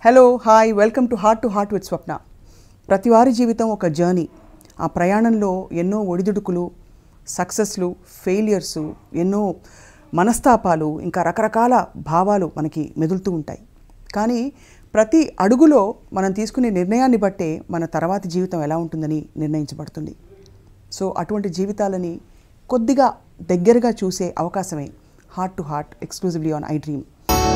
Hello hi welcome to heart to heart with Swapna ప్రతి వారి జీవితం ఒక జర్నీ ఆ ప్రయాణంలో ఎన్నో ఒడిదుడుకులు సక్సెస్లు ఫెయిలియర్స్ ఎన్నో మనస్తాపాలు ఇంకా రకరకాల భావాలు మనకి మెదులుతూ ఉంటాయి కానీ ప్రతి అడుగులో మనం తీసుకునే నిర్ణయాన్ని బట్టే మన తర్వాతి జీవితం ఎలా ఉంటుందని నిర్ణయించబడుతుంది సో అటువంటి జీవితాలని కొద్దిగా దగ్గరగా చూసే అవకాశమే heart to heart exclusively on I dream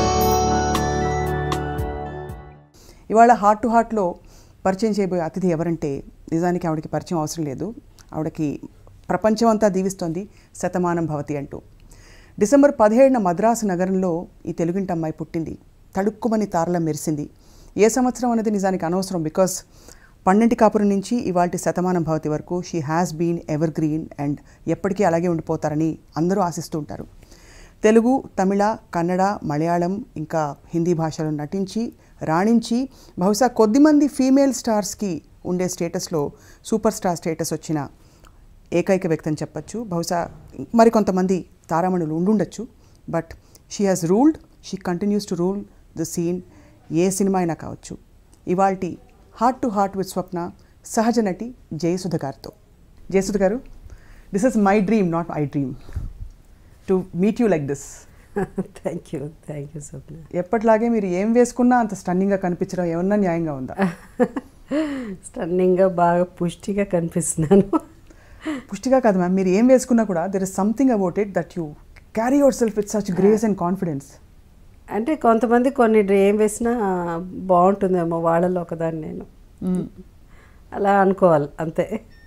ఇవాళ హార్ట్ టు హార్ట్లో పరిచయం చేయబోయే అతిథి ఎవరంటే నిజానికి ఆవిడకి పరిచయం అవసరం లేదు ఆవిడకి ప్రపంచం అంతా దీవిస్తోంది శతమానం భవతి అంటూ డిసెంబర్ పదిహేడున మద్రాసు నగరంలో ఈ తెలుగింటి అమ్మాయి పుట్టింది తడుక్కుమని తారల మెరిసింది ఏ సంవత్సరం అనేది నిజానికి అనవసరం బికాస్ పన్నెంటి కాపురం నుంచి ఇవాళ శతమానం భవతి వరకు she has been evergreen and ఎప్పటికీ అలాగే ఉండిపోతారని అందరూ ఆశిస్తూ ఉంటారు తెలుగు తమిళ కన్నడ మలయాళం ఇంకా హిందీ భాషలో నటించి రాణించి బహుశా కొద్దిమంది ఫీమేల్ స్టార్స్కి ఉండే స్టేటస్లో సూపర్ స్టార్ స్టేటస్ వచ్చిన ఏకైక వ్యక్తి అని చెప్పచ్చు బహుశా మరికొంతమంది తారామణులు ఉండుండొచ్చు but she has ruled she continues to rule the scene ఏ సినిమా అయినా కావచ్చు ఇవాల్టి heart to heart with Swapna సహజ నటి జయసుధ గారితో Jayasudha garu this is my dream not I dream to meet you like this thank you thank you Swapna ఎప్పటిలాగే మీరు ఏం వేసుకున్నా అంత స్టన్నింగ్గా కనిపించడం ఏమన్నా న్యాయంగా ఉందా స్టన్నింగ్గా బాగా పుష్టిగా కనిపిస్తున్నాను పుష్టిగా కాదు మ్యామ్ మీరు ఏం వేసుకున్నా కూడా there is something about it that you carry yourself with such grace and confidence అంటే కొంతమంది కొన్ని ఏం వేసినా బాగుంటుందేమో వాళ్ళలో ఒకదాన్ని నేను అలా అనుకోవాలి అంతే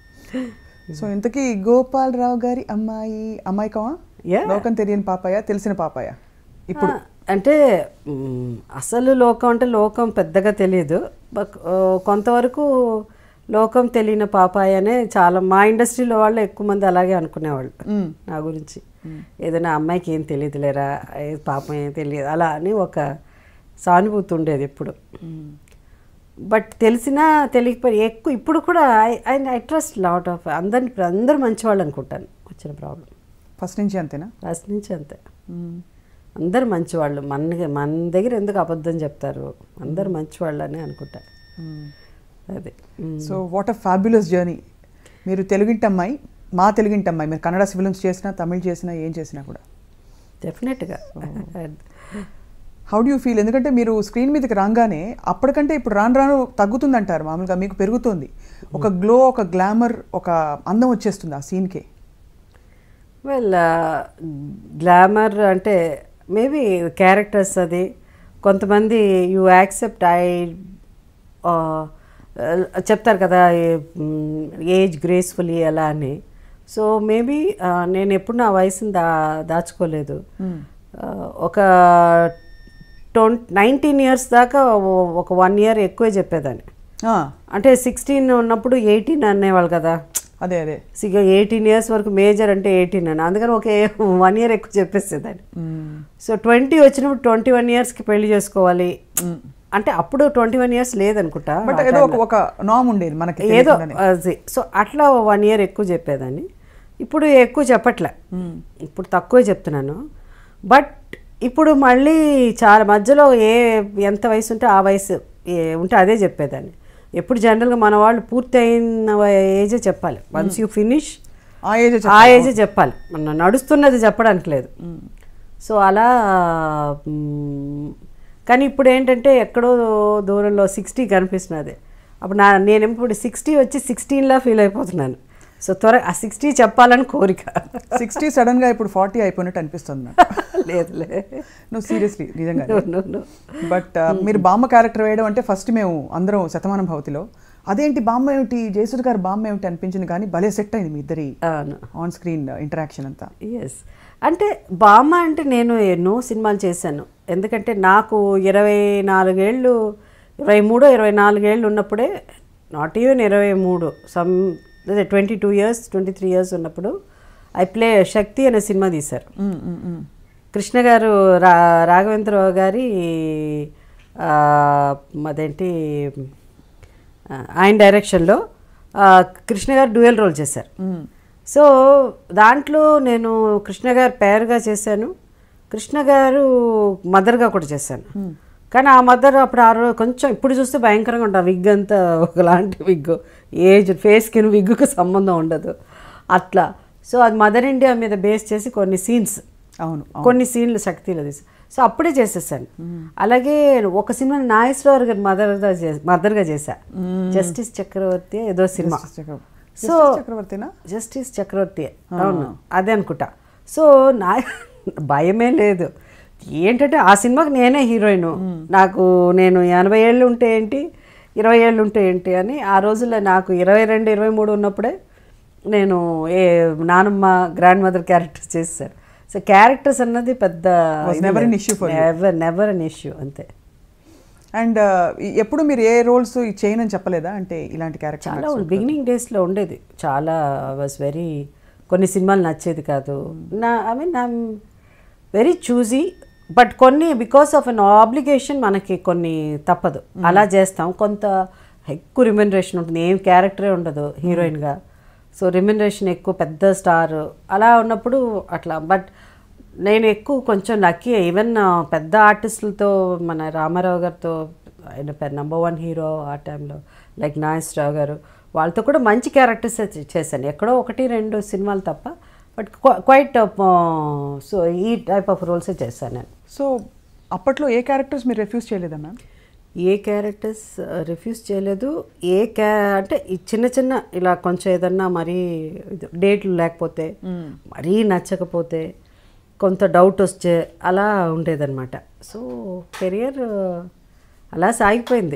సో ఇంతకీ గోపాలరావు గారి అమ్మాయి అమ్మాయి కమా Yeah. లోకం తెలియని పాపాయ తెలిసిన పాపాయ ఇప్పుడు ఆ, అంటే మ్, అసలు లోకం అంటే లోకం పెద్దగా తెలియదు బట్ ఆ, కొంతవరకు లోకం తెలియని పాపాయి అనే చాలా మా ఇండస్ట్రీలో వాళ్ళు ఎక్కువ మంది అలాగే అనుకునేవాళ్ళు మ్మ్. నా గురించి ఏదైనా అమ్మాయికి ఏం తెలియదులేరా ఏ పాపం ఏం తెలియదు అలా అని ఒక సానుభూతి ఉండేది ఎప్పుడు బట్ తెలిసినా తెలియకపోయి ఎక్కువ ఇప్పుడు కూడా I I I trust lot of అందరిని అందరూ మంచివాళ్ళు అనుకుంటాను వచ్చిన ప్రాబ్లం ఫస్ట్ నుంచి అంతేనా ఫస్ట్ నుంచి అంతే అందరు మంచివాళ్ళు మన మన దగ్గర ఎందుకు అబద్ధం చెప్తారు అందరు మంచివాళ్ళు అని అనుకుంటా అదే hmm. So what a fabulous journey మీరు తెలుగింటి అమ్మాయి మా తెలుగింటి అమ్మాయి మీరు కన్నడ ఫిల్మ్స్ చేసినా తమిళ్ చేసినా ఏం చేసినా కూడా డెఫినెట్గా హౌ డూ యూ ఫీల్ ఎందుకంటే మీరు స్క్రీన్ మీదకి రాగానే అప్పటికంటే ఇప్పుడు రాను రాను తగ్గుతుందంటారు మామూలుగా మీకు పెరుగుతుంది ఒక గ్లో ఒక గ్లామర్ ఒక అందం వచ్చేస్తుంది ఆ సీన్కే వెల్ గ్లామర్ అంటే మేబీ క్యారెక్టర్స్ అది కొంతమంది యూ యాక్సెప్ట్ ఐ చెప్తారు కదా ఏజ్ గ్రేస్ఫుల్లీ ఎలా అని సో మేబీ నేను ఎప్పుడు నా వయసుని దా దాచుకోలేదు ఆ, ఒక ట్వంటీ నైన్టీన్ ఇయర్స్ దాకా ఓ- ఒక వన్ ఇయర్ ఎక్కువే చెప్పేదాన్ని ఆ, అంటే సిక్స్టీన్ ఉన్నప్పుడు ఎయిటీన్ అనేవాళ్ళు కదా అదే అదే ఇక ఎయిటీన్ ఇయర్స్ వరకు మేజర్ అంటే ఎయిటీన్ అని అందుకని ఒక వన్ ఇయర్ ఎక్కువ చెప్పేసేదాన్ని మ్మ్. సో ట్వంటీ వచ్చినప్పుడు ట్వంటీ వన్ ఇయర్స్కి పెళ్లి చేసుకోవాలి అంటే అప్పుడు ట్వంటీ వన్ ఇయర్స్ లేదనుకుంటా బట్ ఏదో ఒక ఒక నామ్ ఉండేది మనకి ఏదో తెలియకుండానే. అది సో అట్లా వన్ ఇయర్ ఎక్కువ చెప్పేదాన్ని ఇప్పుడు ఎక్కువ చెప్పట్లే ఇప్పుడు తక్కువే చెప్తున్నాను బట్ ఇప్పుడు మళ్ళీ చాలా మధ్యలో ఏ ఎంత వయసు ఉంటే ఆ వయసు ఏ ఉంటే అదే చెప్పేదాన్ని ఎప్పుడు జనరల్గా మన వాళ్ళు పూర్తి అయిన ఏజే చెప్పాలి వన్స్ యూ ఫినిష్ ఆ ఏజ్ ఆ ఏజే చెప్పాలి మన నడుస్తున్నది చెప్పడానికి లేదు సో అలా మ్, కానీ ఇప్పుడు ఏంటంటే ఎక్కడో దూరంలో సిక్స్టీ కనిపిస్తున్నది అప్పుడు నా నేను ఇప్పుడు సిక్స్టీ వచ్చి సిక్స్టీన్లా ఫీల్ అయిపోతున్నాను సో త్వర ఆ సిక్స్టీ చెప్పాలని కోరిక సిక్స్టీ సడన్ గా ఇప్పుడు ఫార్టీ అయిపోయినట్టు అనిపిస్తుంది నాకు లేదులే నువ్వు సీరియస్లీ నిజంగా No, no, no. బట్ మీరు బామ్మ క్యారెక్టర్ వేయడం అంటే ఫస్ట్ మేము అందరం శతమానం భవతిలో అదేంటి బామ్మ ఏమిటి జయసుధ గారు బామ్మ ఏమిటి అనిపించింది కానీ భలే సెట్ అయింది మీ ఇద్దరి అవును ఆన్ స్క్రీన్ ఇంటరాక్షన్ అంతా ఎస్ అంటే బామ్మ అంటే నేను ఎన్నో సినిమాలు చేశాను ఎందుకంటే నాకు ఇరవై నాలుగేళ్ళు ఇరవై మూడు ఇరవై నాలుగేళ్ళు ఉన్నప్పుడే నాట్ ఈవెన్ ఇరవై మూడు సమ్ అదే twenty two years twenty three years ఉన్నప్పుడు ఐ ప్లే శక్తి అనే సినిమా తీశారు మ్మ్, మ్మ్, మ్మ్. కృష్ణ గారు రా రాఘవేంద్రరావు గారి ఆ, అదేంటి ఆ, ఆయన డైరెక్షన్లో ఆ, కృష్ణ గారు డ్యూయల్ రోల్ చేశారు మ్మ్. సో దాంట్లో నేను కృష్ణ గారు పేరుగా చేశాను కృష్ణ గారు మదర్గా కూడా చేశాను కానీ ఆ మదర్ అప్పుడు ఆ రోజు కొంచెం ఇప్పుడు చూస్తే భయంకరంగా ఉంటుంది విగ్ అంతా ఒకలాంటి విగ్ ఏజ్ ఫేస్ స్కిన్ విగ్గుకు సంబంధం ఉండదు అట్లా సో అది మదర్ ఇండియా మీద బేస్ చేసి కొన్ని సీన్స్ అవును కొన్ని సీన్లు శక్తిలో తీసి సో అప్పుడే చేసేసాను అలాగే ఒక సినిమా నాగేశ్వరరావు గారి మదర్గా మదర్గా చేశా జస్టిస్ చక్రవర్తి ఏదో సినిమా చక్రవర్తి సో చక్రవర్తినా జస్టిస్ చక్రవర్తి అవును అదే అనుకుంటా సో నా భయమే లేదు ఏంటంటే ఆ సినిమాకి నేనే హీరోయిన్ నాకు నేను ఎనభై ఏళ్ళు ఉంటే ఏంటి ఇరవై ఏళ్ళు ఉంటే ఏంటి అని ఆ రోజుల్లో నాకు ఇరవై రెండు ఇరవై మూడు ఉన్నప్పుడే నేను ఏ నానమ్మ గ్రాండ్ మదర్ క్యారెక్టర్స్ చేశాను సో క్యారెక్టర్స్ అన్నది పెద్ద Was never an issue for you. Never never an issue అంతే అండ్ ఎప్పుడు మీరు ఏ రోల్స్ చేయనని చెప్పలేదా అంటే ఇలాంటి క్యారెక్టర్ చాలా బిగినింగ్ డేస్లో ఉండేది చాలా వాజ్ వెరీ కొన్ని సినిమాలు నచ్చేది కాదు నా I mean I'm very choosy but కొన్ని బికాస్ ఆఫ్ అన్ ఆబ్లిగేషన్ మనకి కొన్ని తప్పదు అలా చేస్తాం కొంత ఎక్కువ రిమ్యునరేషన్ ఉంటుంది ఏం క్యారెక్టరే ఉండదు హీరోయిన్గా సో రిమ్యునరేషన్ ఎక్కువ పెద్ద స్టార్ అలా ఉన్నప్పుడు అట్లా బట్ నేను ఎక్కువ కొంచెం లక్కీ ఈవెన్ పెద్ద ఆర్టిస్టులతో మన రామారావు గారితో ఆయన నెంబర్ వన్ హీరో ఆ టైంలో లైక్ నాగేశ్వరరావు గారు వాళ్ళతో కూడా మంచి క్యారెక్టర్స్ చేశాను ఎక్కడో ఒకటి రెండు సినిమాలు తప్ప బట్ క్వైట్ సో ఈ టైప్ ఆఫ్ రోల్సే చేశాను నేను సో అప్పట్లో ఏ క్యారెక్టర్స్ మీరు రిఫ్యూజ్ చేయలేదా మ్యామ్ ఏ క్యారెక్టర్స్ రిఫ్యూజ్ చేయలేదు ఏ క్యా అంటే ఈ చిన్న చిన్న ఇలా కొంచెం ఏదన్నా మరీ ఇది డేట్లు లేకపోతే మరీ నచ్చకపోతే కొంత డౌట్ వస్తే అలా ఉండేదన్నమాట సో కెరియర్ అలా సాగిపోయింది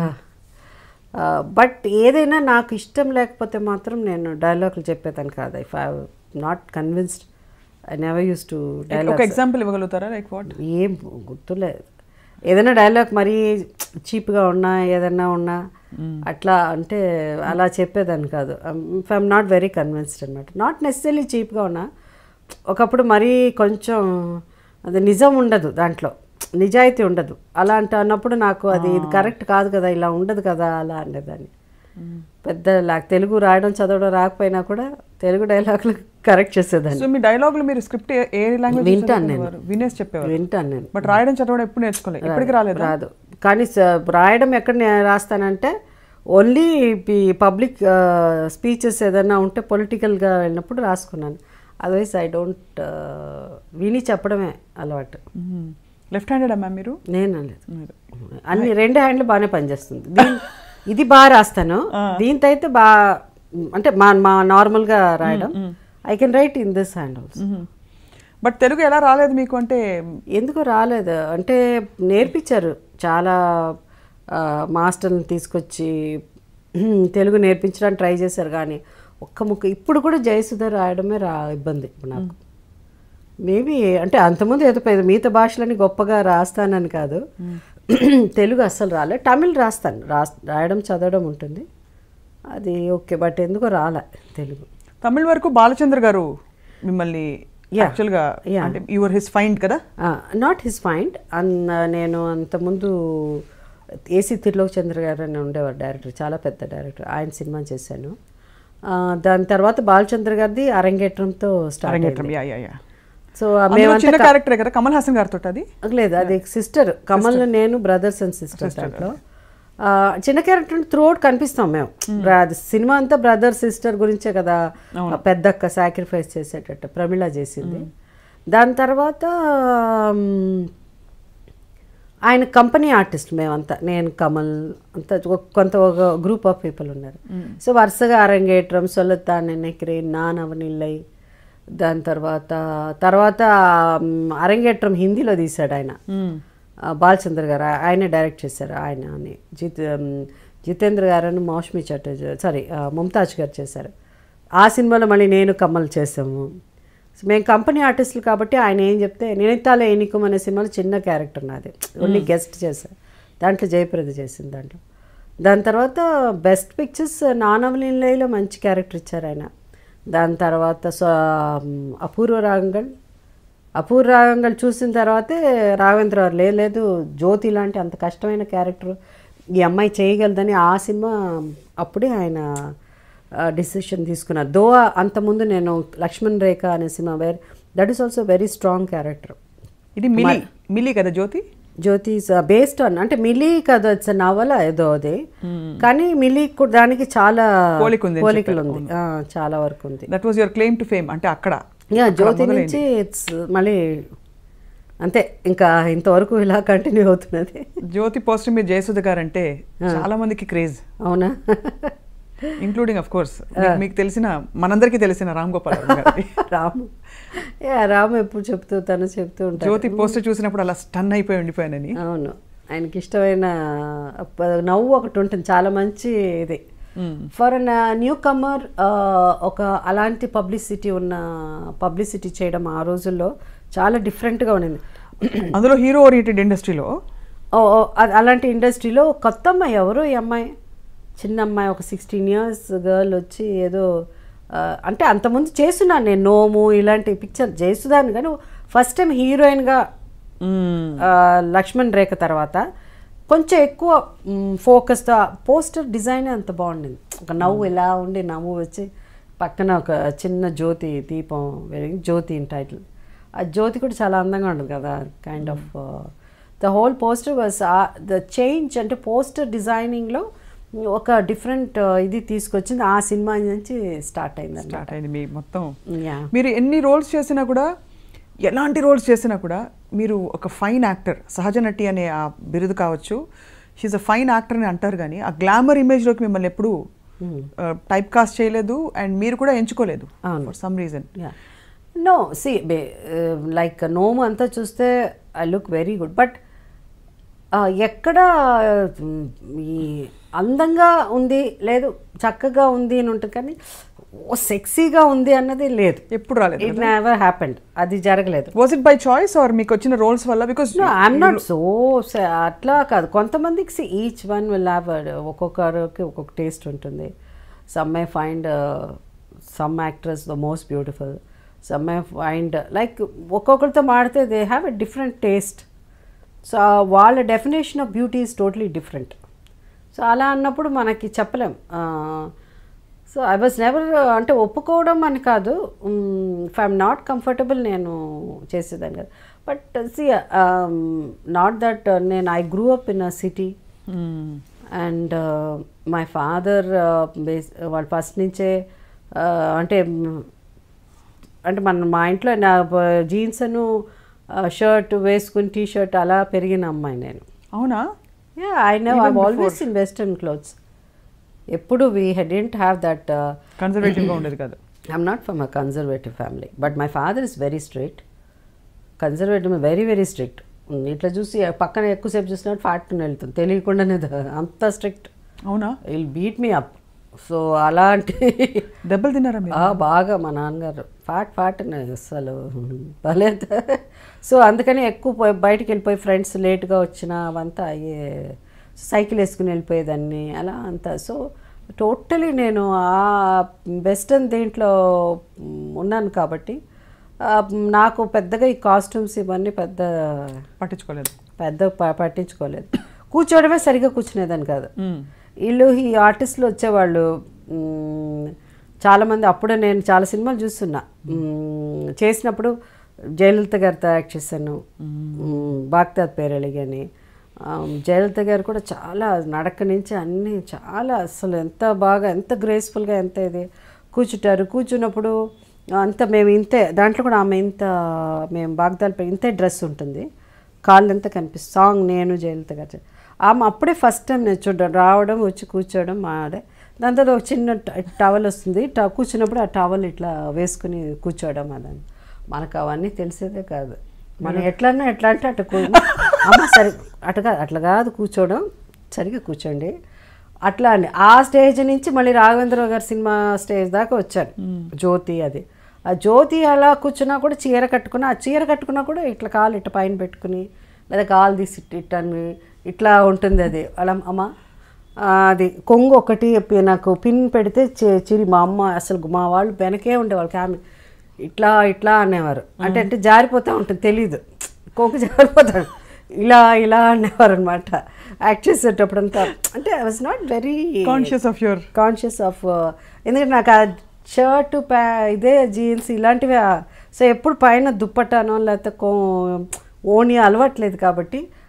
బట్ ఏదైనా నాకు ఇష్టం లేకపోతే మాత్రం నేను డైలాగులు చెప్పేదాన్ని కాదు if I not convinced I never use to ఒక డైలాగ్ ఎగ్జాంపుల్ ఇవ్వగలుగుతారా లైక్ వాట్ ఏం గుర్తులేదు ఏదైనా డైలాగ్ మరీ చీప్గా ఉన్నా ఏదన్నా ఉన్నా అట్లా అంటే అలా చెప్పేదాన్ని కాదు if I'm not very convinced అనమాట నాట్ నెసరీ చీప్గా ఉన్నా ఒకప్పుడు మరీ కొంచెం అది నిజం ఉండదు దాంట్లో నిజాయితీ ఉండదు అలా అంటే అన్నప్పుడు నాకు అది ఇది కరెక్ట్ కాదు కదా ఇలా ఉండదు కదా అలా అనేదాన్ని పెద్ద లా- తెలుగు రాయడం చదవడం రాకపోయినా కూడా తెలుగు డైలాగులు కరెక్ట్ చేసేదాన్ని సో మీ డైలాగులు మీరు స్క్రిప్ట్ ఏ లాంగ్వేజ్ వింటాను నేను. వినేసి చెప్పేవారు వింటాను నేను బట్ రాయడం చదవడం ఎప్పుడు నేర్చుకోలేదు ఇప్పటికి రాలేదు రాదు కానీ స- రాయడం ఎక్కడ నేను రాస్తానంటే ఓన్లీ పబ్లిక్ స్పీచెస్ ఏదైనా ఉంటే పొలిటికల్గా వెళ్ళినప్పుడు రాసుకున్నాను అదర్వైజ్ ఐ డోంట్ విని చెప్పడమే అలవాటు లెఫ్ట్ హ్యాండెడ్ మ్యామ్ మీరు నేను అనలేదు అన్ని రెండు హ్యాండ్లు బాగానే పనిచేస్తుంది దీని ఇది బాగా రాస్తాను దీంతో అయితే బాగా అంటే మా మా నార్మల్గా రాయడం I can write in this hand also but Telugu ఎలా రాలేదు మీకు అంటే ఎందుకు రాలేదు అంటే నేర్పించారు చాలా ఆ, మాస్టర్ని తీసుకొచ్చి తెలుగు నేర్పించడానికి ట్రై చేశారు కానీ ఒక్క ముక్క ఇప్పుడు కూడా జయసుధ రాయడమే రా ఇబ్బంది ఇప్పుడు నాకు మేబీ అంటే అంతకుముందు ఏదో పెద్ద మిగతా భాషలని గొప్పగా రాస్తానని కాదు తెలుగు అస్సలు రాలే తమిళ్ రాస్తాను రాస్ రాయడం చదవడం ఉంటుంది అది ఓకే బట్ ఎందుకో రాలే తెలుగు తమిళ్ వరకు బాలచంద్ర గారు మిమ్మల్ని Yeah. యాక్చువల్గా Yeah. అంటే యువర్ హిస్ ఫైండ్ కదా నాట్ హిస్ పాయింట్ అన్న నేను అంతకుముందు ఏసీ తిరులోక్ చంద్ర గారు అని ఉండేవారు డైరెక్టర్ చాలా పెద్ద డైరెక్టర్ ఆయన సినిమా చేశాను ఆ, దాని తర్వాత బాలచంద్ర గారిది అరంగేట్రంతో start Arangetram yeah yeah yeah so అందులో చిన్న క్యారెక్టర్ కదా కమల్ హాసన్ గారితో అది లేదు అది సిస్టర్ కమల్ నేను బ్రదర్స్ అండ్ సిస్టర్ దాంట్లో ఆ, చిన్న క్యారెక్టర్ త్రూ అవుట్ కనిపిస్తాం మేము బ్ర- అది సినిమా అంతా బ్రదర్ సిస్టర్ గురించే కదా ఆ పెద్దక్క సాక్రిఫైస్ చేసేటట్టు ప్రమిళ చేసింది దాని తర్వాత మ్, ఆయన కంపెనీ ఆర్టిస్ట్ మేమంతా నేను కమల్ అంతా ఒక- కొంత ఒక గ్రూప్ ఆఫ్ పీపుల్ ఉన్నారు సో వరుసగా అరంగేట్రం సొల్లతాన్ నెక్కిరి నానవనిల్లై దాని తర్వాత తర్వాత మ్, అరంగేట్రం హిందీలో తీశాడు ఆయన ఆ, బాలచంద్ర గారు ఆ- ఆయనే డైరెక్ట్ చేశారు ఆయన అని జిత్ మ్, జితేంద్ర గారు మౌష్మి చటర్జీ సారీ ముంతాజ్ గారు చేశారు ఆ సినిమాలో మళ్ళీ నేను కమల్ చేసాము సో మేము కంపెనీ ఆర్టిస్టులు కాబట్టి ఆయన ఏం చెప్తే నినితాలే ఎన్నికం అనే సినిమాలో చిన్న క్యారెక్టర్ నాది ఓన్లీ గెస్ట్ చేశారు దాంట్లో జయప్రద చేసింది దాంట్లో దాని తర్వాత బెస్ట్ పిక్చర్స్ నానవలీలలో మంచి క్యారెక్టర్ ఇచ్చారు ఆయన దాని తర్వాత స్వ- అపూర్వ రాగంగల్ అపూర్వ రాగంగల్ చూసిన తర్వాతే రాఘవేంద్ర గారు "లేదు, లేదు జ్యోతి లాంటి అంత కష్టమైన క్యారెక్టర్ ఈ అమ్మాయి చేయగలదని ఆ సినిమా అప్పుడే ఆయన డిసిషన్ తీసుకున్నారు దో అంతకుముందు నేను లక్ష్మణ్ రేఖ అనే సినిమా where that is also very strong character ఇది మిలి మిలి కదా జ్యోతి జ్యోతి బేస్డ్ ఆన్ అంటే మిలీ కదా ఇట్స్ నవల ఏదో అది కానీ మిలీ కూడా దానికి చాలా పోలిక ఉంది అని పోలికలు ఉంది ఆ, చాలా వరకు ఉంది that was your claim to fame అంటే అక్కడ యా జ్యోతి నుంచి ఇట్స్ మళ్ళీ అంతే ఇంకా ఇంతవరకు ఇలా కంటిన్యూ అవుతున్నది జ్యోతి పోస్టర్ మీద జయసుధ గారు అంటే చాలా మందికి క్రేజ్ అవునా ఇంక్లూడింగ్ అఫ్ కోర్స్ మీకు తెలిసిన మనందరికీ తెలిసిన రామ్ గోపాల్ వర్మ గారికి రాము యా రాము ఎప్పుడు చెప్తూ తను చెప్తూ ఉంటాడు జ్యోతి పోస్టర్ చూసినప్పుడు అలా స్టన్ అయిపోయి ఉండిపోయానని అవును ఆయనకి ఇష్టమైన ప- నవ్వు ఒకటి ఉంటుంది చాలా మంచి ఇది ఫర్ న్యూ కమర్ ఒక అలాంటి పబ్లిసిటీ ఉన్న పబ్లిసిటీ చేయడం ఆ రోజుల్లో చాలా డిఫరెంట్గా ఉండింది అందులో హీరో ఓరియంటెడ్ ఇండస్ట్రీలో ఓ ఓ, అ- అలాంటి ఇండస్ట్రీలో కొత్త అమ్మాయి ఎవరు ఈ అమ్మాయి చిన్న అమ్మాయి ఒక సిక్స్టీన్ ఇయర్స్ గర్ల్ వచ్చి ఏదో ఆ, అంటే అంతకుముందు చేస్తున్నాను నేను నోము ఇలాంటి పిక్చర్ చేస్తున్నాను కానీ ఫస్ట్ టైం హీరోయిన్గా ఆ, లక్ష్మణ్ రేఖ తర్వాత కొంచెం ఎక్కువ ఫోకస్తో పోస్టర్ డిజైన్ అంత బాగుండింది ఒక నవ్వు ఇలా ఉండి నవ్వు వచ్చి పక్కన ఒక చిన్న జ్యోతి దీపం వెలిగి జ్యోతి ఇన్ టైటిల్ ఆ జ్యోతి కూడా చాలా అందంగా ఉంటుంది కదా kind of the whole poster was the change అంటే పోస్టర్ డిజైనింగ్లో ఒక డిఫరెంట్ ఇది తీసుకొచ్చింది ఆ సినిమా నుంచి స్టార్ట్ అయింది స్టార్ట్ అయింది మీ మొత్తం యా మీరు ఎన్ని రోల్స్ చేసినా కూడా ఎలాంటి రోల్స్ చేసినా కూడా మీరు ఒక ఫైన్ యాక్టర్ సహజ నటి అనే ఆ బిరుదు కావచ్చు షీఈ్ అ ఫైన్ యాక్టర్ అని అంటారు కానీ ఆ గ్లామర్ ఇమేజ్లోకి మిమ్మల్ని ఎప్పుడు టైప్ కాస్ట్ చేయలేదు అండ్ మీరు కూడా ఎంచుకోలేదు అవును. For some reason no see like నోము అంతా చూస్తే I look very good but ఎక్కడ మ్, ఈ అందంగా ఉంది లేదు చక్కగా ఉంది అని ఉంటుంది కానీ ఓ సెక్సీగా ఉంది అన్నది లేదు ఎప్పుడు రాలేదు ఇట్ నెవర్ హ్యాపెండ్ అది జరగలేదు was it by choice or మీకు వచ్చిన రోల్స్ వల్ల because no I'm not so అట్లా కాదు కొంతమందికి ఈచ్ వన్ విల్ హ్యావ్ ఒక్కొక్కరికి ఒక్కొక్క టేస్ట్ ఉంటుంది some may find some actress the most beautiful some may find like ఒక్కొక్కరితో మాడితే they have a different taste so వాళ్ళ definition of beauty is totally different so అలా అన్నప్పుడు మనకి చెప్పలేం సో ఐ వాజ్ నెవర్ అంటే ఒప్పుకోవడం అని కాదు ఇఫ్ ఐఎమ్ నాట్ కంఫర్టబుల్ నేను చేసేదాన్ని కదా బట్ సి నాట్ దట్ నేను I grew up in a city and my father base వాళ్ళు ఫస్ట్ నుంచే uh, అంటే mm, అంటే మన మా ఇంట్లో నా జీన్స్ అను షర్ట్ వేసుకుని టీ షర్ట్ అలా పెరిగిన అమ్మాయి నేను అవునా yeah I now I always in western clothes ఎప్పుడు వీ హెడెంట్ హ్యావ్ దట్ కన్జర్వేటివ్గా ఉండేది కాదు I'm not from a conservative family but my father is very strict conservative very very strict ఇట్లా చూసి పక్కన ఎక్కువసేపు చూసినట్టు ఫాట్ని వెళ్తుంది తెలియకుండానే ద- అంత స్ట్రిక్ట్ అవునా will beat me up so అలాంటి దెబ్బలు తిన్నారా మీరు ఆ, బాగా మా నాన్నగారు ఫాట్ ఫాట్ అని అసలు బాలేదు సో అందుకని ఎక్కువ పోయి బయటికి వెళ్ళిపోయి ఫ్రెండ్స్ లేట్గా వచ్చినా అవంతా అయ్యే సైకిల్ వేసుకుని వెళ్ళిపోయేదాన్ని అలా అంతా సో టోటలీ నేను ఆ వెస్టర్న్ దీంట్లో మ్, ఉన్నాను కాబట్టి ఆ, నాకు పెద్దగా ఈ కాస్ట్యూమ్స్ ఇవన్నీ పెద్ద పట్టించుకోలేదు పెద్ద ప- పట్టించుకోలేదు కూర్చోవడమే సరిగ్గా కూర్చునేదాన్ని కాదు వీళ్ళు ఈ ఆర్టిస్టులు వచ్చేవాళ్ళు మ్, చాలామంది అప్పుడే నేను చాలా సినిమాలు చూస్తున్నా మ్, చేసినప్పుడు జయలలిత గారితో యాక్ట్ చేశాను మ్, బాగ్దాద్ పేరళి అని జయలలిత గారు కూడా చాలా నడక నుంచి అన్నీ చాలా అసలు ఎంత బాగా ఎంత గ్రేస్ఫుల్గా ఎంత ఇది కూర్చుంటారు కూర్చున్నప్పుడు అంత మేము ఇంతే దాంట్లో కూడా ఆమె ఇంత మేము బాగ్దాల్ ఇంతే డ్రెస్ ఉంటుంది కాళ్ళు ఎంత కనిపిస్తుంది సాంగ్ నేను జయలలిత గారు చే- ఆమె అప్పుడే ఫస్ట్ టైం నేను చూడడం రావడం వచ్చి కూర్చోవడం మాడే దాని తర్వాత ఒక చిన్న ట- టవల్ వస్తుంది ట- కూర్చున్నప్పుడు ఆ టవల్ ఇట్లా వేసుకుని కూర్చోవడం అదని మనకు అవన్నీ తెలిసేదే కాదు మనం ఎట్లన్నా ఎట్లా అంటే అట్లా కూ అమ్మ సరి అట్లా కాదు అట్లా కాదు కూర్చోవడం సరిగా కూర్చోండి అట్లా అండి ఆ స్టేజ్ నుంచి మళ్ళీ రాఘవేంద్రరావు గారి సినిమా స్టేజ్ దాకా వచ్చాను జ్యోతి అది ఆ జ్యోతి అలా కూర్చున్నా కూడా చీర కట్టుకుని ఆ చీర కట్టుకున్నా కూడా ఇట్లా కాలు ఇట్లా పైన పెట్టుకుని లేదా కాలు తీసి ఇట్ట ఇట్ట అని ఇట్లా ఉంటుంది అది అలా అమ్మ ఆ, అది కొంగు ఒకటి పి- నాకు పిన్ పెడితే చి- చిరి మా అమ్మ అసలు మా వాళ్ళు వెనకే ఉండేవాళ్ళు ఫ్యామిలీ ఇట్లా ఇట్లా అనేవారు అంటే అంటే జారిపోతూ ఉంటుంది తెలీదు కొంగు జారిపోతాడు ఇలా ఇలా అనేవారు అనమాట యాక్ట్ చేసేటప్పుడంతా అంటే I was not very conscious of your conscious of ఎందుకంటే నాకు ఆ షర్టు ప్యా ఇదే జీన్స్ ఇలాంటివి ఆ- సో ఎప్పుడు పైన దుప్పటానో లేకపోతే కో ఓని అలవాట్లేదు కాబట్టి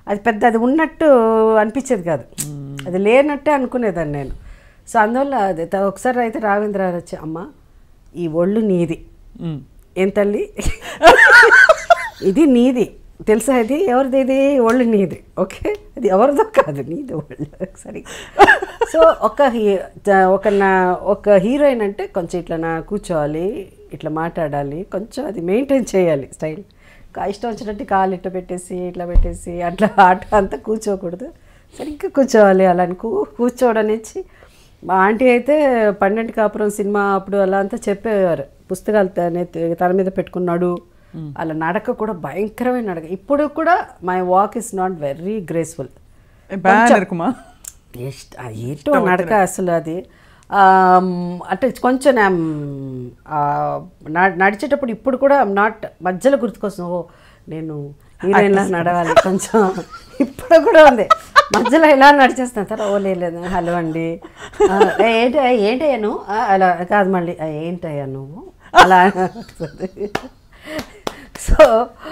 అది పెద్ద అది ఉన్నట్టు అనిపించేది కాదు అది లేనట్టే అనుకునేదాన్ని నేను సో అందువల్ల అది త- ఒకసారి అయితే రాఘవేంద్ర గారు వచ్చి అమ్మ ఈ ఒళ్ళు నీది మ్మ్. ఏం తల్లి ఇది నీది తెలుసా ఇది ఎవరిది ఇది ఒళ్ళు నీది ఓకే అది ఎవరిదో కాదు నీది ఒళ్ళు సరే సో ఒక హీ- త- ఒక నా ఒక హీరోయిన్ అంటే కొంచెం ఇట్లా నా కూర్చోవాలి ఇట్లా మాట్లాడాలి కొంచెం అది మెయింటైన్ చేయాలి స్టైల్ కా- ఇష్టం వచ్చినట్టు కాలు ఇట్లా పెట్టేసి ఇట్లా పెట్టేసి అట్లా ఆట అంతా కూర్చోకూడదు సరిగ్గా కూర్చోవాలి అలా అని కూ కూర్చోవడం నుంచి మా ఆంటీ అయితే పన్నెండు కాపురం సినిమా అప్పుడు అలా అంతా చెప్పేవారు పుస్తకాలు తన- తన మీద పెట్టుకున్నాడు అలా నడక కూడా భయంకరమైన నడక ఇప్పుడు కూడా my walk is not very graceful ఏ, బాగా இருக்குமா ఎస్ట్- ఆ ఏంటో నడక అసలు అది ఆమ్, అంటే కొంచెం నా- ఆ, న- నడిచేటప్పుడు ఇప్పుడు కూడా నాట్ మధ్యలో గుర్తుకొస్తుంది ఓ నేను హీరోయిన్లా నడవాలి కొంచెం ఇప్పుడు కూడా ఉంది మధ్యలో ఇలా నడిచేస్తాను తర్వాత ఓ లేదు హలో అండి ఆ, ఏ, ఏంటి ఏంటయ్యా నువ్వు ఆ, అలా కాదు మళ్ళీ "ఆ, ఏంటయ్యా నువ్వు అలా సో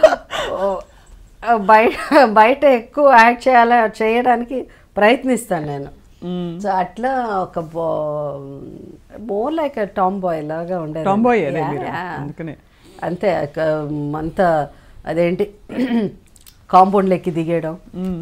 బయట బయట ఎక్కువ యాక్ట్ చేయాల చేయడానికి ప్రయత్నిస్తాను నేను సో అట్లా ఒక మోర్ లైక్ టామ్ బాయ్ లాగా ఉండేది Tomboy అదే Yeah, మీరు. yeah. అందుకనే. అంతే ఒక అంత అదేంటి కాంపౌండ్ ఎక్కి దిగేయడం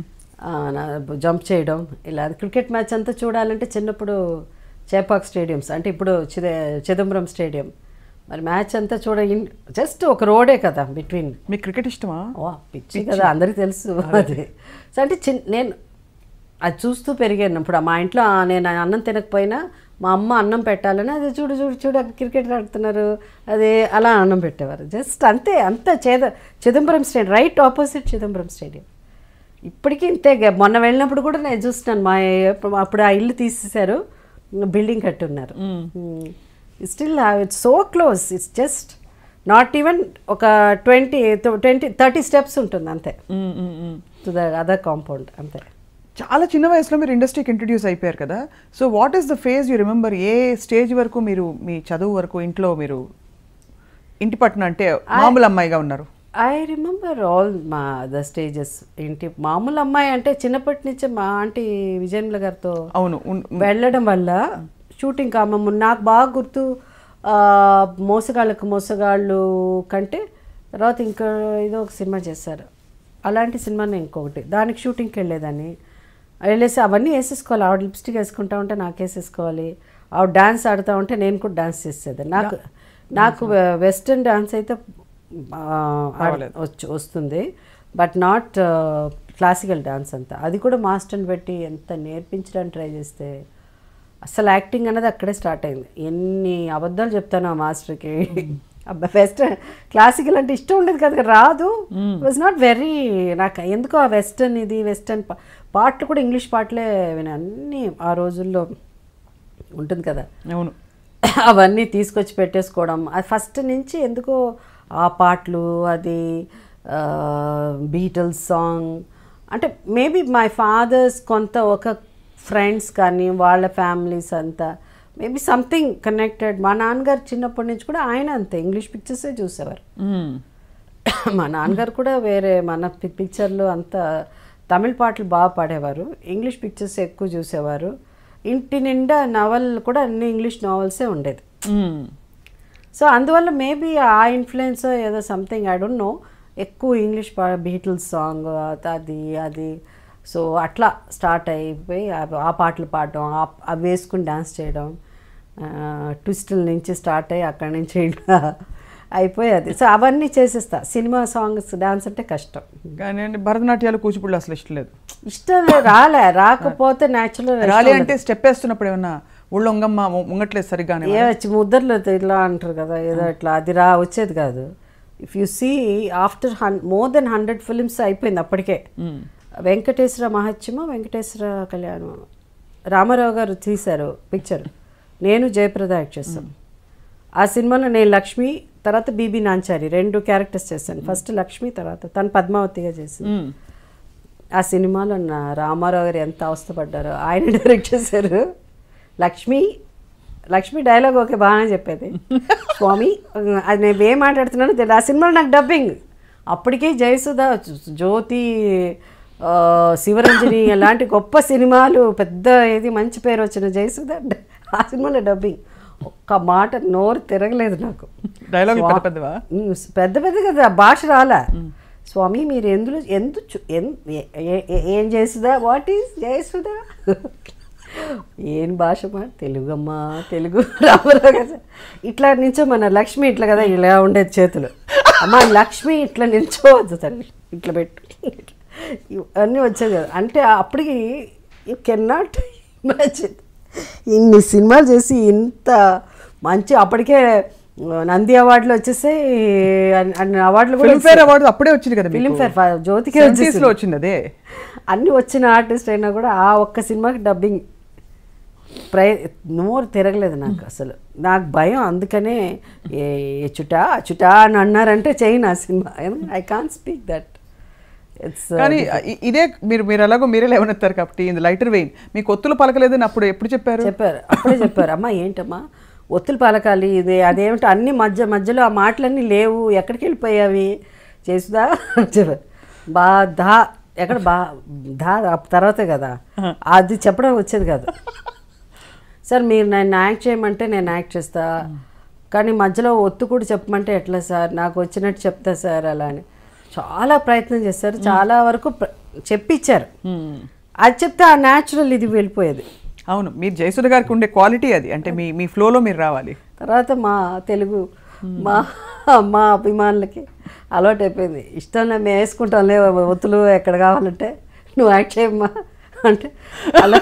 జంప్ చేయడం ఇలా క్రికెట్ మ్యాచ్ అంతా చూడాలంటే చిన్నప్పుడు చేపాక్ స్టేడియంస్ అంటే ఇప్పుడు చిద చిదంబరం స్టేడియం మరి మ్యాచ్ అంతా చూడ జస్ట్ ఒక రోడే కదా బిట్వీన్ మీకు క్రికెట్ ఇష్టమా ఓ పిచ్చి కదా అందరికి తెలుసు అది సో అంటే చిన్ నేను అది చూస్తూ పెరిగాను ఇప్పుడు మా ఇంట్లో ఆ నేను అన్నం తినకపోయినా మా అమ్మ అన్నం పెట్టాలని అది చూడు చూడు చూడు అక్కడ క్రికెట్ ఆడుతున్నారు అది అలా అన్నం పెట్టేవారు జస్ట్ అంతే అంత చేద Chidambaram stadium right opposite Chidambaram stadium ఇప్పటికీ ఇంతే గా- మొన్న వెళ్ళినప్పుడు కూడా నేను చూస్తున్నాను మా అప్పుడు- అప్పుడు ఆ ఇల్లు తీసేశారు బిల్డింగ్ కట్టున్నారు still it's so close it's just not even ఒక ట్వంటీ ట్వంటీ థర్టీ స్టెప్స్ ఉంటుంది అంతే hmm, hmm, hmm. To the other compound అంతే చాలా చిన్న వయసులో మీరు ఇండస్ట్రీకి ఇంట్రడ్యూస్ అయిపోయారు కదా so what is the phase you remember ఏ స్టేజ్ వరకు మీరు మీ చదువు వరకు ఇంట్లో మీరు ఇంటి పట్టున అంటే మామూలు అమ్మాయిగా ఉన్నారు ఐ రిమెంబర్ ఆల్ మా ద స్టేజెస్ ఏంటి మామూలు అమ్మాయి అంటే చిన్నప్పటి నుంచే మా ఆంటీ విజయన్ల గారితో అవును ఉన్- వెళ్ళడం వల్ల షూటింగ్ కామమ్మ నాకు బాగా గుర్తు ఆ, మోసగాళ్ళకు మోసగాళ్ళు కంటే తర్వాత ఇంకా ఏదో ఒక సినిమా చేశారు అలాంటి సినిమానే ఇంకొకటి దానికి షూటింగ్కి వెళ్ళేదాన్ని వెళ్ళేసి అవన్నీ వేసేసుకోవాలి ఆవిడ లిప్స్టిక్ వేసుకుంటా ఉంటే నాకు వేసేసుకోవాలి ఆవిడ డాన్స్ ఆడుతూ ఉంటే నేను కూడా డాన్స్ చేసేదాన్ని నాకు నాకు వెస్ట్రన్ డాన్స్ అయితే ఆ, ఆడ- వచ్చు వస్తుంది బట్ నాట్ క్లాసికల్ డాన్స్ అంతా అది కూడా మాస్టర్ని పెట్టి ఎంత నేర్పించడానికి ట్రై చేస్తే అసలు యాక్టింగ్ అనేది అక్కడే స్టార్ట్ అయింది ఎన్ని అబద్ధాలు చెప్తాను ఆ మాస్టర్కి అబ్బా వెస్టర్న్ క్లాసికల్ అంటే ఇష్టం ఉండేది కదా రాదు వాజ్ నాట్ వెరీ నాకు ఎందుకో ఆ వెస్టర్న్ ఇది వెస్టర్న్ పాటలు కూడా ఇంగ్లీష్ పాటలే విని అన్నీ ఆ రోజుల్లో ఉంటుంది కదా అవును అవన్నీ తీసుకొచ్చి పెట్టేసుకోవడం అది ఫస్ట్ నుంచి ఎందుకో ఆ పాటలు అది బీటల్స్ సాంగ్ అంటే మేబీ మై ఫాదర్స్ కొంత ఒక ఫ్రెండ్స్ కానీ వాళ్ళ ఫ్యామిలీస్ అంతా మేబీ సంథింగ్ కనెక్టెడ్ మా నాన్నగారు చిన్నప్పటి నుంచి కూడా ఆయన అంతే ఇంగ్లీష్ పిక్చర్సే చూసేవారు మ్మ్. మా నాన్నగారు కూడా వేరే మన పి- పిక్చర్లు అంత తమిళ పాటలు బాగా పాడేవారు ఇంగ్లీష్ పిక్చర్స్ ఎక్కువ చూసేవారు ఇంటి నిండా నవల్ కూడా అన్ని ఇంగ్లీష్ నావల్సే ఉండేది మ్మ్. సో అందువల్ల మేబీ ఆ ఇన్ఫ్లుయెన్స్ ఏదో సంథింగ్ ఐ డోంట్ నో ఎక్కువ ఇంగ్లీష్ పా బీటిల్స్ సాంగ్ అది అది సో అట్లా స్టార్ట్ అయిపోయి ఆ- ఆ పాటలు పాడడం ఆ- అవి వేసుకుని డాన్స్ చేయడం ట్విస్టుల నుంచి స్టార్ట్ అయ్యి అక్కడి నుంచి ఇలా అయిపోయి అది సో అవన్నీ చేసేస్తా సినిమా సాంగ్స్ డాన్స్ అంటే కష్టం కానీ అండి భరతనాట్యాలు కూచిపూడిలు అసలు ఇష్టం లేదు ఇష్టం లేదు, రాలే రాకపోతే న్యాచురల్ రాలి అంటే స్టెప్ వేస్తున్నప్పుడు ఏమన్నా ఒళ్ళు ఉంగమ్మ ఉంగట్లేదు సరిగ్గానే ఏ వచ్చి ముద్దర్లు ఇలా అంటారు కదా ఏదో ఇట్లా అది రా వచ్చేది కాదు ఇఫ్ యు సీ ఆఫ్టర్ హన్ మోర్ దెన్ హండ్రెడ్ ఫిల్మ్స్ అయిపోయింది అప్పటికే వెంకటేశ్వర మహత్యము వెంకటేశ్వర కళ్యాణం రామారావు గారు తీశారు పిక్చర్ నేను జయప్రద యాక్ట్ చేస్తాను ఆ సినిమాలో నేను లక్ష్మి తర్వాత బీబీ నాంచారి రెండు క్యారెక్టర్స్ చేశాను ఫస్ట్ లక్ష్మి తర్వాత తను పద్మావతిగా చేసింది మ్మ్. ఆ సినిమాలో నా రామారావు గారు ఎంత అవస్థపడ్డారో ఆయన డైరెక్ట్ చేశారు లక్ష్మి లక్ష్మి డైలాగ్ ఓకే బాగానే చెప్పేది స్వామి అది నేను ఏం మాట్లాడుతున్నానో తెలియదు ఆ సినిమాలో నాకు డబ్బింగ్ అప్పటికే జయసుధ జ్యోతి ఆ, శివరంజని అలాంటి గొప్ప సినిమాలు పెద్ద ఏది మంచి పేరు వచ్చిన జయసుధ ఆ సినిమాలో డబ్బింగ్ ఒక్క మాట నోరు తిరగలేదు నాకు డైలాగులు పెద్ద పెద్దవా ఉమ్, పెద్ద పెద్ద కదా భాష రాలా స్వామి మీరు ఎందులో ఎందు చు- ఎన్- ఏ- ఏ- ఏ- ఏం చేస్తుందా వాట్ ఈస్ జయసుదా ఏం భాష మా తెలుగు అమ్మా తెలుగు రామరావు కదా ఇట్లా నించో మన లక్ష్మి ఇట్లా కదా ఇలా ఉండేది చేతులు అమ్మ లక్ష్మి ఇట్లా నిల్చోవద్దు తల్లి ఇట్లా పెట్టు అన్నీ వచ్చేది కదా అంటే అప్పటికి యూ కెన్ నాట్ ఇమాజిన్ ఇన్ని సినిమాలు చేసి ఇంత మంచి అప్పటికే నంది అవార్డులు వచ్చేసాయి అన్ని- అన్ని అవార్డులు కూడా ఫిల్మ్ఫేర్ అవార్డు అప్పుడే వచ్చింది కదా ఫిలిం ఫేర్ జ్యోతికే 70s వచ్చేసింది లో వచ్చింది అదే అన్ని వచ్చిన ఆర్టిస్ట్ అయినా కూడా ఆ ఒక్క సినిమాకి డబ్బింగ్ ప్రై నోరు తిరగలేదు నాకు అసలు నాకు భయం అందుకనే ఏ ఎచుట అచుట అని అన్నారంటే చేయను ఆ సినిమా I can speak that it's కానీ ఇ- ఇదే మీరు మీరు ఎలాగో మీరే లేవనెత్తారు కాబట్టి ఇది లైటర్ వెయిన్ మీకు ఒత్తులు పలకలేదని అప్పుడు ఎప్పుడు చెప్పారు చెప్పారు అప్పుడే చెప్పారు అమ్మా ఏంటమ్మా ఒత్తులు పలకాలి ఇది అదేమిటి అన్ని మధ్య మధ్యలో ఆ మాటలన్నీ లేవు ఎక్కడికి వెళ్ళిపోయావి చేసుదా చెప్పారు బా ధా ఎక్కడ బా ధా ఆ తర్వాతే కదా అది చెప్పడం వచ్చేది కాదు సార్ మీరు నన్ను యాక్ట్ చేయమంటే నేను యాక్ట్ చేస్తా కానీ మధ్యలో ఒత్తు కూడా చెప్పమంటే ఎట్లా సార్ నాకు వచ్చినట్టు చెప్తా సార్ అలా అని చాలా ప్రయత్నం చేశారు చాలా వరకు ప్ర- చెప్పిచ్చారు అది చెప్తే ఆ న్యాచురల్ ఇది వెళ్ళిపోయేది అవును మీరు జయసుధ గారికి ఉండే క్వాలిటీ అది అంటే మీ మీ ఫ్లోలో మీరు రావాలి తర్వాత మా తెలుగు మా మా అభిమానులకి అలవాటు అయిపోయింది ఇష్టంలో మేము వేసుకుంటాంలే ఒత్తులు ఎక్కడ కావాలంటే నువ్వు యాక్ట్ చేయమ్మా అంటే అలా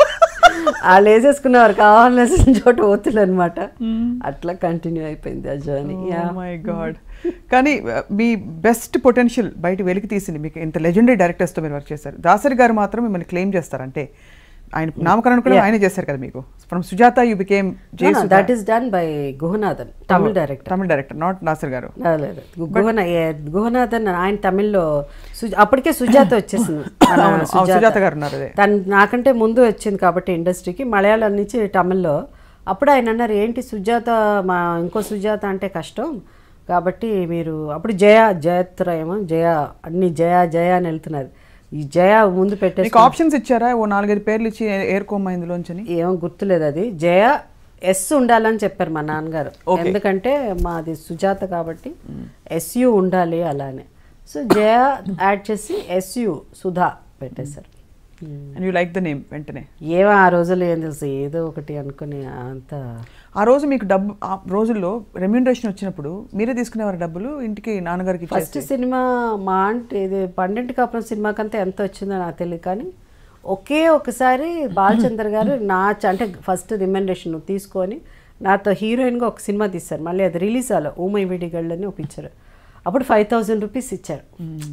వాళ్ళు వేసేసుకునేవారు కావాల్సిన చోట ఒత్తులు అనమాట అట్లా కంటిన్యూ అయిపోయింది ఆ జర్నీ మై గాడ్ కానీ uh, మీ బెస్ట్ పొటెన్షియల్ బయట వెలికి తీసింది మీకు ఇంత లెజెండరీ డైరెక్టర్స్తో మీరు వర్క్ చేశారు దాసరి గారు మాత్రం మిమ్మల్ని క్లెయిమ్ చేస్తారు అంటే ఆయన నామకరణం కూడా ఆయనే చేశారు కదా మీకు from Sujatha you became Jayasudha that is done by Guhanathan Tamil director Tamil director not Nasser garu లేదు గుహన ఏ- గుహనాథన్ ఆయన తమిళ్లో సుజ- అప్పటికే సుజాత వచ్చేసింది మన అవును, అవును, సుజాత గారు ఉన్నారు అదే తను నాకంటే ముందు వచ్చింది కాబట్టి ఇండస్ట్రీకి మలయాళం నుంచి తమిళ్లో అప్పుడు ఆయన అన్నారు ఏంటి సుజాత మా ఇంకో సుజాత అంటే కష్టం కాబట్టి మీరు అప్పుడు జయ జయత్ర ఏమో జయ అన్ని జయ జయ అని వెళ్తున్నారు ఈ జయ ముందు పెట్టేసి మీకు ఆప్షన్స్ ఇచ్చారా ఓ నాలుగైదు పేర్లు ఇచ్చి ఏరుకోమ్మా ఇందులోంచని ఏమో గుర్తులేదు అది జయ ఎస్ ఉండాలని చెప్పారు మా నాన్నగారు ఎందుకంటే మాది సుజాత కాబట్టి ఎస్యు ఉండాలి అలానే సో జయ యాడ్ చేసి ఎస్యు సుధా పెట్టేశారు and you like the name వెంటనే ఏమో ఆ రోజుల్లో ఏం తెలుసు ఏదో ఒకటి అనుకుని అంత ఆ రోజు మీకు డబ్బు ఆ రోజుల్లో రెమ్యూనరేషన్ వచ్చినప్పుడు మీరే తీసుకునేవారు డబ్బులు ఇంటికి నాన్నగారికి ఇచ్చేసి ఫస్ట్ సినిమా మా అంటే ఇది పండింటి కాపురం సినిమాకంతా ఎంత వచ్చిందో నాకు తెలియదు కానీ ఒకే ఒకసారి బాలచందర్ గారు నా చ- అంటే ఫస్ట్ రిమెండేషన్ తీసుకొని నాతో హీరోయిన్గా ఒక సినిమా తీశారు మళ్ళీ అది రిలీజ్ అవ్వాలి ఊమై విడిగళ్ళు అని ఒక పిక్చర్ అప్పుడు ఫైవ్ థౌజండ్ రూపీస్ ఇచ్చారు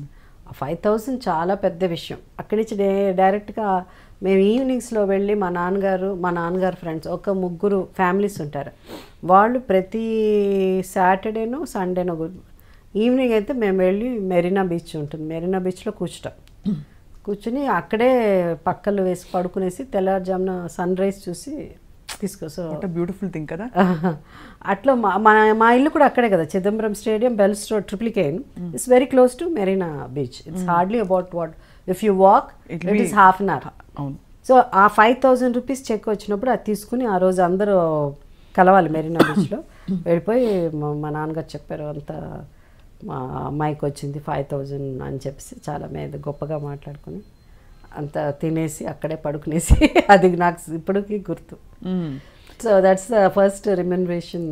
ఫైవ్ థౌజండ్ చాలా పెద్ద విషయం అక్కడి నుంచి డే డైరెక్ట్గా మేము ఈవినింగ్స్లో వెళ్ళి మా నాన్నగారు మా నాన్నగారు ఫ్రెండ్స్ ఒక ముగ్గురు ఫ్యామిలీస్ ఉంటారు వాళ్ళు ప్రతి సాటర్డేనో సండేనో ఈవినింగ్ అయితే మేము వెళ్ళి మెరీనా బీచ్ ఉంటుంది మెరీనా బీచ్లో కూర్చుంటాం కూర్చుని అక్కడే పక్కలు వేసి పడుకునేసి తెల్లారుజామున సన్ రైజ్ చూసి తీసుకొస్తాం వాట్ బ్యూటిఫుల్ థింగ్ కదా అట్లా మా మా మా ఇల్లు కూడా అక్కడే కదా Chidambaram stadium bells road Triplicane it's very close to Marina beach it's hardly about what if you walk It it will is be- half an hour అవును సో ఆ ఫైవ్ థౌజండ్ రూపీస్ చెక్ వచ్చినప్పుడు అది తీసుకుని ఆ రోజు అందరూ కలవాలి మెరీనా బీచ్లో వెళ్ళిపోయి మా- మా నాన్నగారు చెప్పారు అంత మా అమ్మాయికి వచ్చింది ఫైవ్ థౌజండ్ అని చెప్పేసి చాలా మీద గొప్పగా మాట్లాడుకుని అంత తినేసి అక్కడే పడుకునేసి అది నాకు ఇప్పటికీ గుర్తు so that's the first remuneration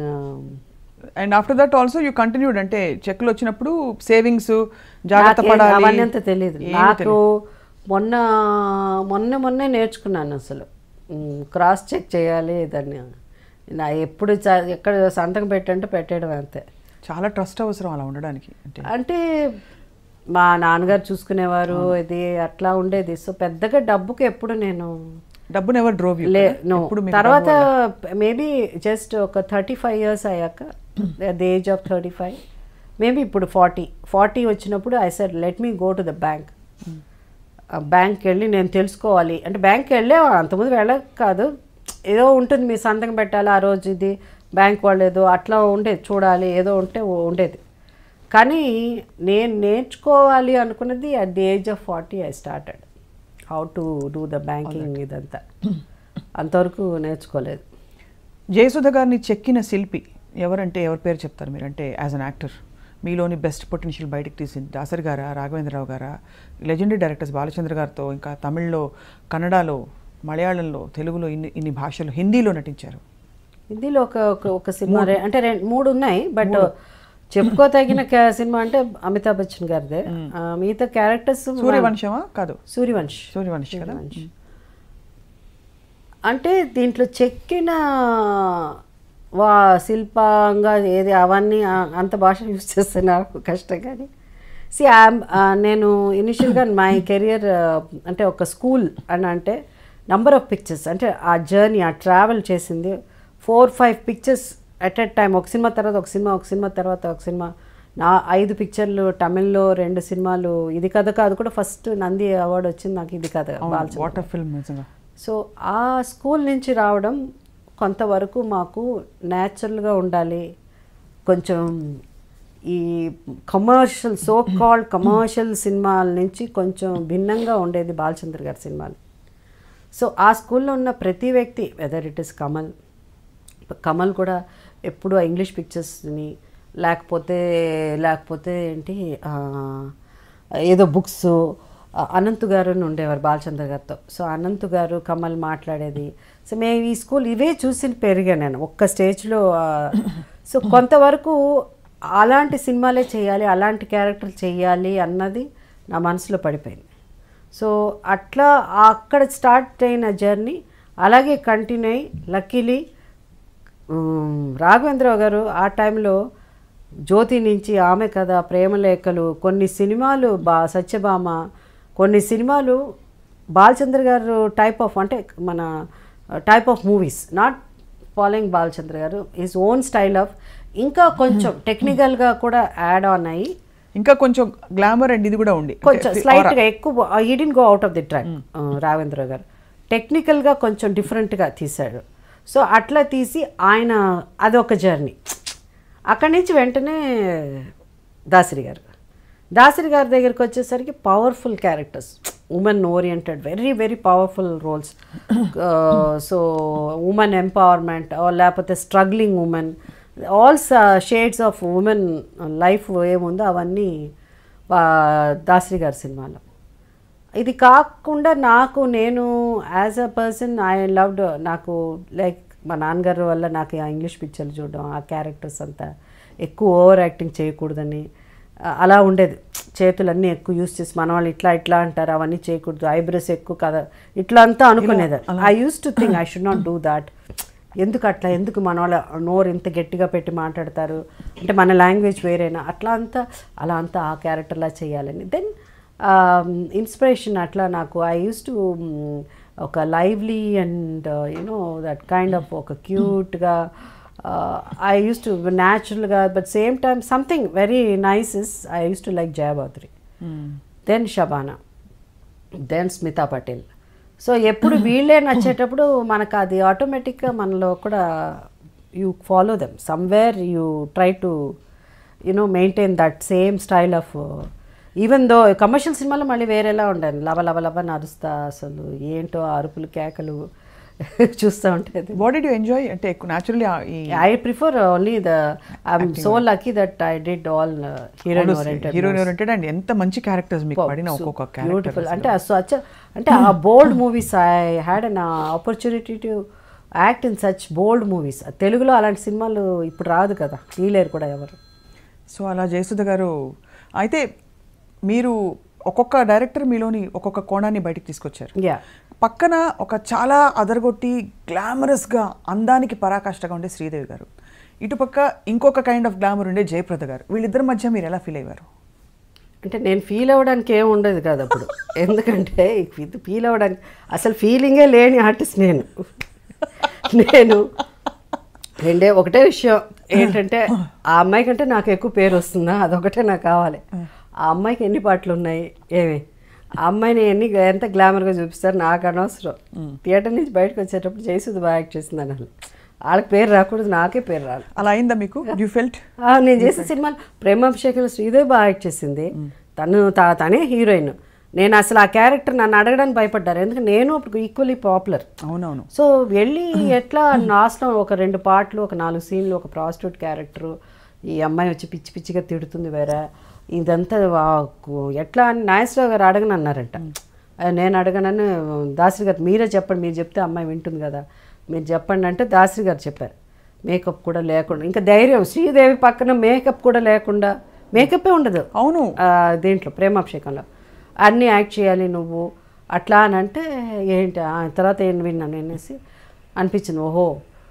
and after that also you continued అంటే చెక్లు వచ్చినప్పుడు సేవింగ్స్ జాగ్రత్త పడాలి అవన్నీ అంత తెలియదు ఏమీ నాకు మొన్న మొన్న మొన్నే నేర్చుకున్నాను అసలు క్రాస్ చెక్ చేయాలి దాన్ని నా ఎప్పుడు చ- ఎక్కడ సంతకం పెట్టంటే పెట్టేయడం అంతే చాలా ట్రస్ట్ అవసరం అలా ఉండడానికి అంటే అంటే మా నాన్నగారు చూసుకునేవారు ఇది అట్లా ఉండేది సో పెద్దగా డబ్బుకి ఎప్పుడు నేను డబ్బు నెవర్ డ్రోవ్ లే నో తర్వాత మేబీ జస్ట్ ఒక థర్టీ ఫైవ్ ఇయర్స్ అయ్యాక the age of thirty five maybe ఇప్పుడు ఫార్టీ ఫార్టీ వచ్చినప్పుడు I said let me go to the bank బ్యాంక్కి వెళ్ళి నేను తెలుసుకోవాలి అంటే బ్యాంక్కి వెళ్ళే అంతకుముందు వెళ్ళక కాదు ఏదో ఉంటుంది మీ సంతకం పెట్టాలి ఆ రోజు ఇది బ్యాంక్ వాళ్ళు ఏదో అట్లా ఉండేది చూడాలి ఏదో ఉంటే ఓ- ఉండేది కానీ నేను నేర్చుకోవాలి అనుకున్నది at the age of forty I started how to do the banking ఇదంతా అంతవరకు నేర్చుకోలేదు జయసుధ గారిని చెక్కిన శిల్పి ఎవరంటే ఎవరి పేరు చెప్తారు మీరు అంటే యాజ్ అన్ యాక్టర్ మీలోని బెస్ట్ పొటెన్షియల్ బయటకు తీసింది దాసరి గారా రాఘవేంద్రరావు గారా లెజెండరీ డైరెక్టర్స్ బాలచంద్ర గారితో ఇంకా తమిళ్లో కన్నడలో మలయాళంలో తెలుగులో ఇన్ని ఇన్ని భాషలు హిందీలో నటించారు హిందీలో ఒక ఒక ఒక సినిమా రె- అంటే రెండు మూడు ఉన్నాయి బట్ చెప్పుకోతగిన క- సినిమా అంటే అమితాబ్ బచ్చన్ గారిదే ఆ, మిగతా క్యారెక్టర్స్ సూర్యవంశమా కాదు సూర్యవంశ్ సూర్యవంశ్ కదా సూర్యవంశ్. అంటే దీంట్లో చెక్కిన వా శిల్పంగా ఏది అవన్నీ ఆ- అంత భాష యూజ్ చేస్తే నాకు కష్టం కానీ సి నేను ఇనిషియల్గా మై కెరియర్ అంటే ఒక స్కూల్ అని అంటే నంబర్ ఆఫ్ పిక్చర్స్ అంటే ఆ జర్నీ ఆ ట్రావెల్ చేసింది four five pictures at a time ఒక సినిమా తర్వాత ఒక సినిమా ఒక సినిమా తర్వాత ఒక సినిమా నా ఐదు పిక్చర్లు తమిళ్లో రెండు సినిమాలు ఇది కథ కాదు కూడా ఫస్ట్ నంది అవార్డు వచ్చింది నాకు ఇది కథ బాలచంద్ర వాటర్ ఫిల్మ్ నిజంగా సో ఆ స్కూల్ నుంచి రావడం కొంతవరకు మాకు న్యాచురల్గా ఉండాలి కొంచెం ఈ కమర్షియల్ సో కాల్డ్ కమర్షియల్ సినిమాల నుంచి కొంచెం భిన్నంగా ఉండేది బాలచంద్ర గారి సినిమాలు సో ఆ స్కూల్లో ఉన్న ప్రతి వ్యక్తి whether it is Kamal Kamal కూడా ఎప్పుడు ఇంగ్లీష్ పిక్చర్స్ని లేకపోతే లేకపోతే ఏంటి ఆ, ఏదో బుక్స్ అనంత్ గారు అని ఉండేవారు బాలచంద్ర గారితో సో అనంత్ గారు కమల్ మాట్లాడేది సో మేము ఈ స్కూల్ ఇవే చూసి పెరిగాను నేను ఒక్క స్టేజ్లో సో కొంతవరకు అలాంటి సినిమాలే చేయాలి అలాంటి క్యారెక్టర్ చేయాలి అన్నది నా మనసులో పడిపోయింది సో అట్లా అక్కడ స్టార్ట్ అయిన జర్నీ అలాగే కంటిన్యూ అయ్యి లక్కీలీ రాఘవేంద్రరావు గారు ఆ టైంలో జ్యోతి నుంచి ఆమె కథ ప్రేమలేఖలు కొన్ని సినిమాలు బా సత్యభామ కొన్ని సినిమాలు బాలచంద్ర గారు టైప్ ఆఫ్ అంటే మన type of movies not following Balachandra garu is own style of ఇంకా కొంచెం టెక్నికల్గా కూడా యాడ్ ఆన్ అయ్యి ఇంకా కొంచెం గ్లామర్ అండ్ ఇది కూడా ఉంది కొంచెం స్లైట్గా ఎక్కువ ఈ didn't go out of the track Raghavendra garu టెక్నికల్గా కొంచెం డిఫరెంట్గా తీశాడు సో అట్లా తీసి ఆయన అదొక జర్నీ అక్కడి నుంచి వెంటనే దాసరి గారు దాసరి గారి దగ్గరికి వచ్చేసరికి powerful characters women oriented very very powerful roles so women empowerment లేకపోతే struggling women all shades of women life ఏముందో అవన్నీ వా- దాసరి గారి సినిమాలో ఇది కాకుండా నాకు నేను as a person I loved నాకు లైక్ మా నాన్నగారు వల్ల నాకు ఆ ఇంగ్లీష్ పిక్చర్లు చూడడం ఆ క్యారెక్టర్స్ అంతా ఎక్కువ ఓవర్ యాక్టింగ్ చేయకూడదని ఆ, అలా ఉండేది చేతులన్నీ ఎక్కువ యూస్ చేసి మన వాళ్ళు ఇట్లా ఇట్లా అంటారు అవన్నీ చేయకూడదు ఐబ్రోస్ ఎక్కువ కదా ఇట్లా అంతా అనుకునేది I use to think I should not do that ఎందుకు అట్లా ఎందుకు మన వాళ్ళ నోరు ఇంత గట్టిగా పెట్టి మాట్లాడతారు అంటే మన లాంగ్వేజ్ వేరేనా అట్లా అంతా అలా అంతా ఆ క్యారెక్టర్లా చేయాలని దెన్ ఇన్స్పిరేషన్ అట్లా నాకు ఐ యూస్ టు ఒక lively and you know that kind of ఒక క్యూట్గా ఐ యూస్ టు న్యాచురల్గా but same time something very nice is I use to like Jaya Bhaduri then Shabana then Smita Patil so ఎప్పుడు వీళ్ళే నచ్చేటప్పుడు మనకు అది ఆటోమేటిక్గా మనలో కూడా you follow them somewhere you try to you know maintain that same style of even though commercial సినిమాలో మళ్ళీ వేరేలా ఉండాలి లవ లవ లవ నరుస్తా అసలు ఏంటో ఆ అరుపులు కేకలు చూస్తూ ఉంటుంది వాట్ డిడ్ యూ ఎంజాయ్ అంటే ఎక్కువ న్యాచురల్లీ ఈ I prefer only the I'm so lucky that I did all heroine oriented heroine oriented and ఎంత మంచి క్యారెక్టర్స్ మీకు పడిన ఒక్కొక్క క్యారెక్టర్ బ్యూటిఫుల్ అంటే సచ్ అంటే ఆ bold movies I had an opportunity to act in such bold movies తెలుగులో అలాంటి సినిమాలు ఇప్పుడు రాదు కదా తీయలేరు కూడా ఎవరు సో అలా జయసుధ గారు అయితే మీరు ఒక్కొక్క డైరెక్టర్ మీలోని ఒక్కొక్క కోణాన్ని బయటికి తీసుకొచ్చారు యా పక్కన ఒక చాలా అదరగొట్టి గ్లామరస్గా అందానికి పరాకాష్ఠగా ఉండే శ్రీదేవి గారు ఇటుపక్క ఇంకొక కైండ్ ఆఫ్ గ్లామర్ ఉండే జయప్రద గారు వీళ్ళిద్దరి మధ్య మీరు ఎలా ఫీల్ అయ్యారు అంటే నేను ఫీల్ అవ్వడానికి ఏం ఉండదు కదా అప్పుడు ఎందుకంటే ఇది ఫీల్ అవ్వడానికి అసలు ఫీలింగే లేని ఆర్టిస్ట్ నేను నేను రెండే ఒకటే విషయం ఏంటంటే ఆ అమ్మాయి కంటే నాకు ఎక్కువ పేరు వస్తుందా అదొకటే నాకు కావాలి ఆ అమ్మాయికి ఎన్ని పాటలు ఉన్నాయి ఏమి ఆ అమ్మాయిని ఎన్ని ఎంత గ్లామర్గా చూపిస్తారు నాకు అనవసరం థియేటర్ నుంచి బయటకు వచ్చేటప్పుడు జయసుధ బాగా యాక్ట్ చేసింది అనాలి వాళ్ళకి పేరు రాకూడదు నాకే పేరు రాదు అలా అయిందా మీకు యూ ఫెల్ట్ ఆ, నేను చేసిన సినిమాలు ప్రేమాభిషేకంలో శ్రీదేవి బాగా యాక్ట్ చేసింది తను తా- తనే హీరోయిన్ నేను అసలు ఆ క్యారెక్టర్ నన్ను అడగడానికి భయపడ్డారు ఎందుకంటే నేను అప్పుడు ఈక్వల్లీ పాపులర్ అవునవును సో వెళ్ళి ఎట్లా లాస్ట్లో ఒక రెండు పాటలు ఒక నాలుగు సీన్లు ఒక ప్రాస్టిట్యూట్ క్యారెక్టరు ఈ అమ్మాయి వచ్చి పిచ్చి పిచ్చిగా తిడుతుంది వేరే ఇదంతా వా- కు- ఎట్లా అని నాగేశ్వరరావు గారు అడగను అన్నారంట అది నేను అడగనని దాసరి గారు మీరే చెప్పండి మీరు చెప్తే అమ్మాయి వింటుంది కదా మీరు చెప్పండి అంటే దాసరి గారు చెప్పారు మేకప్ కూడా లేకుండా ఇంకా ధైర్యం శ్రీదేవి పక్కన మేకప్ కూడా లేకుండా మేకప్పే ఉండదు అవును ఆ, దీంట్లో ప్రేమాభిషేకంలో అన్నీ యాక్ట్ చేయాలి నువ్వు అట్లా అని అంటే ఏంటి ఆ తర్వాత ఏం విన్నాను అనేసి అనిపించింది ఓహో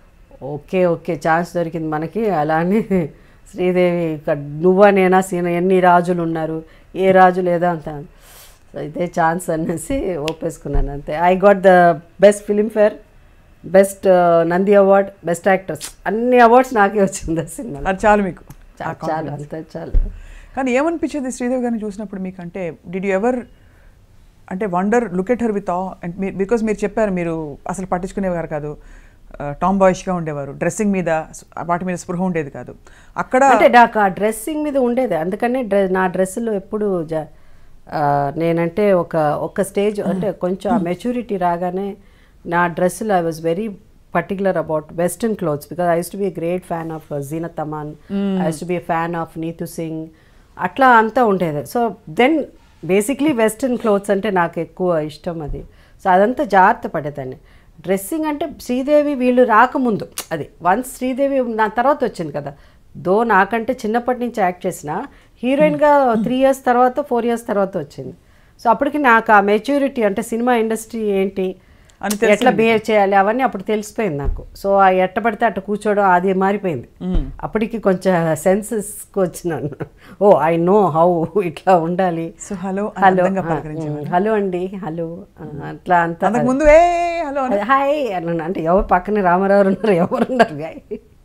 ఓకే ఓకే ఛాన్స్ దొరికింది మనకి అలా అని శ్రీదేవి ఇక నువ్వా నేనా సీన ఎన్ని రాజులు ఉన్నారు ఏ రాజు లేదా అంత సో ఇదే ఛాన్స్ అనేసి ఒప్పేసుకున్నాను అంతే I got the best Filmfare best Nandi award best actors అన్ని అవార్డ్స్ నాకే వచ్చింది ఆ సినిమా అది చాలు మీకు చాలు అంతే చాలు కానీ ఏమనిపించేది శ్రీదేవి గారిని చూసినప్పుడు మీకు అంటే డిడ్ యు ఎవర్ అంటే wonder look at her with and because మీరు చెప్పారు మీరు అసలు పట్టించుకునేవారు కాదు టామ్ బాయ్స్గా ఉండేవారు డ్రెస్సింగ్ మీద వాటి మీద స్పృహ ఉండేది కాదు అక్కడ అంటే నాకు ఆ డ్రెస్సింగ్ మీద ఉండేది అందుకనే డ్రె నా డ్రెస్సులు ఎప్పుడు జ ఆ, నేనంటే ఒక ఒక స్టేజ్ అంటే కొంచెం ఆ మెచ్యూరిటీ రాగానే నా డ్రెస్సులు I was very particular about western clothes because I use to be great fan of Zeenat Aman I use to be fan of Neetu Singh అట్లా అంతా ఉండేది so then basically western clothes అంటే నాకు ఎక్కువ ఇష్టం అది సో అదంతా జాగ్రత్త పడేదాన్ని డ్రెస్సింగ్ అంటే శ్రీదేవి వీళ్ళు రాకముందు అది వన్స్ శ్రీదేవి నా తర్వాత వచ్చింది కదా దో నాకంటే చిన్నప్పటి నుంచి యాక్ట్ చేసిన హీరోయిన్గా త్రీ ఇయర్స్ తర్వాత ఫోర్ ఇయర్స్ తర్వాత వచ్చింది సో అప్పటికి నాకు ఆ మెచ్యూరిటీ అంటే సినిమా ఇండస్ట్రీ ఏంటి అని ఎట్లా బిహేవ్ చేయాలి అవన్నీ అప్పుడు తెలిసిపోయింది నాకు సో ఆ ఎట్ట పడితే అట్ట కూర్చోవడం అది మారిపోయింది అప్పటికి కొంచెం సెన్సెస్కి వచ్చినాను ఓ ఐ నో హౌ ఇట్లా ఉండాలి సో హలో హలో అందంగా పలకరించారు హలో అండి హలో అట్లా అంతా అంతకు ముందు ఏ హలో అది హాయ్ అన్నాను అంటే ఎవరు పక్కన రామారావు ఉన్నారు ఎవరు ఉన్నారు గాయ్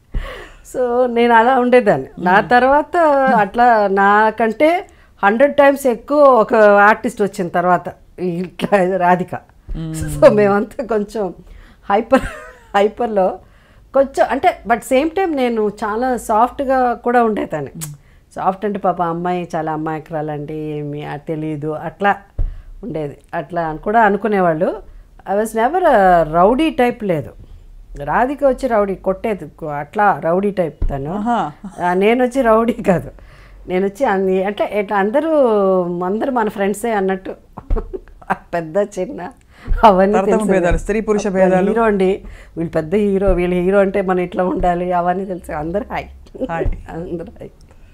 సో నేను అలా ఉండేదాన్ని నా తర్వాత అట్లా నాకంటే హండ్రెడ్ టైమ్స్ ఎక్కువ ఒక ఆర్టిస్ట్ వచ్చిన తర్వాత ఇట్లా రాధిక సో మేమంతా కొంచెం హైపర్ హైపర్లో కొంచెం అంటే బట్ సేమ్ టైం నేను చాలా సాఫ్ట్గా కూడా ఉండేదాన్ని సాఫ్ట్ అంటే పాప అమ్మాయి చాలా అమ్మాయికరాలండి ఏమి ఆ తెలీదు అట్లా ఉండేది అట్లా అని కూడా అనుకునేవాళ్ళు I was never rowdy type లేదు రాధిక వచ్చి రౌడీ కొట్టేది అట్లా రౌడీ టైప్ తను ఆహా. ఆ, నేను వచ్చి రౌడీ కాదు నేను వచ్చి అన్ని అంటే ఇట్లా అందరూ అందరూ మన ఫ్రెండ్సే అన్నట్టు పెద్ద చిన్న అవన్నీ తరతమ తెలుసు. భేదాలు, స్త్రీ పురుష అబ్బా, భేదాలు. హీరో అండి వీళ్ళు పెద్ద హీరో వీళ్ళు హీరో అంటే మనం ఇట్లా ఉండాలి అవన్నీ తెలుసు అందరు హాయ్ హాయ్. అందరు హాయ్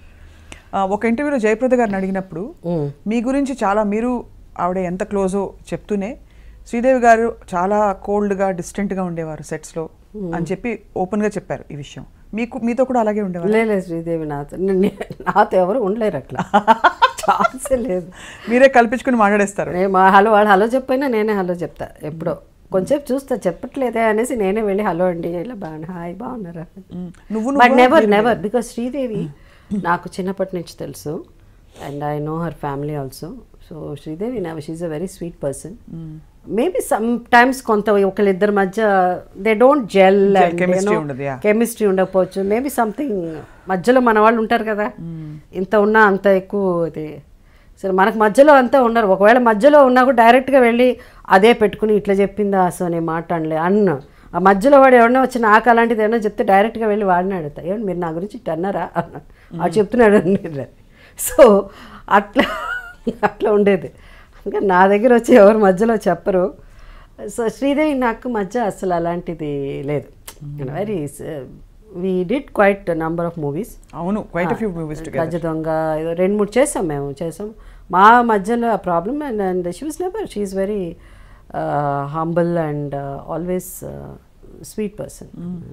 ఆ, ఒక ఇంటర్వ్యూలో జయప్రద గారిని అడిగినప్పుడు మీ గురించి చాలా మీరు ఆవిడ ఎంత క్లోజో చెప్తూనే శ్రీదేవి గారు చాలా కోల్డ్గా డిస్టెంట్గా ఉండేవారు సెట్స్లో అని చెప్పి ఓపెన్గా చెప్పారు ఈ విషయం మీకు మీతో కూడా అలాగే ఉండేవారు లేదు శ్రీదేవి నాతో నే- నాతో ఎవరు ఉండలేరు అట్లా ఛాన్సే లేదు మీరే కల్పించుకుని మాట్లాడేస్తారు నేను మా హలో వాళ్ళు హలో చెప్పైనా నేనే హలో చెప్తా ఎప్పుడో కొంచెంసేపు చూస్తా చెప్పట్లేదే అనేసి నేనే వెళ్ళి హలో అండి ఇలా బాగున్నా హాయ్ బాగున్నారా మ్, నువ్వు బట్ నువ్వా? నెవర్ నెవర్ బికాస్ శ్రీదేవి నాకు చిన్నప్పటి నుంచి తెలుసు and I know her family also so Sridevi నా she's a very sweet person maybe sometimes కొంత ఒకళ్ళిద్దరి మధ్య దే డోంట్ జెల్ chemistry ఉండదు, yeah. కెమిస్ట్రీ ఉండకపోవచ్చు మేబీ సంథింగ్ మధ్యలో మన వాళ్ళు ఉంటారు కదా ఇంత ఉన్నా అంత ఎక్కువ ఇది సరే మనకు మధ్యలో అంతా ఉన్నారు ఒకవేళ మధ్యలో ఉన్నా కూడా డైరెక్ట్గా వెళ్ళి అదే పెట్టుకుని ఇట్లా చెప్పిందా అసలు నేను మాట్లాడలే అన్న ఆ మధ్యలో వాడు ఎవరైనా వచ్చి నాకు అలాంటిది ఏమైనా చెప్తే డైరెక్ట్గా వెళ్ళి వాడిని అడుగుతా ఏమండి మీరు నా గురించి ఇట్ట అన్నారా అన్న అది చెప్తున్నాడు అని సో అట్లా అట్లా ఉండేది ఇంకా నా దగ్గర వచ్చి ఎవరు మధ్యలో చెప్పరు సో శ్రీదేవి నాకు మధ్య అసలు అలాంటిది లేదు very we did quite number of movies అవును quite few movies Gaja Donga ఏదో రెండు మూడు చేసాం మేము చేసాం మా మధ్యలో ఆ problem and and she was never she is very humble and always sweet person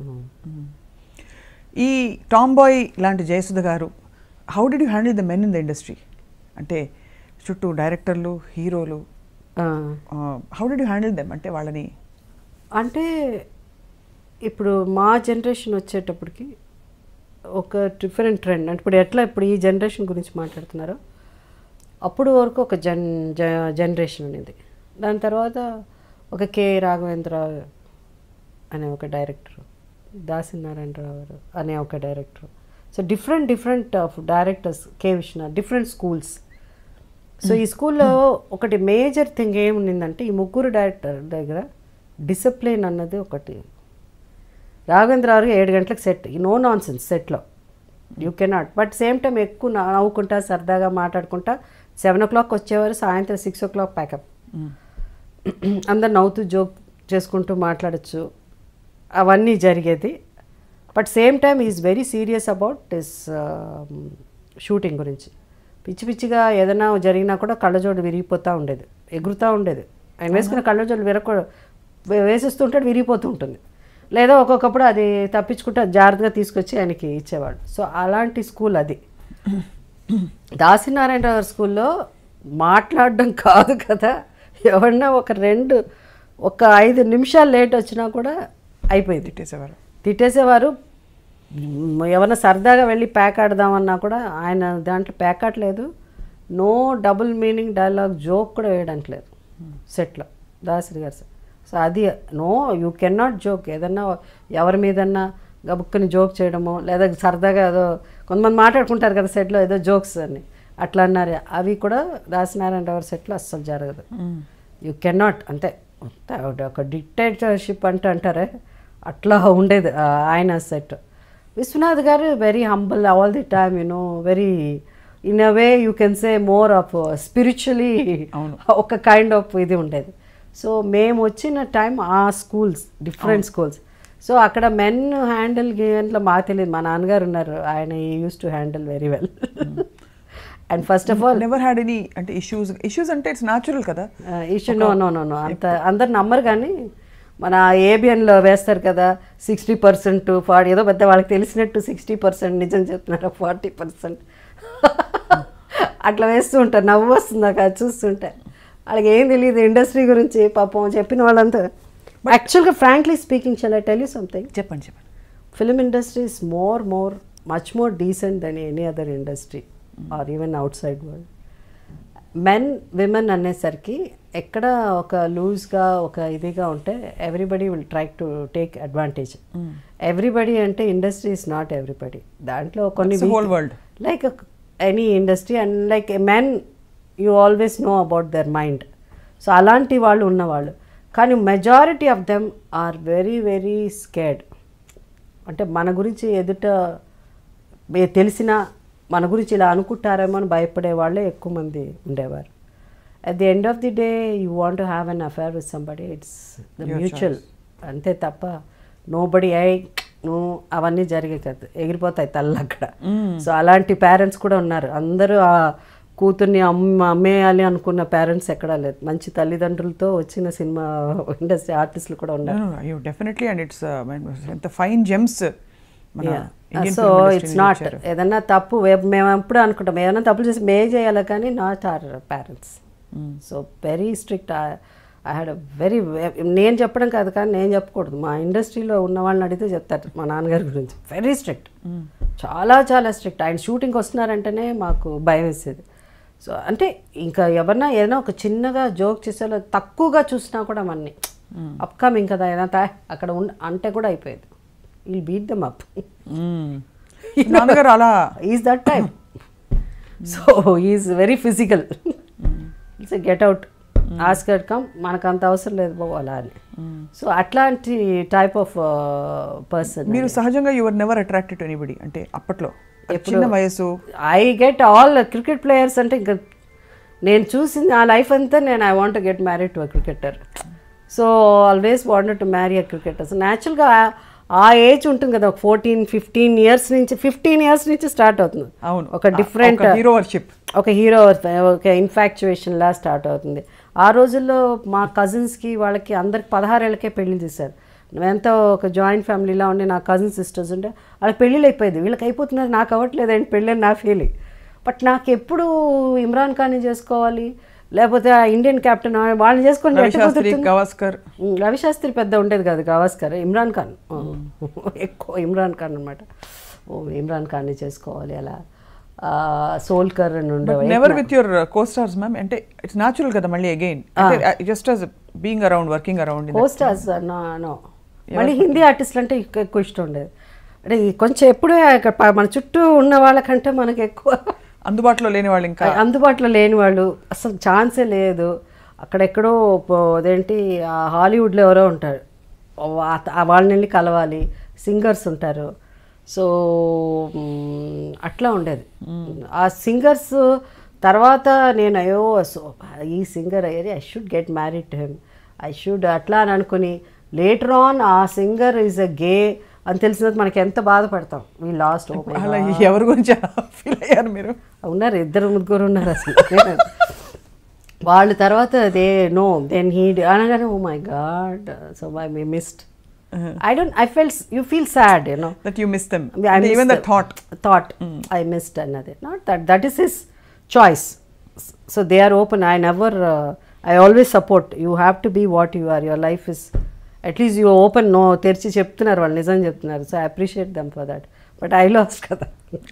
ఈ టామ్ బాయ్ లాంటి Jayasudha garu how did you handle the men in the industry అంటే చుట్టూ డైరెక్టర్లు హీరోలు how did you handle them అంటే వాళ్ళని అంటే ఇప్పుడు మా జనరేషన్ వచ్చేటప్పటికి ఒక డిఫరెంట్ ట్రెండ్ అంటే ఇప్పుడు ఎట్లా ఇప్పుడు ఈ జనరేషన్ గురించి మాట్లాడుతున్నారో అప్పుడు వరకు ఒక జన్ జ- జనరేషన్ ఉండేది దాని తర్వాత ఒక కే రాఘవేంద్ర అనే ఒక డైరెక్టర్ దాసినారాయణరావు గారు అనే ఒక director so different different of directors K Vishnu different schools so ఈ స్కూల్లో ఒకటి మేజర్ థింగ్ ఏముండిందంటే ఈ ముగ్గురు డైరెక్టర్ దగ్గర డిసిప్లిన్ అన్నది ఒకటి రాఘవేంద్ర గారు ఏడు గంటలకు సెట్ ఈ నో నాన్ సెన్స్ సెట్లో you cannot but same time ఎక్కువ నవ్వుకుంటా సరదాగా మాట్లాడుకుంటా సెవెన్ ఓ క్లాక్ వచ్చేవారు సాయంత్రం సిక్స్ ఓ క్లాక్ ప్యాకప్ అందరు నవ్వుతూ జోక్ చేసుకుంటూ మాట్లాడచ్చు అవన్నీ జరిగేది but same time is very serious about this shooting గురించి పిచ్చి పిచ్చిగా ఏదైనా జరిగినా కూడా కళ్ళజోడు విరిగిపోతూ ఉండేది ఎగురుతూ ఉండేది ఆయన వేసుకున్న కళ్ళజోడు విరగ వేసేస్తుంటాడు విరిగిపోతూ ఉంటుంది లేదా ఒక్కొక్కప్పుడు అది తప్పించుకుంటే అది జాగ్రత్తగా తీసుకొచ్చి ఆయనకి ఇచ్చేవాడు సో అలాంటి స్కూల్ అది దాసినారాయణరావు గారి స్కూల్లో మాట్లాడడం కాదు కదా ఎవరన్నా ఒక రెండు ఒక ఐదు నిమిషాలు లేట్ వచ్చినా కూడా అయిపోయింది తిట్టేసేవారు తిట్టేసేవారు మ్, ఎవరన్నా సరదాగా వెళ్ళి ప్యాక్ ఆడదామన్నా కూడా ఆయన దాంట్లో ప్యాక్ ఆడలేదు no double meaning dialogue joke కూడా వేయడానికి లేదు సెట్లో దాసరి గారు సో అది no you can not joke ఏదన్నా ఎవరి మీదన్నా గబుక్కని జోక్ చేయడమో లేదా సరదాగా ఏదో కొంతమంది మాట్లాడుకుంటారు కదా సెట్లో ఏదో జోక్స్ అని అట్లా అన్నారు అవి కూడా దాసనారాయణ సెట్లో అస్సలు జరగదు యూ కెన్ నాట్ అంతే ఒక డిక్టేటర్షిప్ అంటే అంటారే అట్లా ఉండేది ఆ, ఆయన set Vishwanath garu very humble all the time you know very in a way you can say more of spiritually ఒక కైండ్ ఆఫ్ ఇది ఉండేది సో మేము వచ్చిన టైం ఆ స్కూల్స్ డిఫరెంట్ స్కూల్స్ సో అక్కడ మెన్ హ్యాండిల్ గేమ్లో మాకు తెలియదు మా నాన్నగారు ఉన్నారు ఆయన used to handle very well and first of all never had any అంటే ఇష్యూస్ ఇష్యూస్ అంటే ఇట్స్ న్యాచురల్ కదా issue no no no no అంత అందరు నమ్మరు కానీ మన ఏబిఎన్లో వేస్తారు కదా సిక్స్టీ పర్సెంట్ ఫార్టీ ఏదో పెద్ద వాళ్ళకి తెలిసినట్టు సిక్స్టీ పర్సెంట్ నిజం చెప్తున్నారు ఫార్టీ పర్సెంట్ అట్లా వేస్తూ ఉంటారు నవ్వు వస్తుంది నాకు అది చూస్తుంటే వాళ్ళకి ఏం తెలియదు ఇండస్ట్రీ గురించి పాపం చెప్పిన వాళ్ళంతా యాక్చువల్గా frankly speaking shall I tell you something చెప్పండి చెప్పండి film industry is more more much more decent than any other industry or even outside world men women అనేసరికి ఎక్కడ ఒక లూజ్గా ఒక ఇదిగా ఉంటే everybody will try to take advantage everybody అంటే ఇండస్ట్రీ ఇస్ నాట్ ఎవ్రీబడి దాంట్లో కొన్ని It's a whole world. Like any industry and like men you always know about their mind so అలాంటి వాళ్ళు ఉన్నవాళ్ళు కానీ majority of them are very very scared అంటే మన గురించి ఎదుట ఏ- తెలిసిన మన గురించి ఇలా అనుకుంటారేమో అని భయపడే వాళ్ళే ఎక్కువ మంది ఉండేవారు at the end of the day you want to have an affair with somebody it's the Your mutual అంతే తప్ప నో బడి ఐ నువ్వు అవన్నీ జరిగే కదా ఎగిరిపోతాయి తల్లు అక్కడ సో అలాంటి పేరెంట్స్ కూడా ఉన్నారు అందరూ ఆ కూతుర్ని అమ్మ అమ్మేయాలి అనుకున్న పేరెంట్స్ ఎక్కడా లేదు మంచి తల్లిదండ్రులతో వచ్చిన సినిమా ఇండస్ట్రీ ఆర్టిస్టులు కూడా ఉన్నారు యూ డెఫినెట్లీ అండ్ ఇట్స్ ఎంత ఫైన్ జెమ్స్ మన Indian so film industry it's నుంచి నాట్ వచ్చారు. ఏదన్నా తప్పు వే- మేము ఎప్పుడు అనుకుంటాం ఏదైనా తప్పులు చేసి మే చేయాలి కానీ not our parents so very strict I had very నేను చెప్పడం కాదు కానీ నేను చెప్పకూడదు మా ఇండస్ట్రీలో ఉన్న వాళ్ళని అడిగితే చెప్తారు మా నాన్నగారి గురించి వెరీ స్ట్రిక్ట్ చాలా చాలా స్ట్రిక్ట్ ఆయన షూటింగ్కి వస్తున్నారంటేనే మాకు భయం వేసేది సో అంటే ఇంకా ఎవరన్నా ఏదైనా ఒక చిన్నగా జోక్ చేసేలా తక్కువగా చూసినా కూడా మన్ని అప్కమింగ్ కదా ఏదైనా తా- అక్కడ ఉండ అంటే కూడా అయిపోయేది will beat them up Mm. నాన్నగారు అలా is that type so is very physical it's get out ask her come మనకు అంత అవసరం లేదు బాబు అలా అని సో అట్లాంటి టైప్ ఆఫ్ పర్సన్ మీరు సహజంగా you're never attracted to anybody అంటే అప్పట్లో అది చిన్న వయసు I get all cricket players అంటే ఇంకా నేను చూసింది ఆ లైఫ్ అంతా నేను I want get married to a cricketer so always wanted to marry a cricketer so న్యాచురల్గా ఆ ఏజ్ ఉంటుంది కదా ఒక ఫోర్టీన్ ఫిఫ్టీన్ ఇయర్స్ నుంచి ఫిఫ్టీన్ ఇయర్స్ నుంచి స్టార్ట్ అవుతుంది అవును ఒక డిఫరెంట్ హీరో వర్షిప్ ఒక హీరో ఒక ఇన్ఫాక్చుయేషన్ లా స్టార్ట్ అవుతుంది ఆ రోజుల్లో మా కజిన్స్కి వాళ్ళకి అందరికి పదహారేళ్ళకే పెళ్లి చేశారు ఎంతో ఒక జాయింట్ ఫ్యామిలీలా ఉండి నా కజిన్ సిస్టర్స్ ఉంటే వాళ్ళకి పెళ్ళిళ్ళు అయిపోయింది వీళ్ళకి అయిపోతున్నారు నాకు అవ్వట్లేదు ఏంటి పెళ్ళి అని నా ఫీలింగ్ బట్ నాకు ఎప్పుడు ఇమ్రాన్ ఖాన్ని చేసుకోవాలి లేకపోతే ఆ ఇండియన్ కెప్టెన్ వాళ్ళని చేసుకొని ఎట్ట రవిశాస్త్రి కుదురుతుంది? గవాస్కర్ ఉమ్, రవిశాస్త్రి పెద్ద ఉండేది కాదు గవాస్కర్ ఇమ్రాన్ ఖాన్ ఓ, ఎక్కువ ఇమ్రాన్ ఖాన్ అనమాట ఓ ఇమ్రాన్ ఖాన్ని చేసుకోవాలి అలా ఆ, సోల్కర్ అని ఉండేవాడు never with your co stars ma'am అంటే ఇట్స్ న్యాచురల్ కదా మళ్ళీ అగైన్ అంటే just us being around working around costars no no మళ్ళీ హిందీ ఆర్టిస్టులు అంటే ఎక్కువ ఎక్కువ ఇష్టం ఉండేది అంటే ఈ కొంచెం ఎప్పుడే ఇక్కడ ప- మన చుట్టూ ఉన్న వాళ్ళకంటే మనకి ఎక్కువ అందుబాటులో లేని వాళ్ళు ఇంకా అందుబాటులో లేని వాళ్ళు అసలు ఛాన్సే లేదు అక్కడెక్కడో పో- అదేంటి ఆ హాలీవుడ్లో ఎవరో ఉంటారు వా- ఆ వాళ్ళని వెళ్ళి కలవాలి సింగర్స్ ఉంటారు సో మ్, అట్లా ఉండేది ఆ సింగర్స్ తర్వాత నేను అయ్యో సో ఈ సింగర్ అయ్యేది I should get married to him I should అట్లా అని అనుకుని లేటర్ ఆన్ ఆ సింగర్ ఈజ్ అ గే అని తెలిసినది మనకి ఎంత బాధపడతాం వీ లాస్ట్ అలా ఎవరి గురించి ఫీల్ అయ్యారు మీరు ఉన్నారు ఇద్దరు ముగ్గురు ఉన్నారు అసలు వాళ్ళ తర్వాత దే నో దెన్ హీ అనగానే oh my god so I me missed I don't I feels you feel sad you know that you miss them even the thought thought I missed అన్నది not that that is his choice so they are open I never I always support you have to be what you are your life is at least you open no తెరిచి చెప్తున్నారు వాళ్ళు నిజం చెప్తున్నారు సో I appreciate them for that but I lost కదా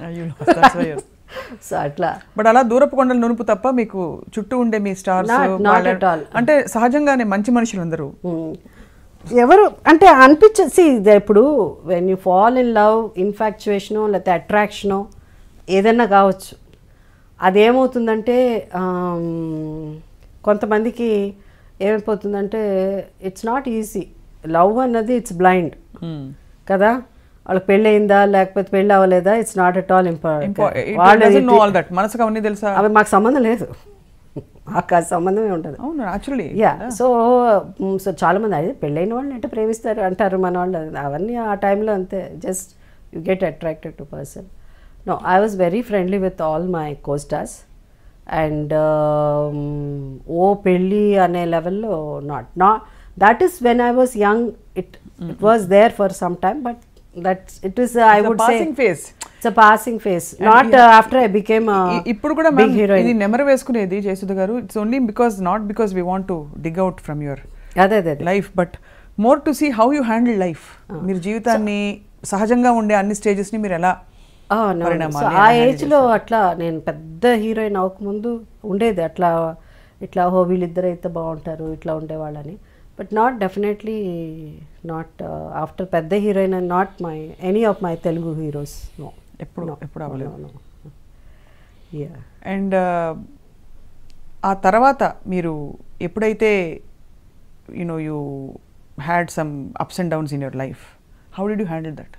so అట్లా but అలా దూరపు కొండలు నునుపు తప్ప మీకు చుట్టూ ఉండే మీ stars Not- not at all. అంటే సహజంగానే మంచి మనుషులు అందరూ మ్మ్. ఎవరు అంటే అనిపించసి ఇప్పుడు when you fall in love infatuation లేకపోతే అట్రాక్షను ఏదైనా కావచ్చు అదేమవుతుందంటే ఆమ్, కొంతమందికి ఏమైపోతుందంటే ఇట్స్ నాట్ ఈజీ లవ్ అన్నది ఇట్స్ బ్లైండ్ కదా వాళ్ళకి పెళ్ళి అయిందా లేకపోతే పెళ్ళి అవ్వలేదా it's not at all important no all that మనసుకు అవన్నీ తెలుసా అవి మాకు సంబంధం లేదు మాకు ఆ సంబంధమే ఉండదు అవును actually yeah so hmm, so చాలా మంది అదే పెళ్ళైన వాళ్ళని అంటే ప్రేమిస్తారు అంటారు మన వాళ్ళు అవన్నీ ఆ టైంలో అంతే just you get attracted to person no I was very friendly with all my costars and oh పెళ్ళి అనే లెవెల్లో not not that is when I was young it it was there for some time but that it is I would say passing phase it's a passing phase not after I became ఇప్పుడు కూడా big ma'am heroine ఇది నెమరు వేసుకునేది Jayasudha garu it's only because not because we want to dig out from your అదే అదే అదే life but more to see how you handle life మీరు జీవితాన్ని సహజంగా ఉండే అన్ని స్టేజెస్ ని మీరు ఎలా ఆ, no, no. పరిణామాన్ని So, ఆ handle ఏజ్లో అట్లా నేను పెద్ద హీరోయిన్ అవ్వకముందు ఉండేది అట్లా ఇట్లా హో వీళ్ళిద్దరు అయితే బాగుంటారు ఇట్లా ఉండేవాళ్ళని but not definitely not after పెద్ద heroine and not my any of my Telugu heroes no ఎప్పుడు ఎప్పుడు అవ్వలేదు యా అండ్ ఆ తర్వాత మీరు ఎప్పుడైతే you know you had some ups and downs in your life how did you handle that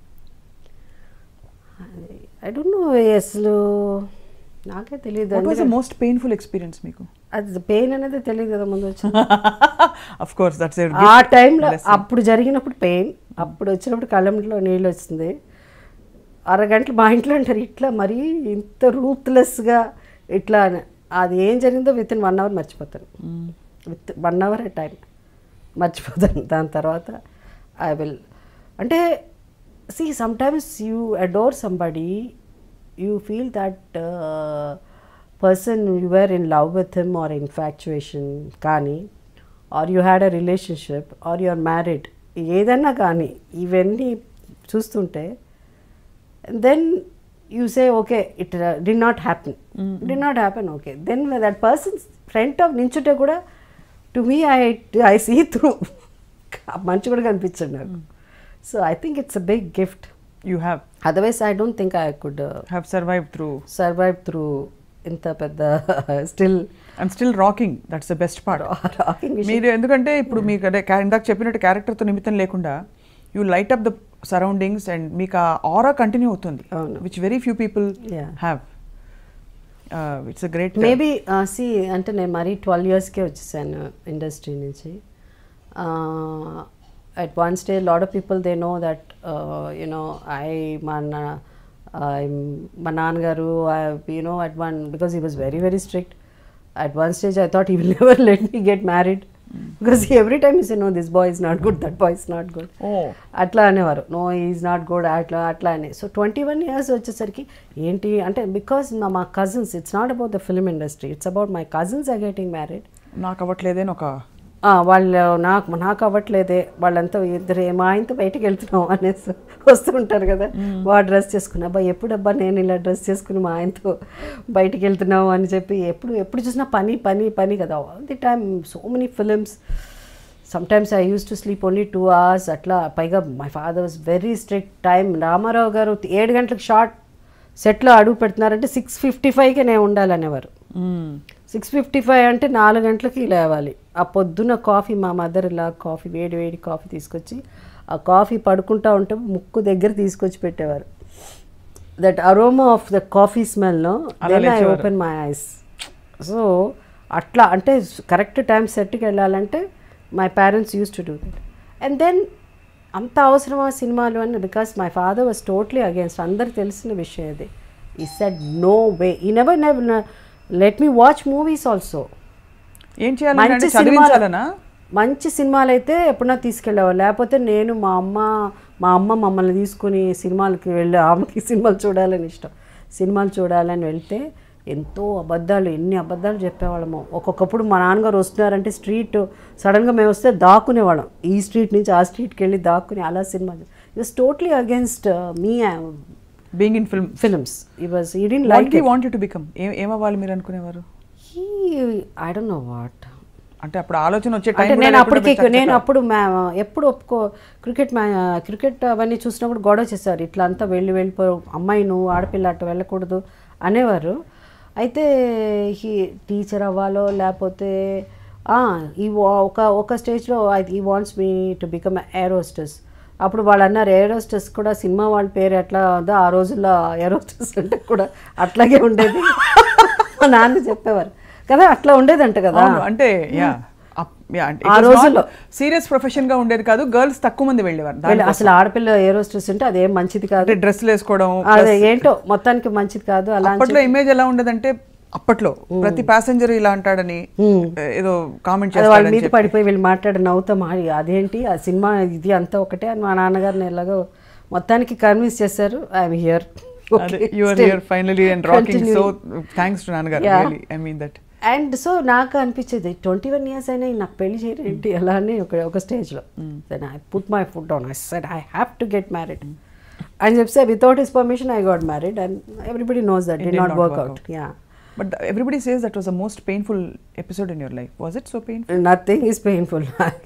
I don't know అసలు నాకే తెలియదు what was the most painful experience మీకు అది పెయిన్ అనేది తెలియదు కదా ముందు వచ్చి అఫ్ కోర్స్ దట్స్ ఆ టైంలో అప్పుడు జరిగినప్పుడు పెయిన్ అప్పుడు వచ్చినప్పుడు కళ్ళంలో నీళ్ళు వచ్చింది అరగంటలు మా ఇంట్లో అంటారు ఇట్లా మరీ ఇంత రూత్లెస్గా ఇట్లా అని. అది ఏం జరిగిందో విత్ ఇన్ వన్ అవర్ మర్చిపోతాను విత్ వన్ అవర్ టైం మర్చిపోతాను దాని తర్వాత ఐ విల్ అంటే see sometimes you adore somebody you feel that person you were in love with him or infatuation కానీ or you had a relationship or you are married ఏదన్నా కానీ ఇవన్నీ చూస్తుంటే then you say okay it did not happen did not happen okay then that person front of నించుంటే కూడా to me I I see through మంచి కూడా కనిపించండి నాకు so I think it's a big gift you have otherwise I don't think I could have survive through survive through ఇంత పెద్ద still and still rocking that's the best part rocking మీరు ఎందుకంటే ఇప్పుడు మీకు అదే క్యా- ఇందాక చెప్పినట్టు క్యారెక్టర్తో నిమిత్తం లేకుండా you light up the surroundings and మీకు ఆ ఆరా కంటిన్యూ అవుతుంది అవును. Which very few people Yeah. Have it's a great maybe see అంటే నేను మరీ ట్వెల్వ్ ఇయర్స్కే వచ్చేసాను ఇండస్ట్రీ నుంచి at one stage lot of people they know that you know I మా నా- I'm- మా నాన్నగారు you know at one because he was very very strict at one stage I thought he will never let me get married because every time is no this boy is not good that boy is not good oh అట్లా అనేవారు no is not good అట్లా అట్లా అని so twenty one years వచ్చేసరికి ఏంటి అంటే because మా మా cousins it's not about the film industry it's about my cousins are getting married నాకు అవ్వట్లేదని ఒక వాళ్ళు నాకు నాకు అవ్వట్లేదే వాళ్ళంతా ఇద్దరు మా ఆయనతో బయటికి వెళ్తున్నాం అనేసి వస్తుంటారు కదా వాడు డ్రెస్ చేసుకుని అబ్బా ఎప్పుడబ్బా నేను ఇలా డ్రెస్ చేసుకుని మా ఆయనతో బయటికి వెళ్తున్నావు అని చెప్పి ఎప్పుడు ఎప్పుడు చూసినా పని పని పని కదా all the time so many films sometimes I use to sleep only two hours అట్లా పైగా my father was very strict time Ramarao garu ఏడు గంటలకు షార్ట్ సెట్లో అడుగు పెడుతున్నారంటే సిక్స్ ఫిఫ్టీ ఫైవ్కే నేను ఉండాలనేవారు సిక్స్ ఫిఫ్టీ ఫైవ్ అంటే నాలుగు గంటలకి లేవాలి ఆ పొద్దున్న కాఫీ మా మదర్ ఇలా కాఫీ వేడి వేడి కాఫీ తీసుకొచ్చి ఆ కాఫీ పడుకుంటా ఉంటే ముక్కు దగ్గర తీసుకొచ్చి పెట్టేవారు that aroma of the coffee స్మెల్ను then I open my eyes so అట్లా అంటే కరెక్ట్ టైం సెట్కి వెళ్ళాలంటే my parents used to do that and then అంత అవసరమా సినిమాలు అని బికాస్ మై ఫాదర్ వాజ్ టోట్లీ అగేన్స్ట్ అందరికి తెలిసిన విషయం ఇది he said no way he never never let me watch movies also ఏం చేయాలంటే మంచి చదివించాలనా మంచి సినిమాలు అయితే ఎప్పుడన్నా తీసుకెళ్ళేవారు లేకపోతే నేను మా అమ్మ మా అమ్మ మమ్మల్ని తీసుకుని సినిమాలకి వెళ్ళి ఆమెకి సినిమాలు చూడాలని ఇష్టం సినిమాలు చూడాలని వెళ్తే ఎంతో అబద్ధాలు ఎన్ని అబద్ధాలు చెప్పేవాళ్ళము ఒక్కొక్కప్పుడు మా నాన్నగారు వస్తున్నారంటే స్ట్రీట్ సడన్గా మేము వస్తే దాక్కునేవాళ్ళం ఈ స్ట్రీట్ నుంచి ఆ స్ట్రీట్కి వెళ్ళి దాక్కుని అలా సినిమా it's totally against me being in film films he was he did what like you want to become ఏమవ్వాలి మీరు అనుకునేవారు he I don't know what అంటే అప్పుడు ఆలోచన వచ్చే అంటే టైం నేను అప్పటికి నేను అప్పుడు మ్యా ఎప్పుడు ఒప్పుకో క్రికెట్ మ్యా క్రికెట్ అవన్నీ చూసినప్పుడు గొడవ చేశారు ఇట్లా అంతా వెళ్ళి వెళ్ళిపో అమ్మాయి నువ్వు ఆడపిల్ల అట్ట వెళ్ళకూడదు అనేవారు అయితే ఈ టీచర్ అవ్వాలో లేకపోతే ఆ, ఈ వా- ఒక ఒక స్టేజ్లో he wants me to become air hostess అప్పుడు వాళ్ళు అన్నారు ఏరోస్టెస్ కూడా సినిమా వాళ్ళ పేరు ఎట్లా ఉందో ఆ రోజుల్లో ఏరోస్టెస్ అంటే కూడా అట్లాగే ఉండేది మా నాన్న చెప్పేవారు కదా అట్లా ఉండేదంట కదా అంటే యా ఆ రోజుల్లో. సీరియస్ ప్రొఫెషన్ గా ఉండేది కాదు గర్ల్స్ తక్కువ మంది వెళ్ళేవారు దాని- వీళ్ళు అసలు ఆడపిల్ల ఏరోస్టెస్ అంటే అదేం మంచిది కాదు అంటే డ్రెస్సులు వేసుకోవడం అదే ఏంటో మొత్తానికి మంచిది కాదు అలా అని అప్పట్లో ఇమేజ్ ఎలా ఉండేదంటే అప్పట్లో ప్రతి ప్యాసింజర్ ఇలా అంటాడని ఏదో కామెంట్ అది వాళ్ళ చేస్తాడని మీద పడిపోయి వీళ్ళు మాట్లాడి నవ్వుతాం "ఆ, అదేంటి ఆ సినిమా ఇది అంతా ఒకటే అని మా నాన్నగారిని ఎలాగో మొత్తానికి కన్విన్స్ చేశారు I'm here you are here finally and rocking so thanks to నాన్నగారు Yeah. Really I mean that and so నాకు అనిపించేది ట్వంటీ వన్ ఇయర్స్ అయినా నాకు పెళ్లి చేయరు ఏంటి అలా అని ఒక ఒక స్టేజ్లో then I put my foot on I said I have to get married అని చెప్తే without his permission I got married and everybody knows that did not work out yeah but everybody says that was the most painful episode in your life was it so painful nothing is painful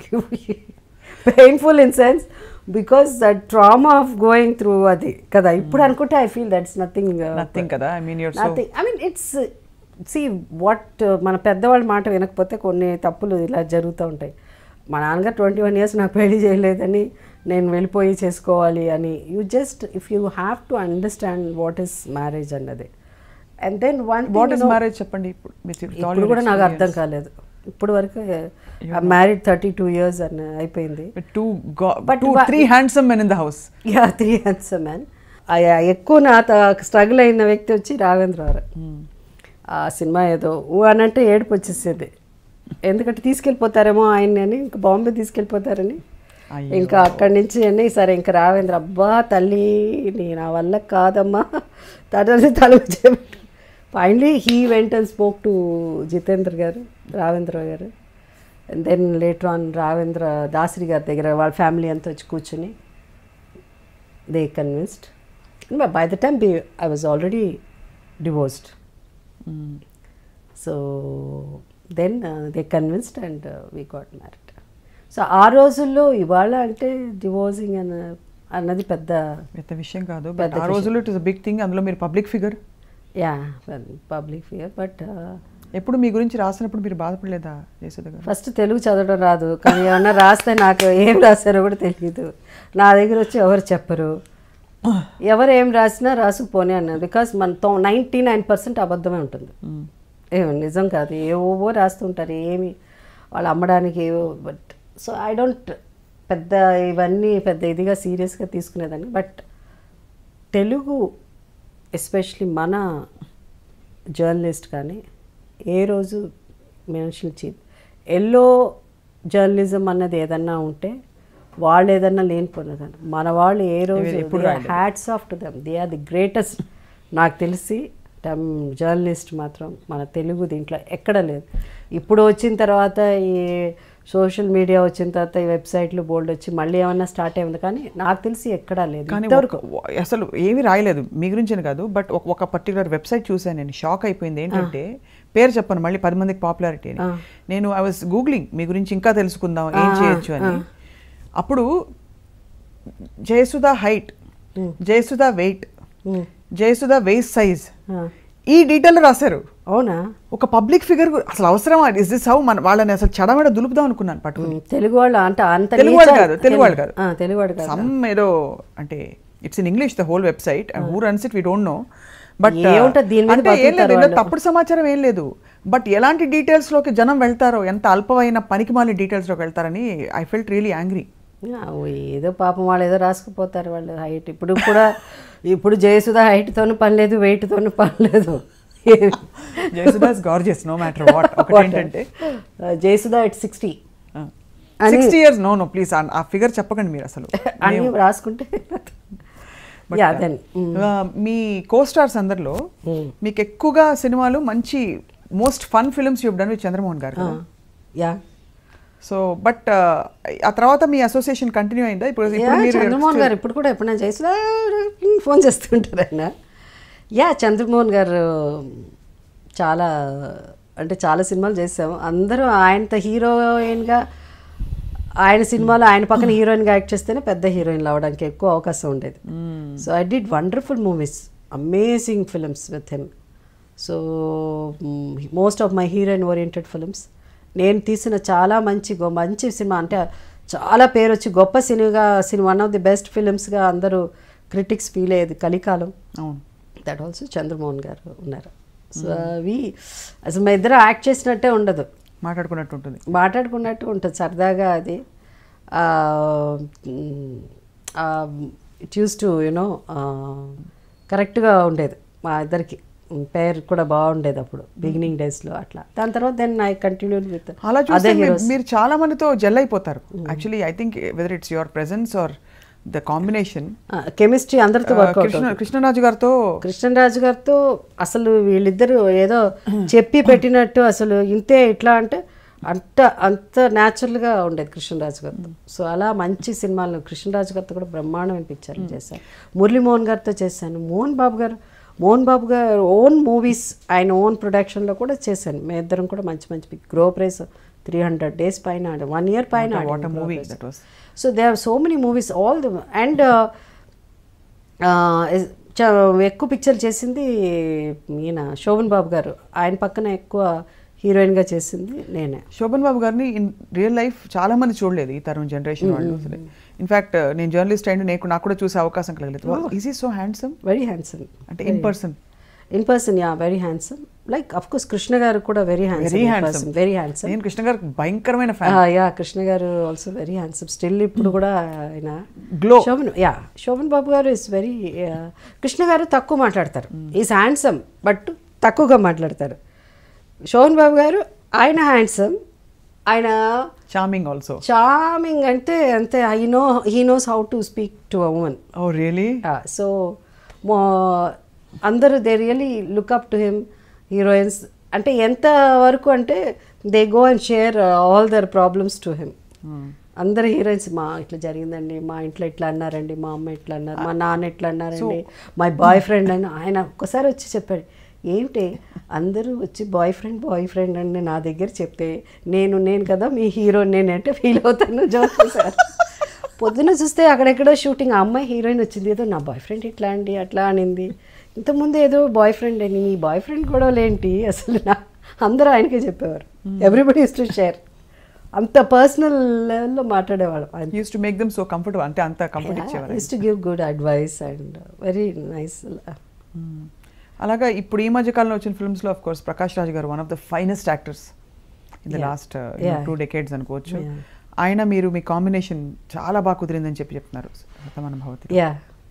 painful in sense because that trauma of going through అది కదా ఇప్పుడు అనుకుంటే I feel that's nothing nothing కదా I mean your so nothing I mean it's see what మన పెద్దవాళ్ళ మాట వినకపోతే కొన్ని తప్పులు ఇలా జరుగుతూ ఉంటాయి మా నాన్నగారు ట్వంటీ వన్ ఇయర్స్ నాకు పెళ్లి చేయలేదని నేను వెళ్ళిపోయి చేసుకోవాలి అని you just if you have to understand what is marriage అన్నది and then one what is marriage చెప్పండి ఇప్పుడు with all ఇప్పుడు your కూడా నాకు experience. అర్థం కాలేదు ఇప్పుడు వరకు మ్యారీడ్ థర్టీ టూ ఇయర్స్ అని అయిపోయింది With two go- But two wha- three handsome men in the house yeah three hands man ఎక్కువ నా స్ట్రగుల్ అయిన వ్యక్తి వచ్చి రాఘవేంద్రరావు ఆ సినిమా ఏదో ఊ అని అంటే ఏడుపు వచ్చేసేది ఎందుకంటే తీసుకెళ్ళిపోతారేమో ఆయన్ని అని ఇంకా బాంబే తీసుకెళ్ళిపోతారని అయ్యో. ఇంకా అక్కడి నుంచి అని సరే ఇంకా రావేంద్ర అబ్బా తల్లి నీ నా వల్ల కాదమ్మా తల్లి తల finally he went and spoke to Jitendra garu Raghavendra garu and then later on Raghavendra Dasari గారి దగ్గర వాళ్ళ ఫ్యామిలీ అంతా వచ్చి కూర్చుని they convinced by the time I was already divorced so then they convinced and we got married so ఆ రోజుల్లో ఇవాళ అంటే డివోర్సింగ్ అన్న అన్నది పెద్ద పెద్ద విషయం కాదు పెద్ద బట్ ఆ రోజుల్లో ఇట్ ఇస్ బిగ్ థింగ్ అందులో మీరు public figure yeah public fear but ఎప్పుడు మీ గురించి రాసినప్పుడు మీరు బాధపడలేదా జయసుధ గారు ఫస్ట్ తెలుగు చదవడం రాదు కానీ ఏమన్నా రాస్తే నాకు ఏం రాశారో కూడా తెలియదు నా దగ్గర వచ్చి ఎవరు చెప్పరు ఎవరు ఏం రాసినా రాసుకుపోని అన్నారు బికాస్ మన తో నైంటీ నైన్ పర్సెంట్ అబద్ధమే ఉంటుంది ఏమో నిజం కాదు ఏవో రాస్తుంటారు ఏమి వాళ్ళు అమ్మడానికి ఏవో బట్ సో ఐ డోంట్ పెద్ద ఇవన్నీ పెద్ద ఇదిగా సీరియస్గా తీసుకునేదాన్ని బట్ తెలుగు ఎస్పెషలీ మన జర్నలిస్ట్ కానీ ఏ రోజు మనుషులు చీ ఎల్లో జర్నలిజం అన్నది ఏదన్నా ఉంటే వాళ్ళు ఏదన్నా లేనిపోయినదని మన వాళ్ళు ఏ రోజు ఎప్పుడు రాయలేదు. Hats off to them they are the greatest నాకు తెలిసి టమ్ జర్నలిస్ట్ మాత్రం మన తెలుగు దీంట్లో ఎక్కడ లేదు ఇప్పుడు వచ్చిన తర్వాత ఈ సోషల్ మీడియా వచ్చిన తర్వాత ఈ వెబ్సైట్లు బోల్డ్ వచ్చి మళ్ళీ ఏమన్నా స్టార్ట్ అయింది కానీ నాకు తెలిసి ఎక్కడా లేదు కానీ ఇంతవరకు ఒక- అసలు ఏమీ రాయలేదు మీ గురించి కాదు బట్ ఒక ఒక పర్టికులర్ వెబ్సైట్ చూసాను నేను షాక్ అయిపోయింది ఏంటంటే పేరు చెప్పను మళ్ళీ పది మందికి పాపులారిటీ అని నేను ఐ వాస్ గూగ్లింగ్ మీ గురించి ఇంకా తెలుసుకుందాం ఏం చేయొచ్చు అని అప్పుడు Jayasudha height Jayasudha weight Jayasudha waist size ఆ. ఈ డీటెయిల్ రాశారు అవునా ఒక పబ్లిక్ ఫిగర్ అసలు అవసరమా ఇస్ దిస్ హౌ మన వాళ్ళని అసలు చడమడ దులుపుదాం అనుకున్నాను పట్టుకుని ఉమ్, తెలుగు వాళ్ళు అంటే అంత తెలుగు వాళ్ళు నీచ- కాదు తెలుగు వాళ్ళు కాదు ఆ, తెలుగు వాడు కాదు సమ్ ఏదో అంటే it's in English the whole website and who runs it we don't know but ఏముంటది దీని మీద అంటే ఏం లేదు బతుకుతారు ఇందులో వాళ్ళు. తప్పుడు సమాచారం ఏం లేదు బట్ ఎలాంటి డీటెయిల్స్ లోకి జనం వెళ్తారో ఎంత అల్పమైన పనికిమాలిన డీటెయిల్స్ లోకి వెళ్తారని ఐ ఫెల్ట్ రియలీ యాంగ్రీ ఆ, ఓ ఏదో పాపం వాళ్ళు ఏదో రాసుకుపోతారు వాళ్ళు హైట్ ఇప్పుడు కూడా ఇప్పుడు జయసుధ హైట్తోనూ పని లేదు వెయిట్తోనూ పని లేదు Jayasudha's gorgeous no matter what ఒకటి ఏంటంటే జయసుధ ఎట్ సిక్స్టీ అని- sixty years no no please ఆ ఫిగర్ చెప్పకండి మీరు అసలు అన్ని రాసుకుంటే But, yeah uh, then uh, మీ కో స్టార్స్ అందరిలో మీకు ఎక్కువగా సినిమాలు మంచి most fun films you done with Chandramohan garu కదా యా సో బట్ ఆ తర్వాత మీ అసోసియేషన్ కంటిన్యూ అయిందా ఇప్పుడు ఇప్పుడు మీరు చంద్రమోహన్ గారు ఇప్పుడు కూడా ఎప్పుడైనా జయసుధ ఫోన్ చేస్తుంటారు ఆయన యా చంద్రమోహన్ గారు చాలా అంటే చాలా సినిమాలు చేసాము అందరూ ఆయనతో హీరోయిన్గా ఆయన సినిమాలో ఆయన పక్కన హీరోయిన్గా యాక్ట్ చేస్తేనే పెద్ద హీరోయిన్లు అవడానికి ఎక్కువ అవకాశం ఉండేది so I did wonderful movies amazing films with him so most of my heroine oriented films నేను తీసిన చాలా మంచి గొ- మంచి సినిమా అంటే చాలా పేరు వచ్చి గొప్ప సినిమాగా సినిమా వన్ ఆఫ్ ది బెస్ట్ ఫిల్మ్స్గా అందరూ క్రిటిక్స్ ఫీల్ అయ్యేది కలికాలం అవును దట్ ఆల్సో చంద్రమోహన్ గారు ఉన్నారు సో అవి అసలు మా ఇద్దరు యాక్ట్ చేసినట్టే ఉండదు మాట్లాడుకున్నట్టు ఉంటుంది మాట్లాడుకున్నట్టు ఉంటుంది సరదాగా అది ఇట్ యూస్ టు యునో కరెక్ట్గా ఉండేది మా ఇద్దరికి పేరు కూడా బాగుండేది అప్పుడు బిగినింగ్ డేస్లో అట్లా దాని తర్వాత దెన్ ఐ కంటిన్యూ విత్ అలా చూస్తే అదర్ మీరు- హీరోస్ మీరు చాలా మందితో జెల్ అయిపోతారు actually I think whether it's your presence or the combination chemistry అందరితో వర్కౌట్ కృష్ణ కృష్ణరాజు గారితో కృష్ణరాజు గారితో అసలు వీళ్ళిద్దరు ఏదో చెప్పి పెట్టినట్టు అసలు ఇంతే ఇట్లా అంటే అంత అంత న్యాచురల్గా ఉండేది కృష్ణరాజు గారితో సో అలా మంచి సినిమాలు కృష్ణరాజు గారితో కూడా బ్రహ్మాండమైన పిక్చర్లు చేశాను మురళీమోహన్ గారితో చేశాను మోహన్ బాబు గారు మోహన్ బాబు గారు ఓన్ మూవీస్ ఆయన ఓన్ ప్రొడక్షన్లో కూడా చేశాను మేము ఇద్దరం కూడా మంచి మంచి గ్రో ప్రైస్ త్రీ హండ్రెడ్ డేస్ పైన వన్ ఇయర్ పైన what a movie that was so they are so many movies all the and ఎక్కువ పిక్చర్ చేసింది ఈయన శోభన్ బాబు గారు ఆయన పక్కన ఎక్కువ హీరోయిన్గా చేసింది నేనే శోభన్ బాబు గారిని ఇన్ రియల్ లైఫ్ చాలా మంది చూడలేదు ఈ తరం జనరేషన్ వాళ్ళు అసలు ఇన్ఫాక్ట్ నేను జర్నలిస్ట్ అయిన నేను నాకు కూడా చూసే అవకాశం కలగలేదు he is so handsome very handsome అంటే in person in person yeah very handsome like of course Krishna garu కూడా very very handsome handsome very handsome నేను కృష్ణ గారికి భయంకరమైన ఫ్యాన్ యా కృష్ణ గారు ఆల్సో వెరీ హ్యాండ్సమ్ స్టిల్ ఇప్పుడు కూడా ఆయన Glow. Sobhan yeah Sobhan Babu garu is very Krishna గారు తక్కువ మాట్లాడతారు ఈజ్ హ్యాండ్సమ్ బట్ తక్కువగా మాట్లాడతారు శోభన్ బాబు గారు ఆయన హ్యాండ్సమ్ ఆయన చార్మింగ్ ఆల్సో చార్మింగ్ అంటే అంతే I know he knows how to speak to a women oh really so మో అందరూ they really look up to him heroines అంటే ఎంత వరకు అంటే they go and share all their problems to him అందరు heroines మా ఇట్లా జరిగిందండి మా ఇంట్లో ఇట్లా అన్నారండి మా అమ్మ ఇట్లా అన్నారు మా నాన్న ఇట్లా అన్నారండి మై బాయ్ ఫ్రెండ్ అని ఆయన ఒక్కసారి వచ్చి చెప్పాడు ఏమిటి అందరూ వచ్చి బాయ్ ఫ్రెండ్ బాయ్ ఫ్రెండ్ అని నా దగ్గర చెప్తే నేను నేను కదా మీ హీరో నేనంటే ఫీల్ అవుతాను జోక్ సార్ పొద్దున చూస్తే అక్కడెక్కడో షూటింగ్ ఆ అమ్మాయి హీరోయిన్ వచ్చింది ఏదో నా బాయ్ ఫ్రెండ్ ఇట్లా అండి అట్లా అనింది ఇంతకుముందు ఏదో బాయ్ ఫ్రెండ్ అని నీ బాయ్ ఫ్రెండ్ గొడవలేంటి అసలు నా అందరూ ఆయనకే చెప్పేవారు ఎవ్రీబడి ఇస్ టు షేర్ అంత పర్సనల్ లెవెల్లో మాట్లాడేవాడు ఆయన used to make them so comfortable అంటే అంత కంఫర్ట్ ఇచ్చేవారు used to give good advice and very nice Hmm. అలాగా ఇప్పుడు ఈ మధ్య కాలంలో వచ్చిన ఫిల్మ్స్ లో of course Prakash Raj garu one of the finest actors in the Yeah. Last Yeah. Two decades అనుకోవచ్చు Yeah. ఆయన మీరు మీ కాంబినేషన్ చాలా బాగా కుదిరిందని చెప్పి చెప్తున్నారు శతమానం భవతి యా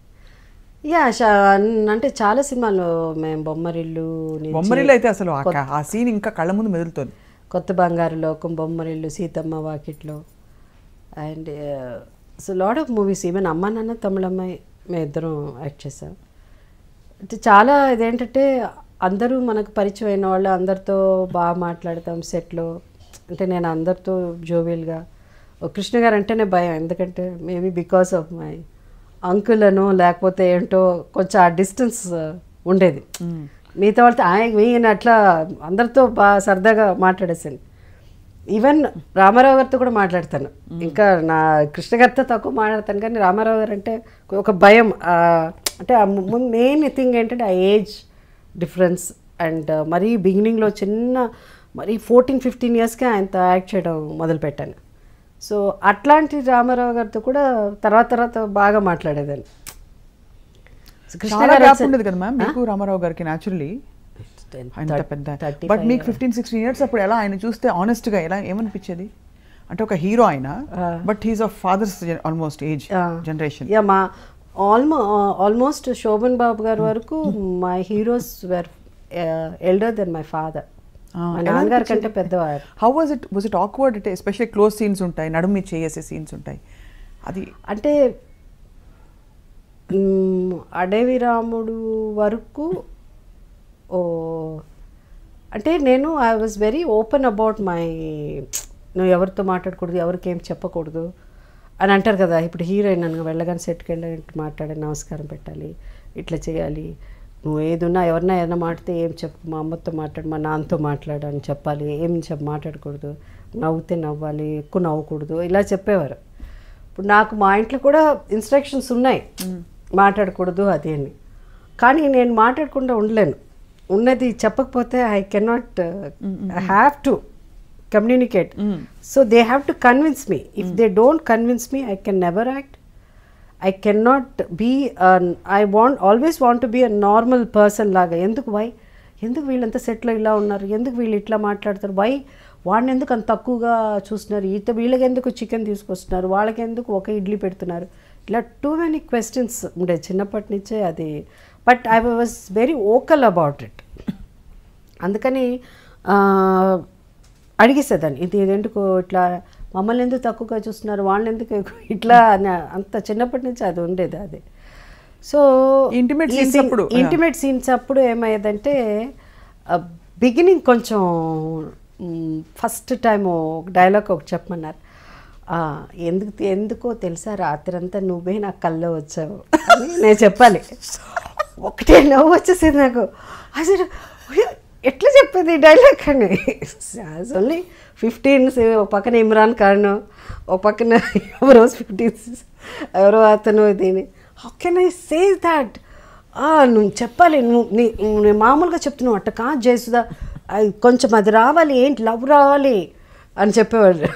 యా అంటే చాలా సినిమాలు మేము బొమ్మరిల్లు నుంచి బొమ్మరిల్లు అయితే అసలు ఆ క- ఆ సీన్ ఇంకా కళ్ళ ముందు మెదులుతోంది కొత్త బంగారు లోకం Bommarillu Seethamma Vakitlo and so lot of movies even Amma Nanna తమిళమ్మాయి మేము ఇద్దరం యాక్ట్ చేసాం అంటే చాలా ఇదేంటంటే అందరూ మనకు పరిచయం అయిన వాళ్ళు అందరితో బాగా మాట్లాడతాం సెట్లో అంటే నేను అందరితో జోవియల్గా కృష్ణ గారు అంటేనే భయం ఎందుకంటే maybe because of my uncle అనో లేకపోతే ఏంటో కొంచెం ఆ డిస్టెన్స్ ఉండేది మిగతా వాళ్ళతో ఆయన ఈయన అట్లా అందరితో బాగా సరదాగా మాట్లాడేసాను ఈవెన్ రామారావు గారితో కూడా మాట్లాడతాను ఇంకా నా కృష్ణ గారితో తక్కువ మాట్లాడతాను కానీ రామారావు గారు అంటే ఒక భయం ఆ, అంటే మెయిన్ థింగ్ ఏంటంటే ఆ ఏజ్ డిఫరెన్స్ అండ్ మరీ బిగినింగ్లో చిన్న మరీ ఫోర్టీన్ ఫిఫ్టీన్ ఇయర్స్కే ఆయనతో యాక్ట్ చేయడం మొదలుపెట్టాను సో అట్లాంటి రామారావు గారితో కూడా తర్వాత తర్వాత బాగా మాట్లాడేదాన్ని సో కృష్ణ చాలా గారు గ్యాప్ వచ్చే- ఉండదు కదా మ్యామ్ మీకు రామారావు గారికి న్యాచురలీ అంత థర్టీ- పెద్ద థర్టీ బట్ ఫైవ్ మీకు ఫిఫ్టీన్ సిక్స్టీన్ ఇయర్స్ అప్పుడు ఎలా ఆయన చూస్తే honest గా ఎలా ఏమనిపించేది అంటే ఒక హీరో ఆయన but his of father's almost age generation yeah మా ఆల్మో ఆల్మోస్ట్ శోభన్ బాబు గారి వరకు my heroes were elder than my father మా నాన్నగారి కంటే పెద్దవారు how was it was it awkward అంటే ఎస్పెషల్లీ క్లోజ్ సీన్స్ ఉంటాయి నడుము మీద చేసే సీన్స్ ఉంటాయి అది అంటే మ్, అడవి రాముడు వరకు ఓ అంటే నేను I was very open about my నువ్వు ఎవరితో మాట్లాడకూడదు ఎవరికి ఏం చెప్పకూడదు అని అంటారు కదా ఇప్పుడు హీరోయిన్ నన్ను వెళ్ళగానే సెట్కి వెళ్ళి మాట్లాడి నమస్కారం పెట్టాలి ఇట్లా చేయాలి నువ్వు ఏదున్నా ఎవరన్నా ఏదైనా మాట్లాడితే ఏం చెప్పు మా అమ్మతో మాట్లాడు మా నాన్నతో మాట్లాడు అని చెప్పాలి ఏం చెప్ప మాట్లాడకూడదు నవ్వుతే నవ్వాలి ఎక్కువ నవ్వకూడదు ఇలా చెప్పేవారు ఇప్పుడు నాకు మా ఇంట్లో కూడా ఇన్స్ట్రక్షన్స్ ఉన్నాయి మాట్లాడకూడదు అది అని కానీ నేను మాట్లాడకుండా ఉండలేను ఉన్నది చెప్పకపోతే I cannot I have to communicate so they have to convince me if they don't convince me I can never act I can not be I want always want to be a normal person లాగా ఎందుకు why ఎందుకు వీళ్ళంతా సెట్లో ఇలా ఉన్నారు ఎందుకు వీళ్ళు ఇట్లా మాట్లాడతారు వై వాడిని ఎందుకు అంత తక్కువగా చూస్తున్నారు ఈత వీళ్ళకి ఎందుకు చికెన్ తీసుకొస్తున్నారు వాళ్ళకి ఎందుకు ఒక ఇడ్లీ పెడుతున్నారు ఇలా టూ మెనీ క్వశ్చన్స్ ఉండే చిన్నప్పటి నుంచే అది but I was very vocal about it అందుకని ఆ, అడిగేసేదాన్ని ఇది ఎందుకు ఇట్లా మమ్మల్ని ఎందుకు తక్కువగా చూస్తున్నారు వాళ్ళని ఎందుకు ఎక్కువ ఇట్లా అని అంత చిన్నప్పటి నుంచి అది ఉండేది అది సో Intimate scenes అప్పుడు, yeah. ఇంటిమేట్ సీన్స్ అప్పుడు ఏమయ్యేదంటే బిగినింగ్ కొంచెం ఫస్ట్ టైం ఒక డైలాగ్ ఒకటి చెప్పమన్నారు ఆ, ఎందుకు ఎందుకో తెలుసా రాత్రి అంతా నువ్వే నా కల్లో వచ్చావు అని నేను చెప్పాలి ఒకటే నవ్వు వచ్చేసింది నాకు అసలు "ఉయ్య, ఎట్లా చెప్పేది ఈ డైలాగ్ అని ఓన్లీ ఫిఫ్టీన్ ఒక పక్కన ఇమ్రాన్ ఖాన్ ఒక పక్కన ఎవరో ఫిఫ్టీన్ ఎవరో అతను దీని how can I say that నువ్వు చెప్పాలి నువ్వు నీ నువ్వు నేను మామూలుగా చెప్తున్నావు అట్ట కాదు జయసుదా అది కొంచెం అది రావాలి ఏంటి లవ్ రావాలి అని చెప్పేవాడు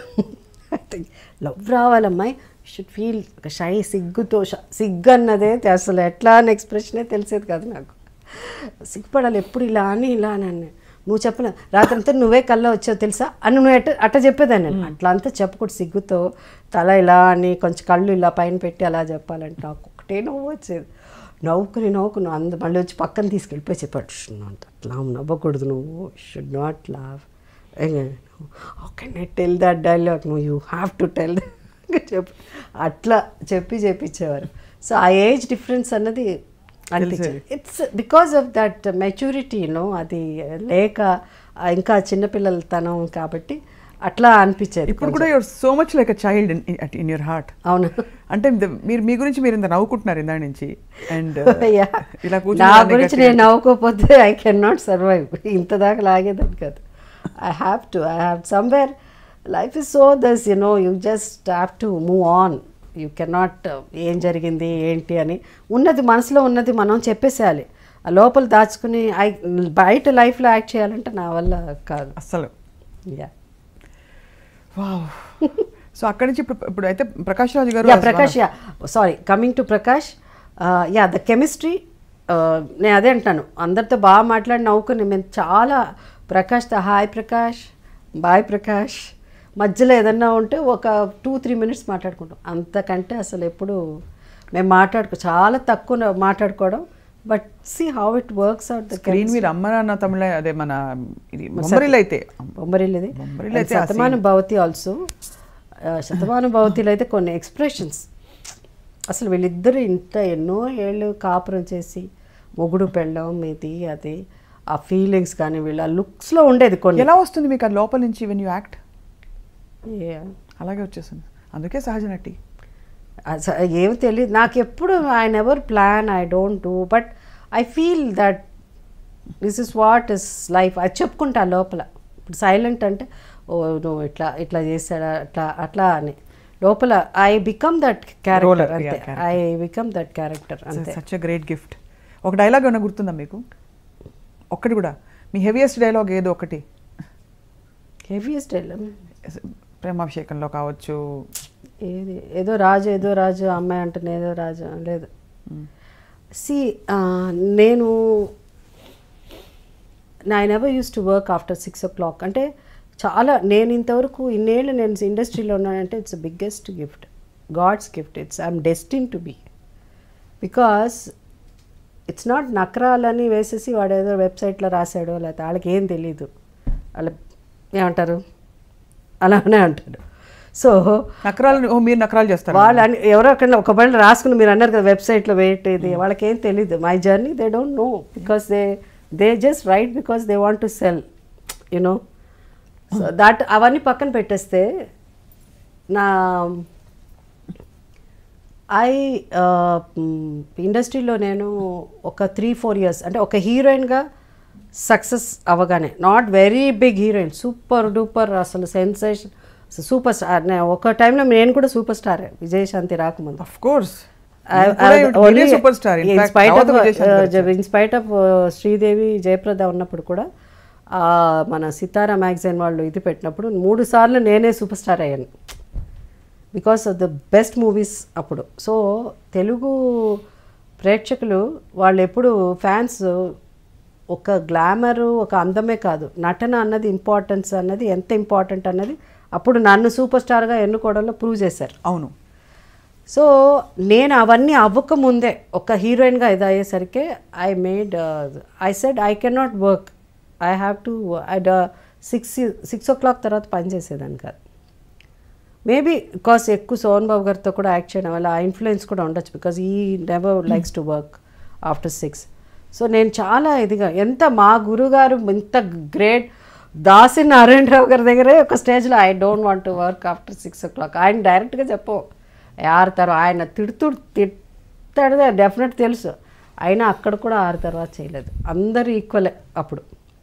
లవ్ రావాలమ్మాయి షుడ్ ఫీల్ ఒక షై సిగ్గుతో ష- సిగ్గు అన్నదే తె- అసలు ఎట్లా అని ఎక్స్ప్రెషనే తెలిసేది కాదు నాకు సిగ్గుపడాలి ఎప్పుడు ఇలా అని ఇలా అని అన్నా. నువ్వు చెప్పిన రాత్రంతా నువ్వే కల్లా వచ్చావు తెలుసా అని నువ్వు ఎట్ట అట్ట చెప్పేదాన్ని నేను అట్లా అంతా చెప్పకూడదు సిగ్గుతో తల ఇలా అని కొంచెం కళ్ళు ఇలా పైన పెట్టి అలా చెప్పాలంటే నాకు ఒకటే నవ్వు వచ్చేది నవ్వుకుని నవ్వుకుని అంద మళ్ళీ వచ్చి పక్కన తీసుకెళ్ళిపోయి చెప్పాడు "ష్, నువ్వు అంత అట్లా నవ్వకూడదు నువ్వు షుడ్ నాట్ లావ్ ఓకే నేను టెల్ దట్ డైలాగ్ నువ్వు యూ హ్యావ్ టు టెల్ చెప్పు అట్లా చెప్పి చెప్పించేవారు సో ఆ ఏజ్ డిఫరెన్స్ అన్నది అనిపించింది it's because of that maturity no అది లేక ఆ ఇంకా చిన్నపిల్లల తనం కాబట్టి అట్లా అనిపించేది ఇప్పుడు కూడా your so much like a child in your heart అవును అంటే the- మీరు మీ గురించి మీరు ఇంత నవ్వుకుంటున్నారు ఇందా నుంచి అండ్ Yeah. ఇలా నా కూర్చొని గురించి నేను నవ్వుకోకపోతే ఐ కెన్ నాట్ సర్వైవ్ ఇంత దాకా లాగేదాన్ని కాదు I have to I have somewhere life is so thus you know you just have to move on you cannot ఏం జరిగింది ఏంటి అని ఉన్నది మనసులో ఉన్నది మనం చెప్పేసేయాలి ఆ లోపల దాచుకుని ఐ బయట లైఫ్లో యాక్ట్ చేయాలంటే నా వల్ల కాదు అస్సలు యా వావ్ సో అక్కడి నుంచి ఇప్పుడు ఇప్పుడు అయితే ప్రకాష్ రాజు గారు yeah as Prakash one yeah sorry coming to Prakash yeah the chemistry నేను అదే అంటాను అందరితో బాగా మాట్లాడి నవ్వుకుని మేము చాలా ప్రకాష్తో హాయ్ ప్రకాష్ బాయ్ ప్రకాష్ మధ్యలో ఏదన్నా ఉంటే ఒక టూ త్రీ మినిట్స్ మాట్లాడుకుంటాం అంతకంటే అసలు ఎప్పుడు మేము మాట్లాడుకో చాలా తక్కువ మాట్లాడుకోవడం but see how it works out the screen మీద అమ్మ నాన్న తమిళ అదే మన ఇది బొమ్మరిల్ అయితే బొమ్మరిల్లిది బొమ్మరిల్లు అయితే ఆ శతమాన భవతి ఆల్సో శతమాన భవతిలో అయితే కొన్ని ఎక్స్ప్రెషన్స్ అసలు వీళ్ళిద్దరు ఇంత ఎన్నో ఏళ్ళు కాపురం చేసి మొగుడు పెళ్ళం ఇది అది ఆ ఫీలింగ్స్ కానీ వీళ్ళ లుక్స్లో ఉండేది కొన్ని ఎలా వస్తుంది మీకు అది లోపల నుంచి వెన్ యూ యాక్ట్ ఏ- అలాగే వచ్చేసింది అందుకే సహజ నటి అస- ఏమి తెలియదు నాకు ఎప్పుడు I never plan I don't do but I feel that this is what is life అది చెప్పుకుంటా లోపల ఇప్పుడు సైలెంట్ అంటే ఓ నువ్వు ఇట్లా ఇట్లా చేశాడా అట్లా అట్లా అని లోపల I become that Roller, character yeah, అంతే character. I become that character అంతే సచ్ ఎ గ్రేట్ గిఫ్ట్ ఒక డైలాగ్ ఏమైనా గుర్తుందా మీకు ఒక్కటి కూడా మీ హెవియెస్ట్ డైలాగ్ ఏదో ఒకటి హెవీయెస్ట్ ప్రేమాభిషేకంలో కావచ్చు ఏది ఏదో రాజు ఏదో రాజు అమ్మాయి అంటుంది ఏదో రాజు లేదు సి నేను I never use to work after six o'clock అంటే చాలా నేను ఇంతవరకు ఇన్నేళ్ళు నేను ఇండస్ట్రీలో ఉన్నానంటే it's biggest gift God's gift it's I'm destined to be because it's not నకరాలని వేసేసి వాడు ఏదో వెబ్సైట్లో రాశాడు లేకపోతే వాళ్ళకి ఏం తెలీదు వాళ్ళ ఏమంటారు అలానే అంటారు సో నకరాలు ఓ మీరు నకరాలు చేస్తారు వాళ్ళు అని ఎవరో అక్కడ ఒక బళ్ళు రాసుకుని మీరు అన్నారు కదా వెబ్సైట్లో వెయిట్ ఇది వాళ్ళకి ఏం తెలియదు my journey they don't know because they they just write because they want to sell you know so that అవన్నీ పక్కన పెట్టేస్తే నా ఐ ఇండస్ట్రీలో నేను ఒక త్రీ ఫోర్ ఇయర్స్ అంటే ఒక హీరోయిన్గా సక్సెస్ అవ్వగానే not very big heroine super duper అసలు సెన్సేషన్ సూపర్ స్టార్ ఒక టైంలో నేను కూడా సూపర్ స్టార్ విజయశాంతి రాకముందు of course only super star in spite of in spite of Sridevi Jayaprada ఉన్నప్పుడు కూడా ఆ, మన సితారా మ్యాగజైన్ వాళ్ళు ఇది పెట్టినప్పుడు మూడు సార్లు నేనే సూపర్ స్టార్ అయ్యాను because of the best movies అప్పుడు సో తెలుగు ప్రేక్షకులు వాళ్ళు ఎప్పుడు ఫ్యాన్స్ ఒక గ్లామరు ఒక అందమే కాదు నటన అన్నది ఇంపార్టెన్స్ అన్నది ఎంత ఇంపార్టెంట్ అన్నది అప్పుడు నన్ను సూపర్ స్టార్గా ఎన్నుకోవడంలో ప్రూవ్ చేశారు అవును సో నేను అవన్నీ అవ్వకముందే ఒక హీరోయిన్గా ఇది అయ్యేసరికి I made I said I can not work I have to I six six o'clock తర్వాత పని చేసేదాన్ని కాదు మేబీ బికాస్ ఎక్కువ సోహన్ బాబు గారితో కూడా యాక్ట్ చేయడం వల్ల ఆ ఇన్ఫ్లుయెన్స్ కూడా ఉండొచ్చు because he never likes to work after six so నేను చాలా ఇదిగా ఎంత మా గురుగారు ఇంత గ్రేట్ దాసి నారాయణరావు గారి దగ్గరే ఒక స్టేజ్లో I don't want to work after six o'clock ఆయన డైరెక్ట్గా చెప్పు ఆరుతారు ఆయన తిడుతూ తిట్టాడు డెఫినెట్ తెలుసు అయినా అక్కడ కూడా ఆరు తర్వాత చేయలేదు అందరూ ఈక్వలే అప్పుడు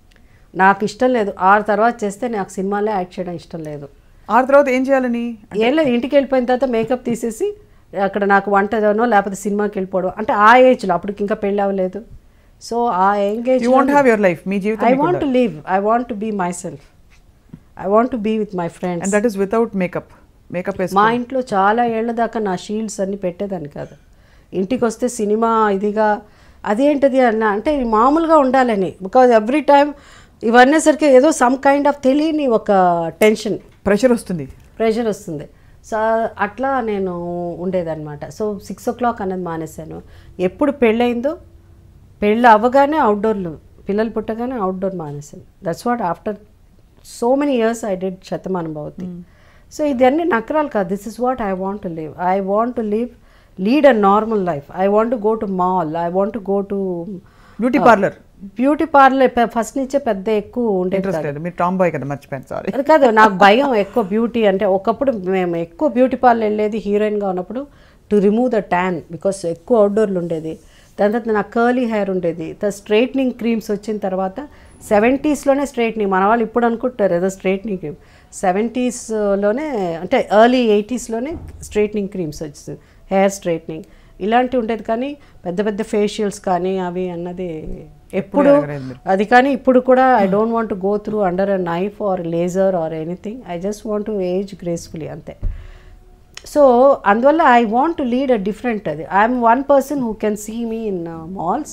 నాకు ఇష్టం లేదు ఆరు తర్వాత చేస్తే నాకు సినిమాలే యాక్ట్ చేయడం ఇష్టం లేదు ఆ తర్వాత ఏం చేయాలని ఏం లేదు ఇంటికి వెళ్ళిపోయిన తర్వాత మేకప్ తీసేసి అక్కడ నాకు వంటనో లేకపోతే సినిమాకి వెళ్ళిపోవడం అంటే ఆ ఏజ్లో అప్పటికి ఇంకా పెళ్ళి అవ్వలేదు సో ఆ engage you want have your life మీ జీవితం I want to live I want to be myself I want to be with my friends and that is without makeup makeup మా ఇంట్లో చాలా ఏళ్ల దాకా నా షీల్డ్స్ అన్ని పెట్టేదాన్ని కాదు ఇంటికి వస్తే సినిమా ఇదిగా అదేంటిది అన్న అంటే మామూలుగా ఉండాలని బికాజ్ ఎవ్రీ టైం ఇవన్నీసరికి ఏదో సమ్ కైండ్ ఆఫ్ తెలియని ఒక టెన్షన్ ప్రెషర్ వస్తుంది ప్రెషర్ వస్తుంది సో అట్లా నేను ఉండేదన్నమాట సో సిక్స్ ఓ క్లాక్ అన్నది మానేశాను ఎప్పుడు పెళ్ళయిందో పెళ్ళి అవ్వగానే అవుట్డోర్లు పిల్లలు పుట్టగానే అవుట్డోర్ మానేశాను that's what after so many years I did Shatamanam Bhavati so ఇదన్నీ నకరాలు కాదు this is what I want to live I want to live lead a normal life I want to go to mall I want to go to beauty parlour beauty parlour first నుంచే పెద్ద ఎక్కువ ఉండేది interest లేదు మీరు Tom bye కదా మర్చిపోయాను sorry అది కాదు నాకు భయం ఎక్కువ బ్యూటీ అంటే ఒకప్పుడు మేము ఎక్కువ బ్యూటీ పార్లర్ వెళ్ళేది హీరోయిన్గా ఉన్నప్పుడు to remove the tan because ఎక్కువ అవుట్డోర్లు ఉండేది దాని తర్వాత నాకు కర్లీ హెయిర్ ఉండేది స్ట్రైట్నింగ్ క్రీమ్స్ వచ్చిన తర్వాత సెవెంటీస్లోనే స్ట్రైట్నింగ్ మన వాళ్ళు ఇప్పుడు అనుకుంటారు ఏదో స్ట్రైట్నింగ్ క్రీమ్ సెవెంటీస్లోనే అంటే ఎర్లీ ఎయిటీస్లోనే స్ట్రైట్నింగ్ క్రీమ్స్ వచ్చింది హెయిర్ స్ట్రైట్నింగ్ ఇలాంటివి ఉండేది కానీ పెద్ద పెద్ద ఫేషియల్స్ కానీ అవి అన్నది ఎప్పుడు ఎరగలేదు మీరు. అది కానీ ఇప్పుడు కూడా I don't want go through under a knife or laser or anything I just want to age gracefully అంతే సో అందువల్ల I want to lead a different అది I'm one person who can see me in malls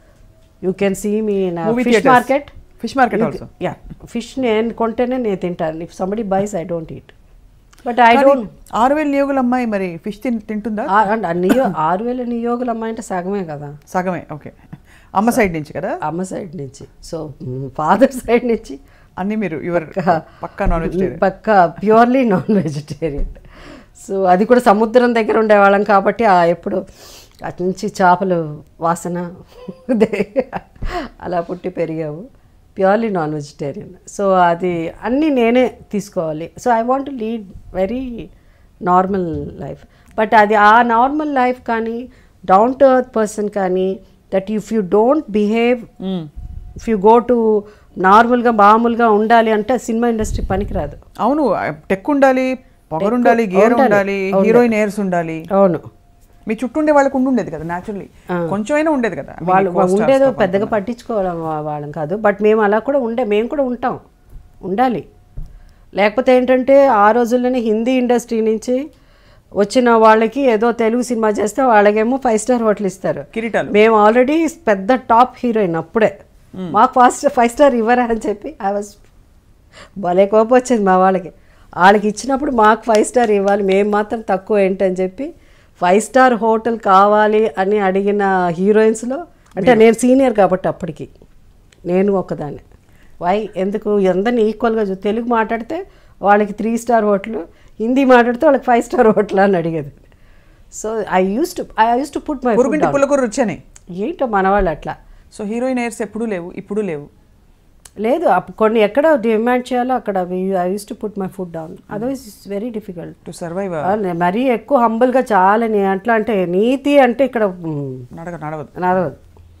you can see me in Movie fish theatres. Market Fish market also. Yeah fish నేను కొంటేనే నేను తింటాను if somebody buys I don't eat but I don't ఆరు వేల నియోగుల అమ్మాయి మరి fish తింటుందా and neo ఆరు వేల నియోగులు అమ్మాయి అంటే సగమే కదా సగమే ఓకే అమ్మ సైడ్ నుంచి కదా అమ్మ సైడ్ నుంచి సో ఫాదర్ సైడ్ నుంచి అన్ని మీరు యువర్ పక్కా నాన్ వెజిటేరియన్ పక్కా ప్యూర్లీ నాన్ వెజిటేరియన్ సో అది కూడా సముద్రం దగ్గర ఉండేవాళ్ళం కాబట్టి ఆ ఎప్పుడు అటు నుంచి చేపలు వాసన దే- అలా పుట్టి పెరిగావు ప్యూర్లీ నాన్ వెజిటేరియన్ సో అది అన్నీ నేనే తీసుకోవాలి so I want lead very normal life but అది ఆ నార్మల్ లైఫ్ కానీ డౌన్ టు ఎర్త్ పర్సన్ కానీ that if you don't behave if you go to నార్మల్గా మామూలుగా ఉండాలి అంటే సినిమా ఇండస్ట్రీ పనికిరాదు అవును టెక్ ఉండాలి పొగరు ఉండాలి గేర్ ఉండాలి. ఉండాలి హీరోయిన్ ఎయిర్స్ ఉండాలి అవును మీ చుట్టూ ఉండే వాళ్ళకు ఉండి ఉండేది కదా న్యాచురల్లీ కొంచెమైనా ఉండేది కదా మీ వాళ్ళు co-stars ఉండేదో తో పాటు. పెద్దగా పట్టించుకోవడం వా- వాళ్ళం కాదు బట్ మేము అలా కూడా ఉండే మేము కూడా ఉంటాం ఉండాలి లేకపోతే ఏంటంటే ఆ రోజుల్లోనే హిందీ ఇండస్ట్రీ నుంచి వచ్చిన వాళ్ళకి ఏదో తెలుగు సినిమా చేస్తే వాళ్ళకేమో ఫైవ్ స్టార్ హోటల్ ఇస్తారు కిరీటాలు మేము ఆల్రెడీ పెద్ద టాప్ హీరోయిన్ అప్పుడే మాకు ఫస్ట్ ఫైవ్ స్టార్ ఇవ్వరా అని చెప్పి ఐ వాజ్ భలే కోపం వచ్చింది మా వాళ్ళకి వాళ్ళకి ఇచ్చినప్పుడు మాకు ఫైవ్ స్టార్ ఇవ్వాలి మేము మాత్రం తక్కువ ఏంటని చెప్పి ఫైవ్ స్టార్ హోటల్ కావాలి అని అడిగిన హీరోయిన్స్లో అంటే నేను సీనియర్ కాబట్టి అప్పటికి నేను ఒకదాన్ని వై ఎందుకు అందరిని ఈక్వల్గా చూ తెలుగు మాట్లాడితే వాళ్ళకి త్రీ స్టార్ హోటల్ హిందీ మాట్లాడితే వాళ్ళకి ఫైవ్ స్టార్ హోటల్ అని అడిగేది so I use to I use to put my పురుగుంటి పుల్లకూర రుచని ఏంటో మన వాళ్ళు అట్లా సో హీరోయిన్ ఎయిర్స్ ఎప్పుడూ లేవు ఇప్పుడు లేవు లేదు అప్పుడు కొన్ని ఎక్కడ డిమాండ్ చేయాలో అక్కడ I use to put my food down otherwise it's very difficult to survive మరీ ఎక్కువ హంబుల్గా చాలా నే- అట్లా అంటే నీతి అంటే ఇక్కడ మ్, నడక నడవదు నడవదు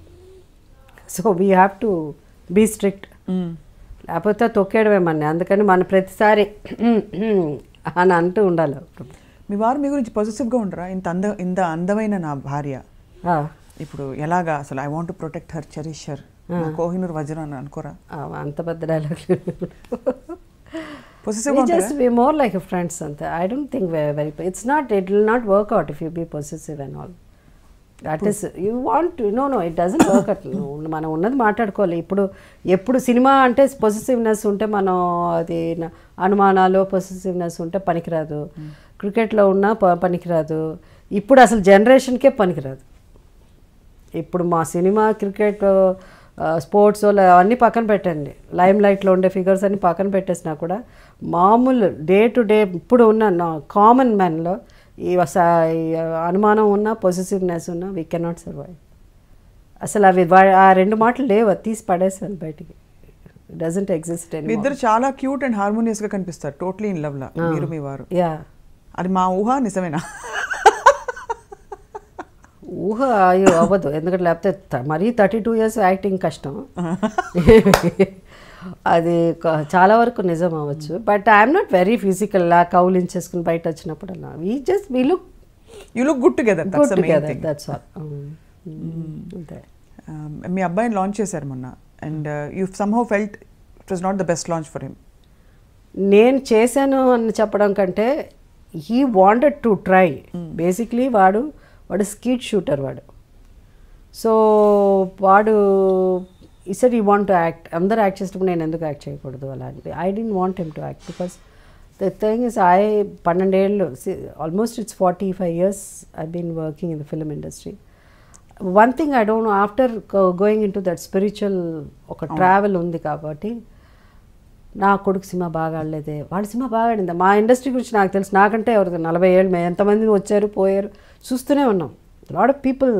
so we have to be strict లేకపోతే తొక్కేయడమే మన అందుకని మన ప్రతిసారి అని అంటూ ఉండాలి మీ వారు మీ గురించి పొజిటివ్గా ఉండరా ఇంత అంద ఇంత అందమైన నా భార్య ఆ, ఇప్పుడు ఎలాగా అసలు I want protect her cherish her Kohinoor వజ్రం అని అనుకోరా ఆ, అంత పెద్ద dialogue positive we just be more like a friends అంతే I don't think very it's not it will not work out if you be possessive and all that is you want no no it doesn't work out మనం ఉన్నది మాట్లాడుకోవాలి ఇప్పుడు ఎప్పుడు cinema అంటే possessiveness ఉంటే మనం అది న- అనుమానాలు పొసెసివ్నెస్ ఉంటే పనికిరాదు క్రికెట్లో ఉన్నా ప- పనికిరాదు ఇప్పుడు అసలు జనరేషన్కే పనికిరాదు ఇప్పుడు మా సినిమా క్రికెట్ స్పోర్ట్స్ అవన్నీ పక్కన పెట్టండి లైమ్ లైట్లో ఉండే ఫిగర్స్ అన్ని పక్కన పెట్టేసినా కూడా మామూలు డే టు డే ఇప్పుడు ఉన్న కామన్ మ్యాన్లో ఈ స- ఈ అనుమానం ఉన్న పొజిటివ్నెస్ ఉన్న వీ కెనాట్ సర్వైవ్ అసలు అవి వా- ఆ రెండు మాటలు లేవు అది తీసి పడేసాను బయటికి డజంట్ ఎగ్జిస్ట్ మీ ఇద్దరు చాలా క్యూట్ అండ్ హార్మోనియస్ గా కనిపిస్తారు టోటలీ ఇన్ లవ్ లా మీరు మీ వారు యా అది మా ఊహ నిజమేనా ఊహ అయ్యో అవ్వదు ఎందుకంటే లేకపోతే త- మరీ థర్టీ టూ ఇయర్స్ యాక్టింగ్ కష్టం అది క- చాలా వరకు నిజం అవ్వచ్చు but I'm not very physical లా కౌలించేసుకుని బయట వచ్చినప్పుడు అలా we just we look you look good together good that's the main together thing that's all అంతే మీ అబ్బాయిని లాంచ్ చేశారు మొన్న and you somehow felt it was not the best launch for him నేను చేశాను అని చెప్పడం కంటే he wanted to try basically వాడు వాడు స్కీట్ షూటర్ వాడు సో వాడు ఇసర్ ఈ వాంట్ టు యాక్ట్ అందరు యాక్ట్ చేసినప్పుడు నేను ఎందుకు యాక్ట్ చేయకూడదు అలాంటి I didn't want him to act because the thing is I పన్నెండేళ్ళు almost it's forty five years I been working in the film industry one thing I don't after going into that spiritual ఒక travel ఉంది కాబట్టి నా కొడుకు cinema బాగా ఆడలేదే వాడి cinema బాగా ఆడిందా మా ఇండస్ట్రీ గురించి నాకు తెలుసు నాకంటే ఎవరికి నలభై ఏళ్ళు మేము ఎంతమంది వచ్చారు పోయారు చూస్తూనే ఉన్నాం lot of people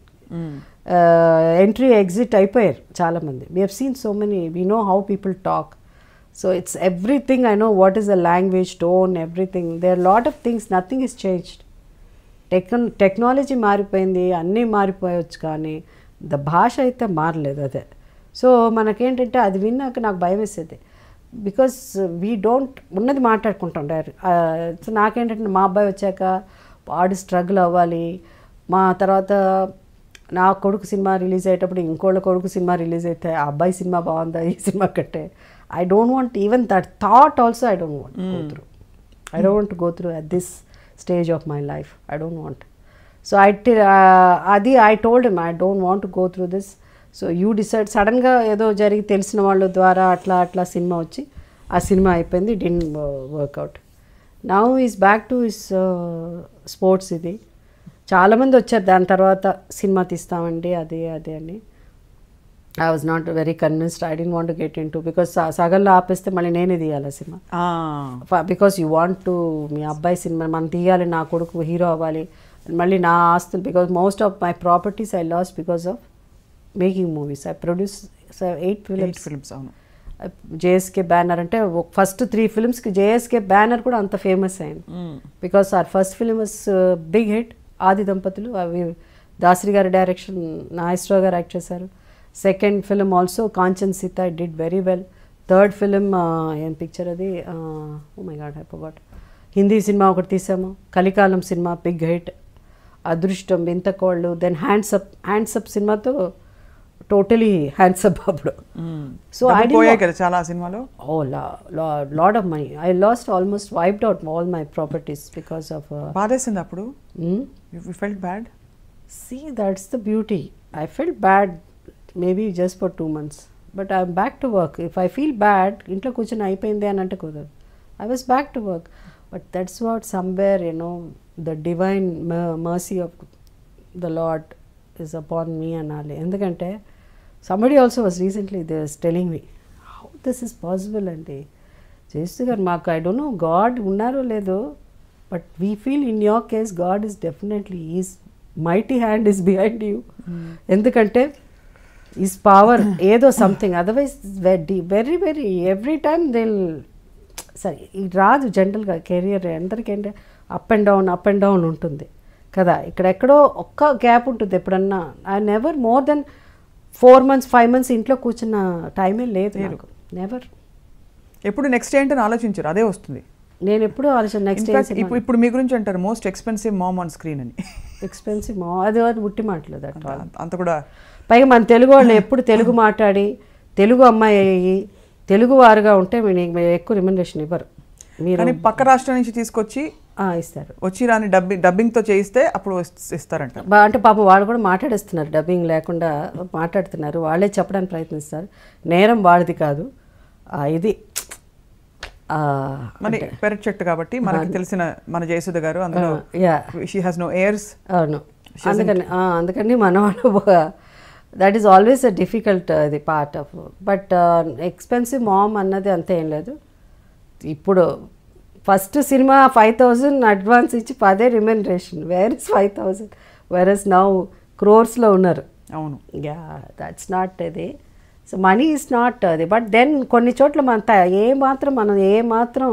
entry exit అయిపోయారు చాలామంది we have seen so many we know how people talk so it's everything I know what is the language tone everything they are lot of things nothing is changed tech technology మారిపోయింది అన్నీ మారిపోయవచ్చు కానీ the భాష అయితే మారలేదు అదే so మనకేంటంటే అది విన్నాక నాకు భయం వేసేది బికాస్ వీ డోంట్ ఉన్నది మాట్లాడుకుంటాం డైరెక్ట్ సో నాకేంటంటే మా అబ్బాయి వచ్చాక వాడు స్ట్రగుల్ అవ్వాలి మా తర్వాత నా కొడుకు సినిమా రిలీజ్ అయ్యేటప్పుడు ఇంకోళ్ళ కొడుకు సినిమా రిలీజ్ అయితే ఆ అబ్బాయి సినిమా బాగుందా ఈ సినిమా కంటే I don't want even that thought also I don't want go through I don't want to go through at this stage of my life. I don't want. So I t- uh, Adi, I told him I don't want to go through this. So you decide సడన్గా ఏదో జరిగి తెలిసిన వాళ్ళ ద్వారా అట్లా అట్లా cinema వచ్చి ఆ సినిమా అయిపోయింది didn't work out now is back to is sports ఇది చాలామంది వచ్చారు దాని తర్వాత సినిమా తీస్తామండి అది అది అని I was not very convinced I didn't want get into because సగంలో ఆపేస్తే మళ్ళీ నేనే తీయాలి ఆ సినిమా బికాస్ యూ వాంట్ టు మీ అబ్బాయి సినిమా మనం తీయాలి నా కొడుకు హీరో అవ్వాలి మళ్ళీ నా ఆస్తులు because most of my properties I lost because of making movies I produce eight eight films films అవును జేఎస్కే బ్యానర్ అంటే ఫస్ట్ త్రీ ఫిల్మ్స్కి జేఎస్కే బ్యానర్ కూడా అంత ఫేమస్ అయింది because our first film was big hit Aadi Dampatulu అవి దాసరి గారి direction Nageswararao గారు act చేశారు second film also Kanchan Sita did very well third film ఏం పిక్చర్ అది oh my god happy Hindi cinema ఒకటి తీసాము Kalikalam cinema big hit Adrushtam Vinthakollu then hands up hands up సినిమాతో టోటలీ హ్యాండ్సప్ అప్పుడు సో ఐ డబ్బులు పోయాయి కదా చాలా ఆ సినిమాలో Oh, lo- lo- lot of money. I lost almost wiped out all my properties because of. Uh, బాధేసింది అప్పుడు hmm? You felt bad See, that's the beauty. I felt bad maybe just for two months. But I'm back to work. If I feel bad, ఇంట్లో కూర్చొని అయిపోయింది అని అంటే కుదరదు I was back to work but that's what somewhere you know the divine mercy of the lord is upon me అనాలి ఎందుకంటే somebody also was recently they was telling me how this is possible అండి చేస్తూ గారు మాకు I don't no god ఉన్నారో లేదో but we feel in your case god is definitely is mighty hand is behind you ఎందుకంటే is power ఏదో something otherwise very very very every time దిల్ సరే ఇది రాదు జనరల్గా కెరియర్ అందరికీ ఏంటంటే up and down up and down ఉంటుంది కదా ఇక్కడ ఎక్కడో ఒక్క గ్యాప్ ఉంటుంది ఎప్పుడన్నా I never more than four months five months ఇంట్లో కూర్చున్న టైమే లేదు నాకు నెవర్ ఎప్పుడు నెక్స్ట్ ఏంటని ఆలోచించారు అదే వస్తుంది నేను ఎప్పుడు ఆలోచన నెక్స్ట్ ఇన్ఫాక్ట్ ఇప్పుడు ఇప్పుడు మీ గురించి అంటారు most expensive mom on screen అని ఎక్స్పెన్సివ్ అది అది ఉట్టి మాటలు దట్ ఆల్ అంత- అంత కూడా పైగా మన తెలుగు వాళ్ళు ఎప్పుడు తెలుగు మాట్లాడి తెలుగు అమ్మాయి అయ్యి తెలుగు వారుగా ఉంటే మీకు ఎక్కువ రిమండేషన్ ఇవ్వరు మీరు కానీ పక్క రాష్ట్రం నుంచి తీసుకొచ్చి ఆ, ఇస్తారు వచ్చి రాని డబ్బింగ్ డబ్బింగ్తో చేయిస్తే అప్పుడు ఇస్- ఇస్తారంట బా- అంటే పాపం వాళ్ళు కూడా మాట్లాడేస్తున్నారు డబ్బింగ్ లేకుండా మాట్లాడుతున్నారు వాళ్ళే చెప్పడానికి ప్రయత్నిస్తారు నేరం వాడిది కాదు ఆ, ఇది ఆ, మరి పెరట్ చెట్టు కాబట్టి మనకి తెలిసిన మన జయసుధ గారు అందులో yeah she has no airs అవును అందుకని ఆ, అందుకని మన వాళ్ళు that is always a difficult ఇది part of but expensive mom అన్నది అంతే ఏం లేదు ఇప్పుడు first cinema five thousand advance ఇచ్చి పదే remuneration where is five thousand where is now క్రోర్స్లో ఉన్నారు అవును యా దట్స్ నాట్ ఇది సో మనీ ఈస్ నాట్ అది బట్ దెన్ కొన్ని చోట్ల మన త- ఏ మాత్రం మనం ఏ మాత్రం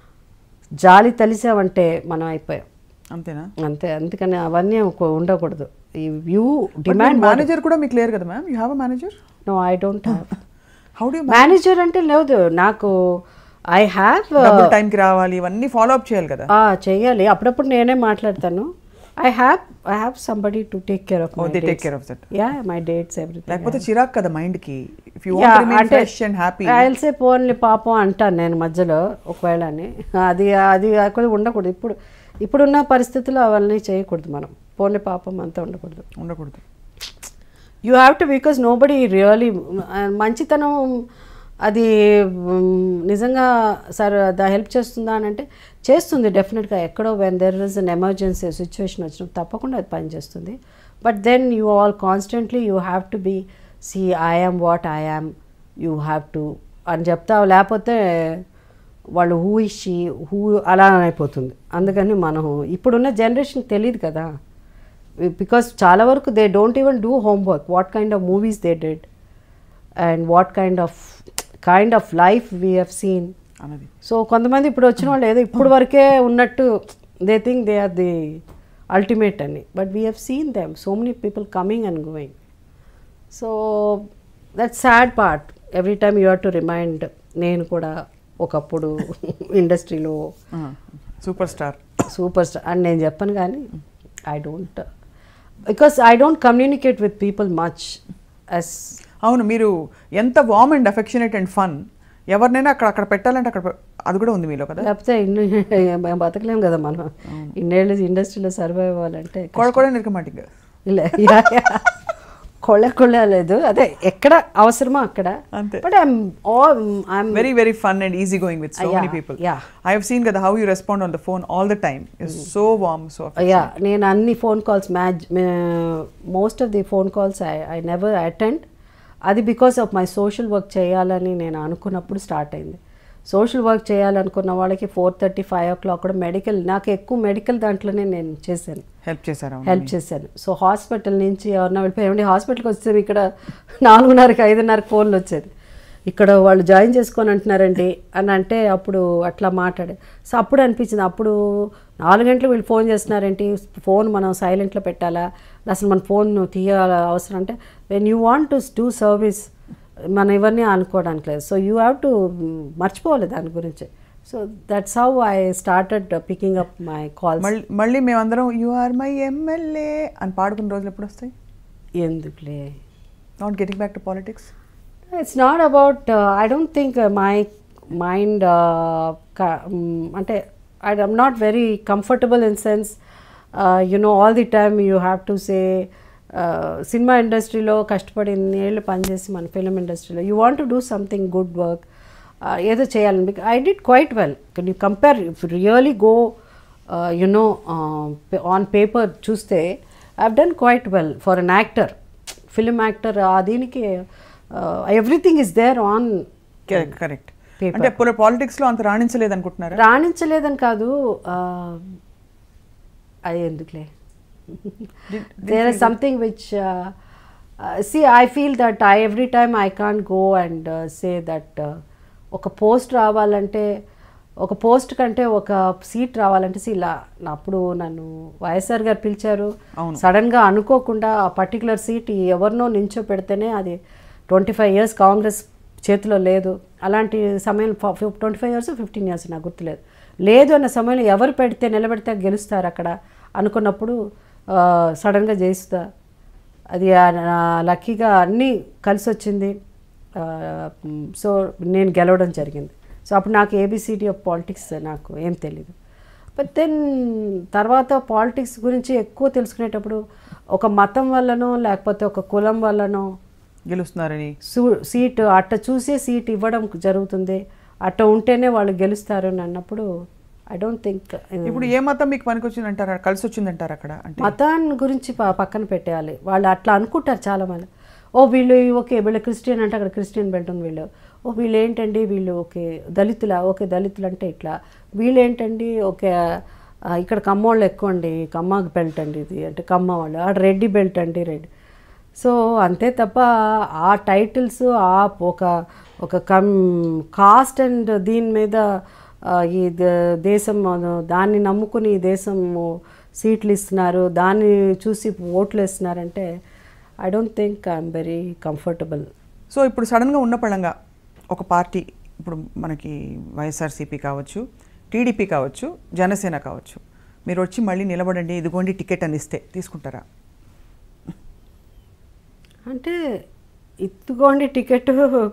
జాలి తలిసామంటే మనం అయిపోయాం అంతేనా అంతే అందుకని అవన్నీ ఒక- ఉండకూడదు ఈ వ్యూ డిమాండ్ మేనేజర్ కూడా మీకు లేరు కదా ma'am you have a manager no I don't have how do manager అంటే లేదు నాకు ఐ హ్యావ్ డబుల్ టైంకి రావాలి ఇవన్నీ ఫాలో అప్ చేయాలి కదా చెయ్యాలి అప్పుడప్పుడు నేనే మాట్లాడతాను I have I have somebody to take care of oh they take care of that yeah my dates everything లేకపోతే చిరాక్ కదా మైండ్ కి ఇఫ్ యూ Yeah, వాంట్ అంటే ఫ్రెష్ అండ్ హ్యాపీ ఆయల్సే పోన్లే పాపం అంటాను నేను మధ్యలో ఒకవేళ అని అది అది కూడా ఉండకూడదు ఇప్పుడు ఇప్పుడున్న పరిస్థితుల్లో అవన్నీ చేయకూడదు మనం పోన్లే పాపం అంతా ఉండకూడదు ఉండకూడదు you have to because nobody really మంచితనం అది మ్, నిజంగా సార్ దా హెల్ప్ చేస్తుందా అని అంటే చేస్తుంది డెఫినెట్గా ఎక్కడో when there is an emergency situation వచ్చినప్పుడు తప్పకుండా అది పనిచేస్తుంది but then you all constantly you have to be see I am what I am you have to అని చెప్తావు లేకపోతే వాళ్ళు హూ ఇషి హూ అలా అయిపోతుంది అందుకని మనం ఇప్పుడున్న జనరేషన్ తెలియదు కదా బికాస్ చాలా వరకు they don't even do homework what kind of movies they did and what kind of kind of life we have seen అన్నది సో కొంతమంది ఇప్పుడు వచ్చిన వాళ్ళు ఏదో ఇప్పుడు వరకే ఉన్నట్టు they think they are the ultimate అని but we have seen them so many people coming and going so that sad part every time you have to remind నేను కూడా ఒకప్పుడు ఇండస్ట్రీలో సూపర్ స్టార్ సూపర్ స్టార్ అని నేను చెప్పను కానీ I don't because I don't communicate with people much as అవును మీరు ఎంత warm and affectionate and fun ఎవరినైనా అక్కడ అక్కడ పెట్టాలంటే అక్కడ పె- అది కూడా ఉంది మీలో కదా లేకపోతే ఇన్ని మేము బతకలేం కదా మనం ఇన్నేళ్ళు ఇండస్ట్రీలో సర్వైవ్ అవ్వాలంటే కొడ కూడా నిరకమాటిగా ఇలా యా, యా. కొళ్ళ కొళ్ళ లేదు అదే ఎక్కడ అవసరమో అక్కడ అంతే. But I'm all I'm very very fun and easy going with so many Yeah, people yeah. I have seen కదా how you respond on the phone all the time so warm so yeah నేను అన్ని phone calls much most of the phone calls I I never attend అది because of my social work చేయాలని నేను అనుకున్నప్పుడు start అయింది social work చేయాలనుకున్న వాళ్ళకి four thirty five ఓ clock కూడా మెడికల్ నాకు ఎక్కువ మెడికల్ దాంట్లోనే నేను చేశాను హెల్ప్ చేశారా హెల్ప్ చేశాను సో హాస్పిటల్ నుంచి ఎవరన్నా వెళ్ళిపోయి ఏమండి హాస్పిటల్కి వచ్చేది ఇక్కడ నాలుగున్నరకి ఐదున్నరకి ఫోన్లు వచ్చేది ఇక్కడ వాళ్ళు జాయిన్ చేసుకొని అంటున్నారండి అని అంటే అప్పుడు అట్లా మాట్లాడే సో అప్పుడు అనిపించింది అప్పుడు నాలుగు గంటలు వీళ్ళు ఫోన్ చేస్తున్నారేంటి ఫోన్ మనం సైలెంట్లో పెట్టాలా అసలు మన ఫోన్ తీయాల అవసరం అంటే when you want to do service మనం ఇవన్నీ అనుకోవడానికి లేదు సో యూ హ్యావ్ టు మర్చిపోవాలి దాని గురించి so that's how I started picking up my calls మళ్ళీ మళ్ళీ మేమందరం యు ఆర్ మై ఎమ్మెల్యే అని పాడుకున్న రోజులు ఎప్పుడు వస్తాయి ఎందుకులే not getting back to politics it's not about I don't think my mind అంటే I I'm not very comfortable in sense you know all the time you have to say cinema ఇండస్ట్రీలో కష్టపడి ఏళ్ళు పనిచేసి మన ఫిలిం ఇండస్ట్రీలో you want to do something good work ఏదో చేయాలని because I did quite well can you compare if really go you know on paper చూస్తే I done quite well for an actor film actor ఆ దీనికి everything is there on correct Paper. అంటే politics లో అంత రాణించలేదు అనుకుంటున్నారా రాణించలేదని కాదు ఆ, అది ఎందుకులే there is something which see I feel that I every time I can't go and say that ఒక పోస్ట్ రావాలంటే ఒక పోస్ట్ కంటే ఒక సీట్ రావాలంటే సి ఇలా అప్పుడు నన్ను వైఎస్ఆర్ గారు పిలిచారు అవును. సడన్గా అనుకోకుండా ఆ పర్టికులర్ సీట్ ఎవరినో నించో పెడితేనే అది ట్వంటీ ఫైవ్ ఇయర్స్ కాంగ్రెస్ చేతిలో లేదు అలాంటి సమయం twenty five years fifteen years నాకు గుర్తులేదు లేదు అన్న సమయంలో ఎవరు పెడితే నిలబెడితే గెలుస్తారు అక్కడ అనుకున్నప్పుడు సడన్గా జయిస్తా అది లక్కీగా అన్నీ కలిసి వచ్చింది సో నేను గెలవడం జరిగింది సో అప్పుడు నాకు ఏబిసిడి ఆఫ్ పాలిటిక్స్ నాకు ఏం తెలీదు బట్ దెన్ తర్వాత పాలిటిక్స్ గురించి ఎక్కువ తెలుసుకునేటప్పుడు ఒక మతం వల్లనో లేకపోతే ఒక కులం వల్లనో గెలుస్తున్నారని సూ సీటు అట్ట చూసే సీట్ ఇవ్వడం జరుగుతుంది అట్ట ఉంటేనే వాళ్ళు గెలుస్తారు అని అన్నప్పుడు ఐ డోంట్ థింక్ ఇప్పుడు ఏ మతం మీకు పనికొచ్చింది అంటారా కలిసి వచ్చింది అంటారు అక్కడ అంటే మతాన్ని గురించి ప- పక్కన పెట్టేయాలి వాళ్ళు అట్లా అనుకుంటారు చాలామంది ఓ వీళ్ళు ఓకే వీళ్ళు క్రిస్టియన్ అంటే అక్కడ క్రిస్టియన్ బెల్ట్ ఉంది వీళ్ళు ఓ వీళ్ళు ఏంటండి వీళ్ళు ఓకే దళితులా ఓకే దళితులు అంటే ఇట్లా వీళ్ళు ఏంటండి ఓకే ఆ, ఇక్కడ కమ్మోళ్ళు ఎక్కువ అండి కమ్మ బెల్ట్ అండి ఇది అంటే కమ్మ వాళ్ళు ఆడ రెడ్డి బెల్ట్ అండి రెడ్డి సో అంతే తప్ప ఆ టైటిల్స్ ఆ ఒక ఒక కమ్ కాస్ట్ అండ్ దీని మీద ఆ, ఈ ద- దేశం ఆ, దాన్ని నమ్ముకుని ఈ దేశం సీట్లు ఇస్తున్నారు దాన్ని చూసి ఓట్లు వేస్తున్నారంటే I don't think I'm very comfortable so ఇప్పుడు సడన్గా ఉన్న పళంగా ఒక పార్టీ ఇప్పుడు మనకి వైఎస్ఆర్సీపీ కావచ్చు టీడీపీ కావచ్చు జనసేన కావచ్చు మీరు వచ్చి మళ్ళీ నిలబడండి ఇదిగోండి టికెట్ అని ఇస్తే తీసుకుంటారా అంటే ఇదిగోండి టికెట్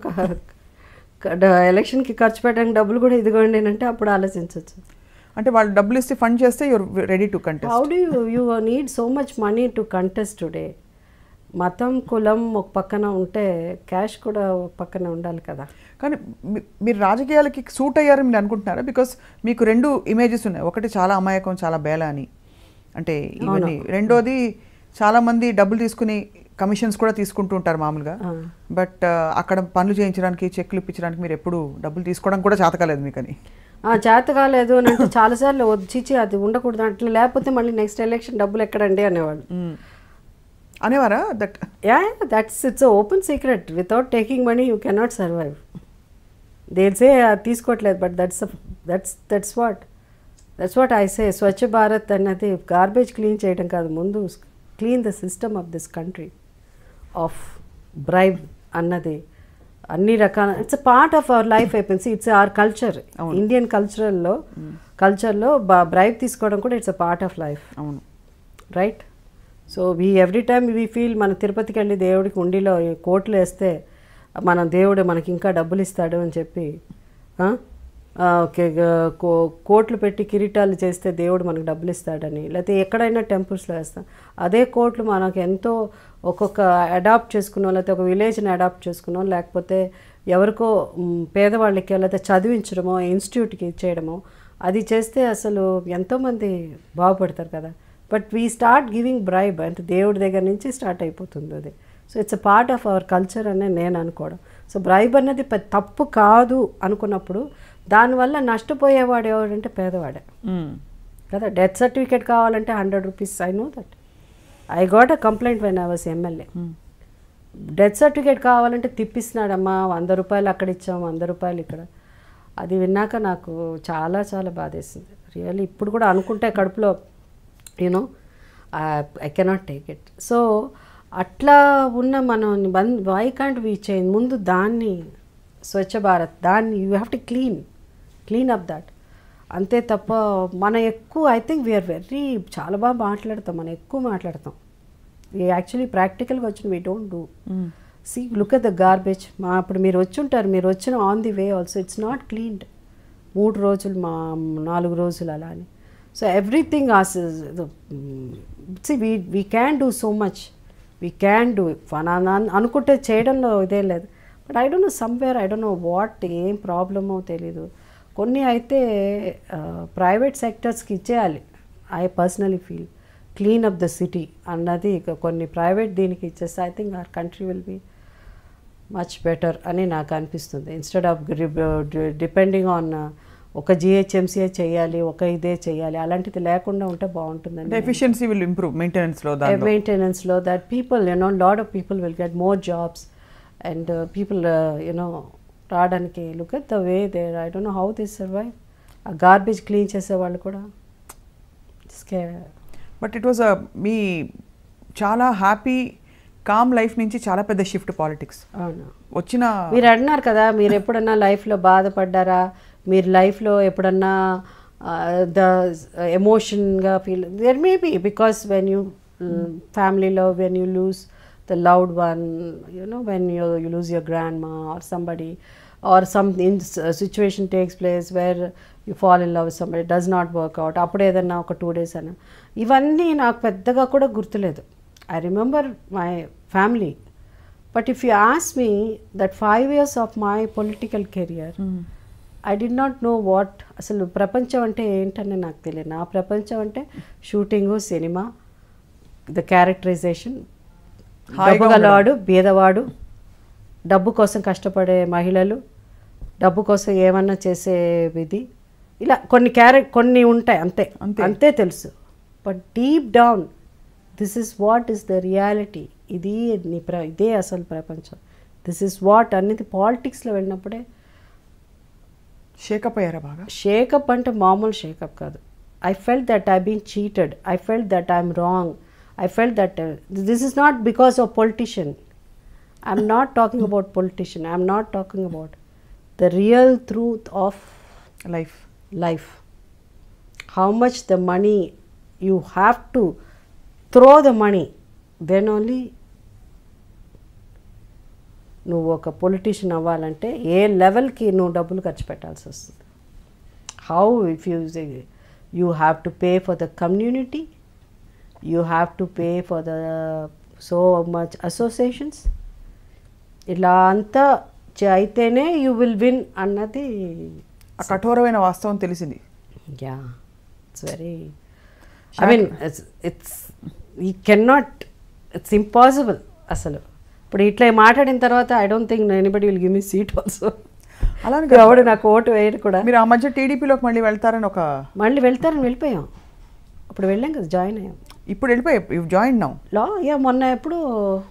ఎలక్షన్కి ఖర్చు పెట్టడానికి డబ్బులు కూడా ఇదిగోండి అంటే అప్పుడు ఆలోచించవచ్చు అంటే వాళ్ళు డబ్బులు ఇస్తే ఫండ్ చేస్తే your ready to contest how do you you need so much money to contest today మతం కులం ఒక పక్కన ఉంటే క్యాష్ కూడా ఒక పక్కన ఉండాలి కదా కానీ మీ- మీరు రాజకీయాలకి సూట్ అయ్యారని మీరు అనుకుంటున్నారా బికాస్ మీకు రెండు ఇమేజెస్ ఉన్నాయి ఒకటి చాలా అమాయకం చాలా బేల అని అంటే ఇవన్నీ రెండోది చాలా మంది డబ్బులు తీసుకుని కమిషన్స్ కూడా తీసుకుంటూ ఉంటారు మామూలుగా బట్ అక్కడ పనులు చేయించడానికి చెక్లు ఇప్పించడానికి మీరు ఎప్పుడు డబ్బులు తీసుకోవడం కూడా చేతకాలేదు మీకని ఆ, చేత కాలేదు అని అంటే చాలాసార్లు వచ్చిచి అది ఉండకూడదు అట్లా లేకపోతే మళ్ళీ నెక్స్ట్ ఎలక్షన్ డబ్బులు ఎక్కడండి అనేవాళ్ళు అనేవారా that yeah that's it's open secret without taking money you cannot survive దేల్సే తీసుకోవట్లేదు but that's that's that's what that's what I say Swachh Bharat అన్నది గార్బేజ్ క్లీన్ చేయడం కాదు ముందు clean the system of this country of bribe అన్నది అన్ని రకాల it's a part of our life అయిపోయింది ఇట్స్ అవర్ కల్చర్ ఇండియన్ కల్చరల్లో కల్చర్లో బ్రైబ్ తీసుకోవడం కూడా it's a part of life అవును right so we every time we feel మన తిరుపతికి వెళ్ళి దేవుడికి ఉండిలో ఈ కోట్లు వేస్తే మన దేవుడు మనకి ఇంకా డబ్బులు ఇస్తాడు అని చెప్పి ఆ? ఆ, ఓకే గ- కో- కోట్లు పెట్టి కిరీటాలు చేస్తే దేవుడు మనకు డబ్బులు ఇస్తాడని లేకపోతే ఎక్కడైనా టెంపుల్స్లో వేస్తాం అదే కోట్లు మనకు ఎంతో ఒక్కొక్క అడాప్ట్ చేసుకున్నాం లేకపోతే ఒక విలేజ్ని అడాప్ట్ చేసుకున్నాం లేకపోతే ఎవరికో మ్, పేదవాళ్ళకి లేకపోతే చదివించడమో ఇన్స్టిట్యూట్కి ఇచ్చేయడమో అది చేస్తే అసలు ఎంతోమంది బాగుపడతారు కదా but we start giving bribe అంటే దేవుడి దగ్గర నుంచి స్టార్ట్ అయిపోతుంది అది so it's a part of our culture అనే నేను అనుకోవడం సో బ్రైబ్ అన్నది పెద్ద తప్పు కాదు అనుకున్నప్పుడు దానివల్ల నష్టపోయేవాడు ఎవడంటే పేదవాడే మ్మ్. కదా డెత్ సర్టిఫికేట్ కావాలంటే hundred rupees I know that I got a complaint when I was MLA death certificate కావాలంటే తిప్పిస్తున్నాడమ్మా వంద రూపాయలు అక్కడ ఇచ్చాం వంద రూపాయలు ఇక్కడ అది విన్నాక నాకు చాలా చాలా బాధేసింది రియల్లీ ఇప్పుడు కూడా అనుకుంటే కడుపులో you know I cannot take it so అట్లా ఉన్న మనం వై కాంట్ వీ చేంజ్ ముందు దాన్ని స్వచ్ఛ భారత్ దాన్ని you have to clean clean up that అంతే తప్ప మనం ఎక్కువ ఐ థింక్ వీఆర్ వెరీ చాలా బాగా మాట్లాడతాం మనం ఎక్కువ మాట్లాడతాం యాక్చువల్లీ ప్రాక్టికల్గా వచ్చిన we don't do see look at the garbage మా అప్పుడు మీరు వచ్చి ఉంటారు మీరు వచ్చిన on the way also it's not cleaned మూడు రోజులు మా నాలుగు రోజులు అలా అని so everything as see we we can do so much we can do అనుకుంటే చేయడంలో ఇదే లేదు but I don't know somewhere I don't know what ఏం ప్రాబ్లమో తెలీదు కొన్ని అయితే ప్రైవేట్ సెక్టర్స్కి ఇచ్చేయాలి I personally feel clean up the city అన్నది ఇక కొన్ని ప్రైవేట్ దీనికి ఇచ్చేస్తే I think our country will be much better అని నాకు అనిపిస్తుంది ఇన్స్టెడ్ ఆఫ్ డిపెండింగ్ ఆన్ ఒక జిహెచ్ఎంసీఏ చేయాలి ఒక ఇదే చేయాలి అలాంటిది లేకుండా ఉంటే అంటే బాగుంటుందని ఎఫిషియన్సీ విల్ ఇంప్రూవ్ మెయింటెనెన్స్లో దాంట్లో మెయింటెనెన్స్లో that people you know lot of people will get more jobs and people you know రావడానికి look at the way there I don't know how this survive ఆ గార్బేజ్ క్లీన్ చేసేవాళ్ళు కూడా స్కే బట్ ఇట్ వాజ్ మీ చాలా happy com life నుంచి చాలా పెద్ద shift politics అవును వచ్చిన మీరు అన్నారు కదా మీరు ఎప్పుడన్నా లైఫ్లో బాధపడ్డారా మీరు లైఫ్లో ఎప్పుడన్నా ద ఎమోషన్గా feel there may be because when you ఫ్యామిలీలో when you lose the loved one you know when you you lose your grandma or somebody or some in situation takes place where you fall in love somebody does not work out అప్పుడు ఏదన్నా ఒక two days అని ఇవన్నీ నాకు పెద్దగా కూడా గుర్తులేదు I remember my family but if you ask me that five years of my political career I did not know what అసలు ప్రపంచం అంటే ఏంటని నాకు తెలియదు నా ప్రపంచం అంటే షూటింగు సినిమా ద క్యారెక్టరైజేషన్ హాయిగా డబ్బు గలవాడు బీదవాడు డబ్బు కోసం కష్టపడే మహిళలు డబ్బు కోసం ఏమన్నా చేసే విధి ఇలా కొన్ని క్యారెక్ట్ కొన్ని ఉంటాయి అంతే అంతే. అంతే తెలుసు but deep down this is what is the reality ఇది నీ ప్ర ఇదే అసలు ప్రపంచం దిస్ ఇస్ వాట్ అనేది పాలిటిక్స్లో వెళ్ళినప్పుడే షేకప్ అయ్యారా బాగా షేకప్ అంటే మామూలు షేకప్ కాదు I felt that I been cheated I felt that I'm wrong I felt that this is not because of politician I'm not talking about politician I'm not talking about the real truth of life life. How much the money you have to throw the money, then only నువ్వు ఒక politician అవ్వాలంటే ఏ లెవెల్కి నువ్వు డబ్బులు ఖర్చు పెట్టాల్సి వస్తుంది how if you you have to pay for the community you have to pay for the so much associations ఇలా అంతా చే- అయితేనే యూ విల్ విన్ అన్నది ఆ కఠోరమైన వాస్తవం తెలిసింది yeah it's very I mean it's it's ఈ కెనాట్ ఇట్స్ ఇంపాసిబుల్ అసలు ఇప్పుడు ఇట్లా మాట్లాడిన తర్వాత I don't think anybody will give me seat also అలానే ఎవడు నాకు ఓటు వేయడు కూడా మీరు ఆ మధ్య టీడీపీలోకి మళ్ళీ వెళ్తారని ఒక మళ్ళీ వెళ్తారని వెళ్ళిపోయాం అప్పుడు వెళ్ళాం కదా జాయిన్ అయ్యాం ఇప్పుడు వెళ్ళిపోయి యూ జాయిన్ నౌ లో యా మొన్న ఎప్పుడు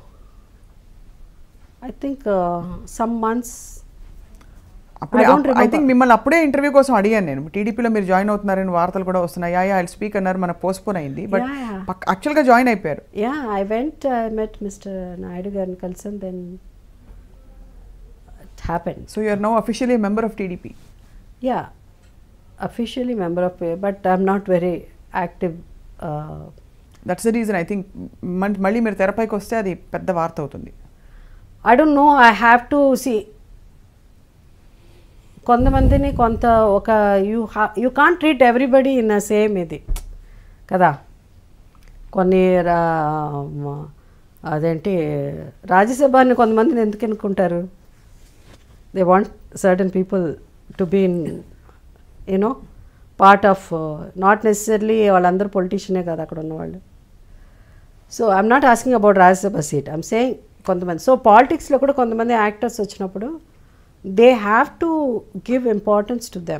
ఐ థింక్ సమ్ మంత్స్ అప్పుడే I don't I remember. Think మిమ్మల్ని అప్పుడే ఇంటర్వ్యూ కోసం అడిగాను నేను టీడీపీలో మీరు జాయిన్ అవుతున్నారని వార్తలు కూడా వస్తున్నాయి యా ఐ స్పీక్ అన్నారు మన పోస్ట్పోన్ అయింది బట్ Yeah, yeah. యాక్చువల్గా జాయిన్ అయిపోయారు yeah I went I met mister Naidu గారిని కలిసాను then it happen so you're now officially member of TDP Yeah, officially member of PA, but I'm not very active. Uh, that's the reason I think మళ్ళీ మీరు తెరపైకి వస్తే అది పెద్ద వార్త అవుతుంది I don't know, I have to see. కొంతమందిని కొంత ఒక యూ హా you can't treat everybody in a same ఇది కదా కొన్ని రా- మ- అదేంటి రాజ్యసభని కొంతమందిని ఎందుకు ఎన్నుకుంటారు they want certain people to be in you know part of not necessarily వాళ్ళందరూ పొలిటీషియనే కదా అక్కడ ఉన్నవాళ్ళు so I'm not asking about Rajya Sabha seat I'm saying కొంతమంది సో పాలిటిక్స్లో కూడా కొంతమంది యాక్టర్స్ వచ్చినప్పుడు they have to give importance to them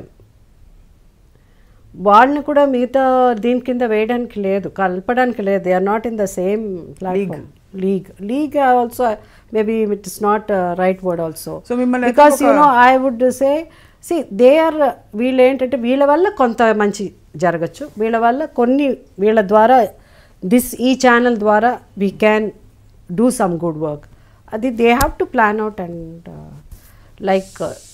వాళ్ళని కూడా మిగతా దీని కింద వేయడానికి లేదు కలపడానికి లేదు they are not in the same platform league league also maybe it is not right word also So మిమ్మల్ని బికాస్ అయితే యూ ఒక- no I would say see they are వీళ్ళు ఏంటంటే వీళ్ళ వల్ల కొంత మంచి జరగచ్చు వీళ్ళ వల్ల కొన్ని వీళ్ళ ద్వారా దిస్ ఈ ఛానల్ ద్వారా we can do some good work అది they have to plan out and like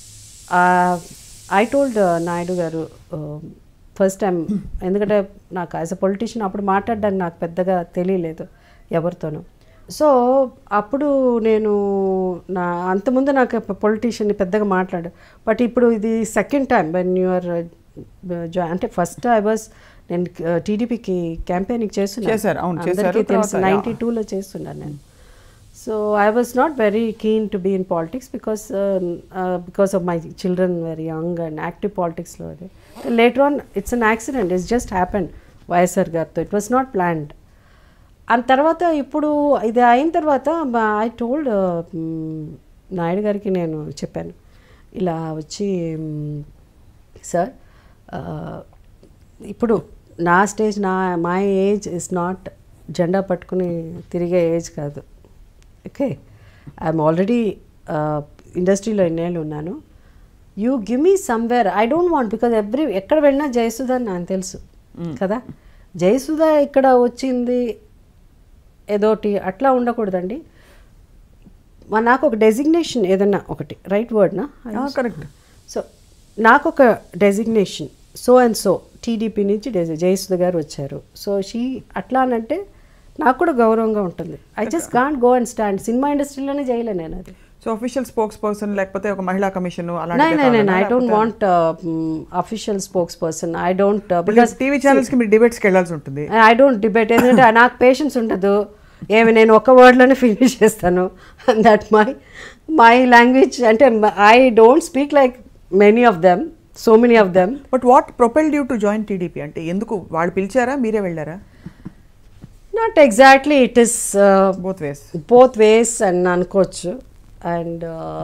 I told Naidu గారు ఫస్ట్ టైం ఎందుకంటే నాకు యాజ్ అ పొలిటీషియన్ అప్పుడు మాట్లాడడానికి నాకు పెద్దగా తెలియలేదు ఎవరితోనూ సో అప్పుడు నేను నా అంతకుముందు నాకు పొలిటీషియన్ పెద్దగా మాట్లాడు బట్ ఇప్పుడు ఇది సెకండ్ టైం వెన్ యూఆర్ అంటే ఫస్ట్ ఐ వాజ్ నేను టీడీపీకి క్యాంపెయినింగ్ చేస్తున్నాను చేశారు, అవును, చేశారు. అందరికీ తెలుసు తర్వాత, నైంటీ టూలో చేస్తున్నాను నేను so I was not very keen to be in politics because because of my children very young and active పాలిటిక్స్లో అది later on it's an accident it's just happen YSR గారితో ఇట్ వాస్ నాట్ ప్లాన్డ్ ఆ తర్వాత ఇప్పుడు ఇది అయిన తర్వాత I told Naidu గారికి నేను చెప్పాను ఇలా వచ్చి సార్ ఇప్పుడు నా స్టేజ్ నా మై ఏజ్ ఇస్ నాట్ జెండా పట్టుకుని తిరిగే ఏజ్ కాదు ఓకే ఐఎమ్ ఆల్రెడీ ఇండస్ట్రీలో ఎన్నేళ్ళు ఉన్నాను you give me somewhere I don't want because every ఎక్కడ వెళ్ళినా జయసుధ అని నాకు తెలుసు కదా జయసుధ ఇక్కడ వచ్చింది ఏదోటి అట్లా ఉండకూడదండి మా నాకు ఒక డెసిగ్నేషన్ ఏదన్నా ఒకటి రైట్ వర్డ్నా కరెక్ట్ సో నాకు ఒక designation so and so TDP నుంచి డెసి జయసుధ గారు వచ్చారు సో షీ అట్లా అనంటే నాకు కూడా గౌరవంగా ఉంటుంది I just can't go and stand cinema ఇండస్ట్రీలోనే చేయలే నేను అది సో అఫీషియల్ స్పోక్స్ పర్సన్ లేకపోతే ఒక మహిళా కమిషన్ నై నై నై I don't want official spokesperson I don't because TV channels కి మీరు డిబేట్స్ కి వెళ్ళాల్సి ఉంటుంది ఐ డోంట్ డిబేట్ ఎందుకంటే నాకు పేషెన్స్ ఉండదు ఏమి నేను ఒక వర్డ్లోనే ఫినిష్ చేస్తాను దట్ మై మై లాంగ్వేజ్ అంటే I don't speak like many of them so many of them but what propelled you to join TDP అంటే ఎందుకు వాళ్ళు పిలిచారా మీరే వెళ్ళారా not exactly it is both ways both ways అని అనుకోవచ్చు అండ్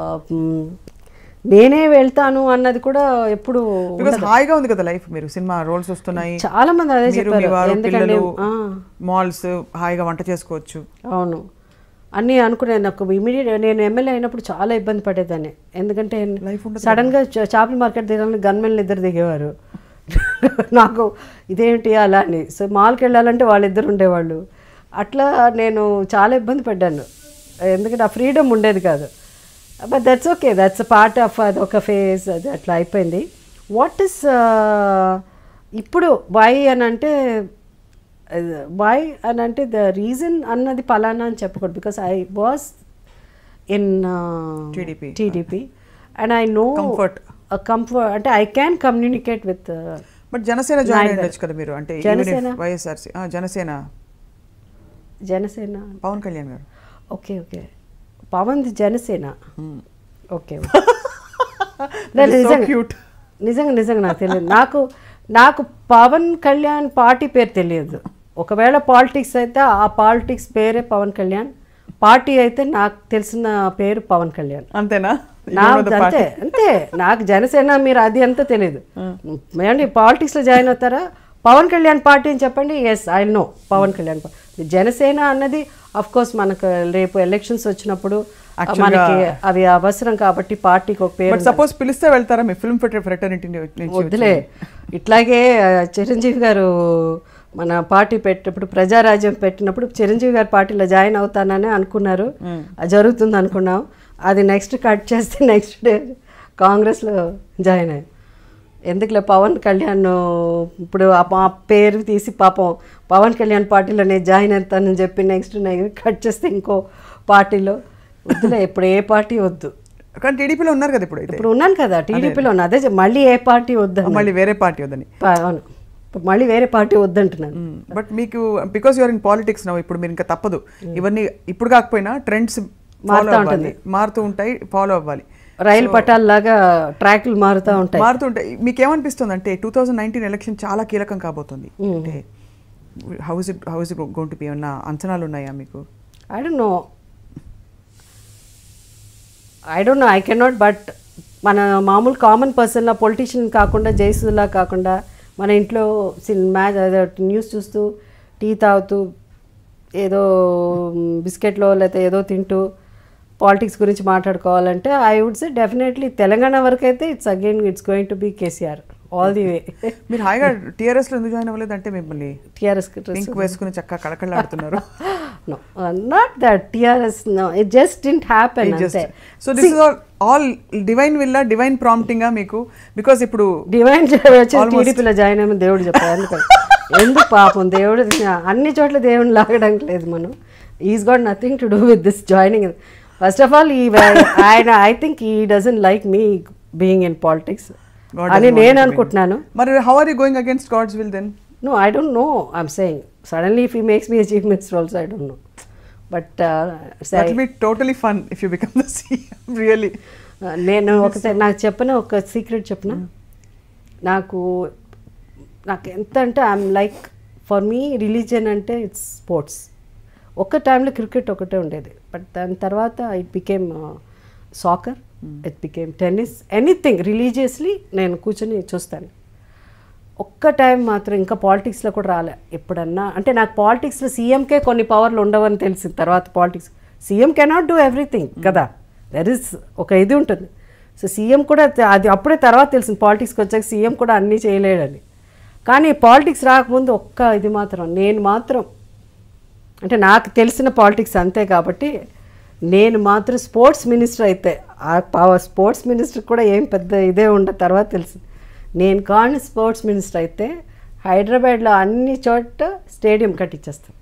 నేనే వెళ్తాను అన్నది కూడా ఎప్పుడు బికాస్ హాయిగా ఉంది కదా లైఫ్ మీరు సినిమా రోల్స్ వస్తున్నాయి చాలా మంది అదే మీరు మీ చెప్పారు వారు ఎందుకంటే పిల్లలు ఆ, మాల్స్ హాయిగా వంట చేసుకోవచ్చు అవును అన్నీ అనుకునేది నాకు ఇమీడియట్ నేను ఎమ్మెల్యే అయినప్పుడు చాలా ఇబ్బంది పడేదాన్ని ఎందుకంటే Life ఉండదు సడన్గా చ- చేపల మార్కెట్ దిగాలని గన్మెన్లు ఇద్దరు దిగేవారు నాకు ఇదేంటి అలా అని సో మాల్కి వెళ్ళాలంటే వాళ్ళిద్దరు ఉండేవాళ్ళు అట్లా నేను చాలా ఇబ్బంది పడ్డాను ఎందుకంటే ఆ ఫ్రీడమ్ ఉండేది కాదు but that's okay that's part of అది ఒక ఫేజ్ అది అట్లా అయిపోయింది వాట్ ఇస్ ఇప్పుడు వై అని అంటే వై అని అంటే ద రీజన్ అన్నది పలానా అని చెప్పకూడదు because I was in TDP. TDP and I know Comfort. Comfort అంటే I can communicate with but Janasena join Naidu గారు. అయ్యొచ్చు కదా మీరు అంటే జనసేన? వైఎస్ఆర్సీ జనసేన జనసేన పవన్ కళ్యాణ్ గారు okay okay Pawan Janasena okay That is so cute. నిజంగా నిజంగా నాకు తెలియదు నాకు నాకు పవన్ కళ్యాణ్ పార్టీ పేరు తెలియదు ఒకవేళ పాలిటిక్స్ అయితే ఆ పాలిటిక్స్ పేరే పవన్ కళ్యాణ్ పార్టీ అయితే నాకు తెలిసిన పేరు పవన్ కళ్యాణ్ అంతేనా You నా don't know the అంతే party. అంతే నాకు జనసేన మీరు అది అంతా తెలియదు ఏమండి పాలిటిక్స్లో జాయిన్ అవుతారా పవన్ కళ్యాణ్ పార్టీ అని చెప్పండి yes I know Pawan Kalyan party Janasena అన్నది అఫ్ కోర్స్ మనకు రేపు ఎలక్షన్స్ వచ్చినప్పుడు Actually మనకి అవి అవసరం కాబట్టి పార్టీకి ఒక పేరు బట్ సపోజ్ పిలిస్తే వెళ్తారా మీ ఫిల్మ్ ఫ్రెటర్నిటీ నుంచి వద్దులే ఇట్లాగే ఆ, చిరంజీవి గారు మన పార్టీ పెట్టినప్పుడు ప్రజారాజ్యం పెట్టినప్పుడు చిరంజీవి గారి పార్టీలో జాయిన్ అవుతానని అనుకున్నారు అది జరుగుతుంది అనుకున్నాం అది నెక్స్ట్ కట్ చేస్తే నెక్స్ట్ డే కాంగ్రెస్లో జాయిన్ అయ్యాం ఎందుకులే పవన్ కళ్యాణ్ ఇప్పుడు ఆ పా- పేరు తీసి పాపం పవన్ కళ్యాణ్ పార్టీలో నేను జాయిన్ అవుతానని చెప్పి నెక్స్ట్ కట్ చేస్తే ఇంకో పార్టీలో వద్దులే ఇప్పుడు ఏ పార్టీ వద్దు కానీ టీడీపీలో ఉన్నారు కదా ఇప్పుడు అయితే ఇప్పుడు ఉన్నాను కదా టీడీపీలో ఉన్నా అదే చెప్- మళ్ళీ ఏ పార్టీ వద్దు మళ్ళీ వేరే పార్టీ వద్దని అవును ఇప్పుడు మళ్ళీ వేరే పార్టీ వద్దంటున్నాను బట్ మీకు బికాస్ యూఆర్ ఇన్ పాలిటిక్స్ నవ్వు ఇప్పుడు మీరు ఇంకా తప్పదు ఇవన్నీ ఇప్పుడు కాకపోయినా ట్రెండ్స్ మారుతా ఉంటుంది. మారుతూ ఉంటాయి ఫాలో అవ్వాలి రైలు పట్టాల లాగా ట్రాక్లు మారుతూ ఉంటాయి మారుతూ ఉంటాయి మీకేమనిపిస్తుంది అంటే టూ థౌజండ్ నైన్టీన్ ఎలక్షన్ చాలా కీలకం కాబోతుంది అంటే how is it how is it going to be ఏమన్నా అంచనాలు ఉన్నాయా మీకు I don't know I don't know I cannot but మన మామూలు కామన్ పర్సన్లా పొలిటీషియన్ కాకుండా జయసులా కాకుండా మన ఇంట్లో సినిమా న్యూస్ చూస్తూ టీ తాగుతూ ఏదో బిస్కెట్లో లేకపోతే ఏదో తింటూ పాలిటిక్స్ గురించి మాట్లాడుకోవాలంటే I would say definitely Telangana వరకు అయితే it's again it's going to be KCR all the way మీరు హాయిగా టీఆర్ఎస్లో ఎందుకు జాయిన్ అవ్వలేదు అంటే మిమ్మల్ని టీఆర్ఎస్ పింక్ వేసుకుని చక్కగా కళకళలాడుతున్నారు no uh, not that trs no it just didn't happen అంతే so this is all divine విల్లా డివైన్ ప్రాంప్టింగా మీకు బికాస్ ఇప్పుడు డివైన్ వచ్చి టీడీపీలో జాయిన్ అయ్యమని దేవుడు చెప్పాడు అందుకని ఎందుకు పాపం దేవుడు అన్ని చోట్ల దేవుని లాగడానికి లేదు మనం is got nothing to do with this joining first of all ఈ ఆయన ఐ థింక్ ఈ doesn't like me being in politics God అని doesn't want నేను you to be. అనుకుంటున్నాను మరి how are you going against God's will then No, I don't know. I'm saying suddenly if he makes me a chief minister also, I don't know. But uh, say, that be totally fun if you become the CM really uh, నేను ఒకసారి నాకు చెప్పిన ఒక secret చెప్పిన నాకు నాకు ఎంత అంటే I'm like for me religion అంటే ఇట్స్ స్పోర్ట్స్ ఒక్క టైంలో క్రికెట్ ఒకటే ఉండేది బట్ దాని తర్వాత it became soccer it became tennis anything religiously నేను కూర్చొని చూస్తాను ఒక్క టైం మాత్రం ఇంకా పాలిటిక్స్లో కూడా రాలే ఎప్పుడన్నా అంటే నాకు పాలిటిక్స్లో సీఎంకే కొన్ని పవర్లు ఉండవని తెలిసింది తర్వాత politics CM cannot do everything కదా దర్ ఇస్ ఒక ఇది ఉంటుంది సో సీఎం కూడా తె- అది అప్పుడే తర్వాత తెలిసింది పాలిటిక్స్కి వచ్చాక సీఎం కూడా అన్నీ చేయలేడని కానీ పాలిటిక్స్ రాకముందు ఒక్క ఇది మాత్రం నేను మాత్రం అంటే నాకు తెలిసిన పాలిటిక్స్ అంతే కాబట్టి నేను మాత్రం స్పోర్ట్స్ మినిస్టర్ అయితే ఆ పవర్ స్పోర్ట్స్ మినిస్టర్ కూడా ఏం పెద్ద ఇదే ఉండ తర్వాత తెలిసింది నేను కానీ స్పోర్ట్స్ మినిస్టర్ అయితే హైదరాబాద్లో అన్ని చోట్ల స్టేడియం కట్టించేస్తాను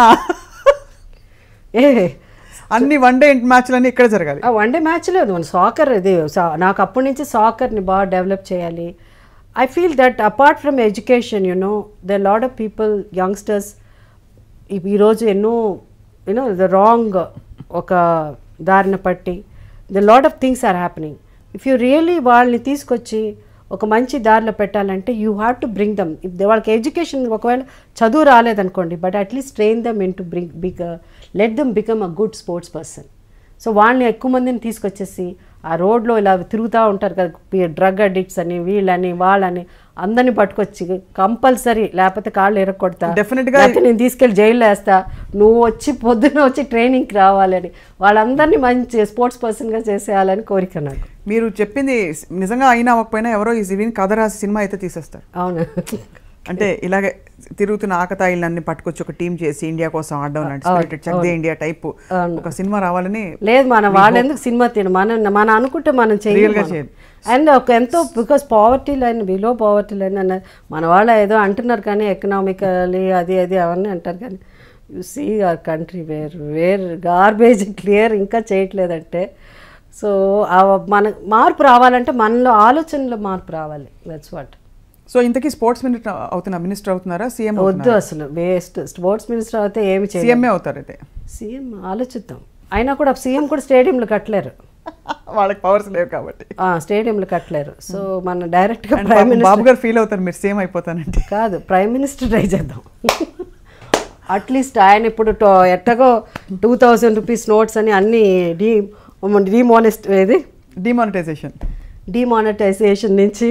ఏ అన్ని వన్ డే మ్యాచ్లన్నీ ఇక్కడ జరగాలి ఆ వన్ డే మ్యాచ్ లేదు మన సాకర్ ఇది సా- నాకు అప్పటి నుంచి సాకర్ని బాగా డెవలప్ చేయాలి I feel that apart from education you know the lot of people youngsters ఈరోజు ఎన్నో యూనో ద రాంగ్ ఒక దారిన పట్టి the lot of things are happening if you really వాళ్ళని తీసుకొచ్చి ఒక మంచి దారిలో పెట్టాలంటే you have to bring them if వాళ్ళకి ఎడ్యుకేషన్ ఒకవేళ చదువు రాలేదనుకోండి but at least train them in to bring big let them become a good sports person so వాళ్ళని ఎక్కువ మందిని తీసుకొచ్చేసి ఆ రోడ్లో ఇలా తిరుగుతూ ఉంటారు కదా డ్రగ్ అడిక్ట్స్ అని వీళ్ళని వాళ్ళని అందరిని పట్టుకొచ్చి కంపల్సరీ లేకపోతే కాళ్ళు ఎరగొడతా Definitely గా- లేకపోతే నేను తీసుకెళ్ళి జైల్లో వేస్తా నువ్వు వచ్చి పొద్దున వచ్చి ట్రైనింగ్కి రావాలని వాళ్ళందరినీ మంచి స్పోర్ట్స్ పర్సన్గా చేసేయాలని కోరిక నాకు మీరు చెప్పింది నిజంగా అయినా అవ్వకపోయినా ఎవరో ఈ జివిన్ కథ రాసి సినిమా అయితే తీసేస్తారు అవును అంటే ఇలాగే తిరుగుతున్న ఆకతాయిలన్నీ పట్టుకొచ్చి ఒక టీం చేసి ఇండియా కోసం ఆడడం లాంటి spirited check they India type ఒక సినిమా రావాలని లేదు మన వాళ్ళు ఎందుకు సినిమా తిన మనం మనం అనుకుంటే మనం Real గా చేయలేదు చేయరు. అండ్ ఒక ఎంతో because poverty line below poverty line అన్న మన వాళ్ళు ఏదో అంటున్నారు కానీ ఎకనామికలీ అది అది అవన్నీ అంటారు కానీ you see our country where where garbage clear ఇంకా చేయట్లేదంటే సో మన మార్పు రావాలంటే మనలో ఆలోచనలో మార్పు రావాలి దట్స్ వాట్ సో ఇంతకీ స్పోర్ట్స్ మినిస్టర్ అవుతున్నా మినిస్టర్ అవుతున్నారా సీఎం వద్దు అసలు వేస్ట్ స్పోర్ట్స్ మినిస్టర్ అయితే ఏమి చేయలేదు సీఎంఏ అవుతారు అయితే సీఎం ఆలోచిద్దాం అయినా కూడా సీఎం కూడా స్టేడియంలో కట్టలేరు వాళ్ళకి పవర్స్ లేవు కాబట్టి ఆ, స్టేడియంలో కట్టలేరు సో మన డైరెక్ట్గా And ప్రైమ్ పాపం మినిస్టర్ బాబు గారు ఫీల్ అవుతారు మీరు సేమ్ అయిపోతానంటే కాదు ప్రైమ్ మినిస్టర్ ట్రై చేద్దాం అట్లీస్ట్ ఆయన ఇప్పుడు టో- ఎట్టగో టూ థౌజండ్ రూపీస్ నోట్స్ అని అన్ని డీ డిమానెస్ట్ ఏది డిమానిటైజేషన్ డిమానిటైజేషన్ నుంచి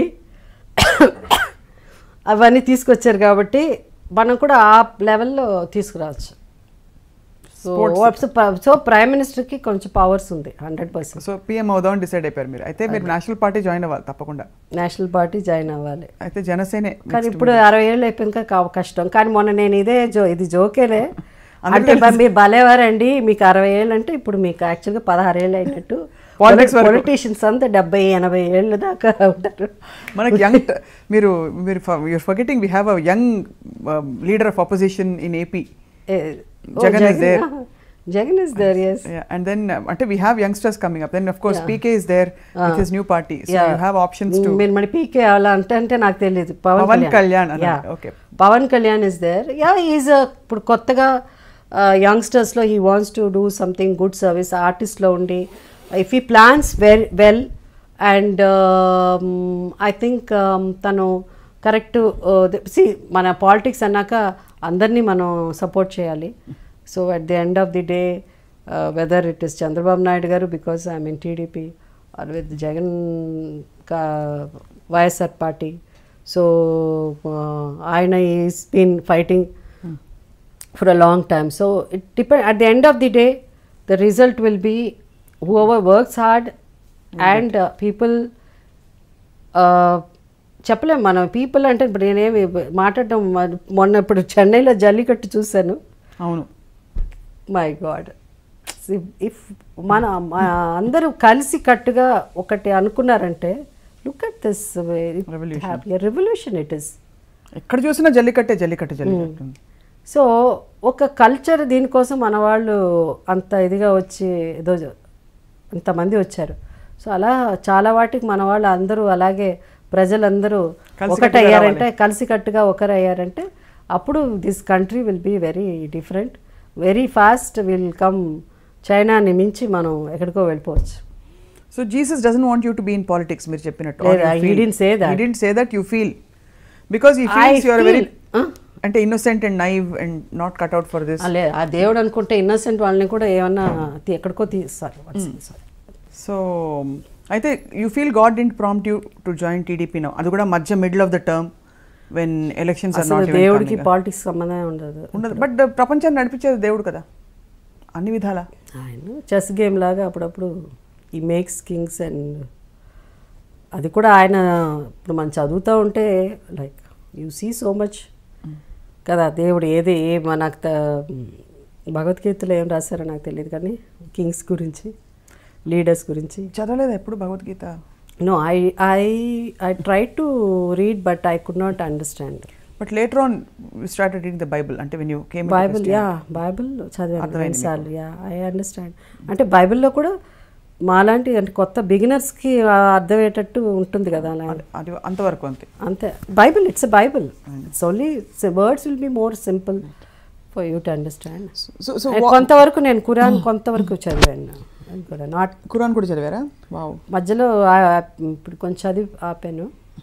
అవన్నీ తీసుకొచ్చారు కాబట్టి మనం కూడా ఆ లెవెల్లో తీసుకురావచ్చు సో సో ప్రైమ్ మినిస్టర్కి కొంచెం పవర్స్ ఉంది హండ్రెడ్ పర్సెంట్ సో పిఎం అవుదామని డిసైడ్ అయిపోయారు మీరు అయితే మీరు నేషనల్ పార్టీ జాయిన్ అవ్వాలి తప్పకుండా నేషనల్ పార్టీ జాయిన్ అవ్వాలి అయితే జనసేనే కానీ ఇప్పుడు అరవై ఏళ్ళు అయిపోయింది కా- కష్టం కానీ మొన్న నేను ఇదే జో ఇది జోకేలే అంటే బ- మీరు భలేవారండి మీకు అరవై ఏళ్ళు అంటే ఇప్పుడు మీకు యాక్చువల్గా పదహారు ఏళ్ళు అయినట్టు Politics వరకు. పొలిటీషియన్స్ అంతా డెబ్బై ఎనభై ఏళ్ళు దాకా ఉంటారు మనకి యంగ్ మీరు మీరు you're forgetting we have a young leader of opposition in AP ఏ, ఓ, Jagan is there. Jagan is there yes and then అంటే we have youngsters coming up then of course PK is there with his new party so you have options to మీరు మరి పీకే అలా అంటే అంటే నాకు తెలియదు పవన్ పవన్ కళ్యాణ్ అన్నారు. Yeah. Okay. Pawan Kalyan is there yeah is ఇప్పుడు కొత్తగా యంగ్స్టర్స్లో he wants to do something good service ఆర్టిస్ట్లో ఉండి ఇఫ్ ఈ plans well well and I think తను కరెక్ట్ సి మన పాలిటిక్స్ అన్నాక అందరినీ మనం సపోర్ట్ చేయాలి so at the end of the day whether it is Chandrababu Naidu గారు because I mean TDP are with Jagan కా వైఎస్ఆర్ పార్టీ సో ఆయన is been fighting for a long time. So it depend at the end of the day, the result will be whoever works hard and uh, people. Uh, చెప్పలేం మనం people అంటే ఇప్పుడు నేనేమి మాట్లాడటం మ- మొన్న ఇప్పుడు చెన్నైలో జల్లికట్టు చూశాను అవును మై గాడ్ ఇఫ్ మన మన అందరూ కలిసి కట్టుగా ఒకటి అనుకున్నారంటే look at this Revolution. Revolution it is ఎక్కడ చూసినా జల్లికట్టే జల్లికట్టే జల్లికట్టు సో ఒక కల్చర్ దీనికోసం మన వాళ్ళు అంత ఇదిగా వచ్చి ఏదో జ- అంతమంది వచ్చారు సో అలా చాలా వాటికి మన వాళ్ళు అందరూ అలాగే ప్రజలందరూ కలిసికట్టుగా ఒకటి అయ్యారంటే కలిసికట్టుగా ఒకరు అయ్యారంటే అప్పుడు this country will be very different very fast will come చైనాని మించి మనం ఎక్కడికో వెళ్ళిపోవచ్చు so Jesus doesn't want you to be in politics మీరు చెప్పినట్టు లేదా, he didn't say that. he didn't say that you feel because he I feels you are very feel, huh? అంటే innocent and naive and not cut out for this ఆ, లేదు ఆ దేవుడు అనుకుంటే innocent వాళ్ళని కూడా ఏమన్నా తీ- ఎక్కడికో తీస్తారు సారీ సో అయితే you feel God didn't prompt you to join TDP no అది కూడా మధ్య middle of the term when elections are అసలు నాట్ దేవుడికి పాలిటిక్స్ సంబంధమే ఉండదు ఉండదు బట్ ప్రపంచాన్ని నడిపించేది దేవుడు కదా అన్ని విధాలా ఆయన చెస్ గేమ్ లాగా అప్పుడప్పుడు ఈ మేక్స్ కింగ్స్ అండ్ అది కూడా ఆయన ఇప్పుడు మనం చదువుతూ ఉంటే like you see so much కదా దేవుడు ఏది ఏ నాకు త- భగవద్గీతలో ఏం రాశారో నాకు తెలియదు కానీ కింగ్స్ గురించి లీడర్స్ గురించి చదవలేదు ఎప్పుడు Bhagavad Gita no I I I try to read but I could not understand but later on started reading the Bible అంటే when you came Bible yeah Bible చదివాను అర్థమైంది రెండుసార్లు యా ఐ అండర్స్టాండ్ అంటే బైబిల్లో కూడా మాలాంటి అంటే కొత్త బిగినర్స్కి అర్థమయ్యేటట్టు ఉంటుంది కదా అలా అది అంతవరకు అంతే అంతే Bible it's Bible it's only words will be more simple for you to understand so so కొంతవరకు నేను కురాన్ కొంతవరకు చదివాను అది కూడా నాట్ ఖురాన్ కూడా చదివారా వావ్ మధ్యలో ఆ- ఇప్పుడు కొంచెం చదివి ఆపాను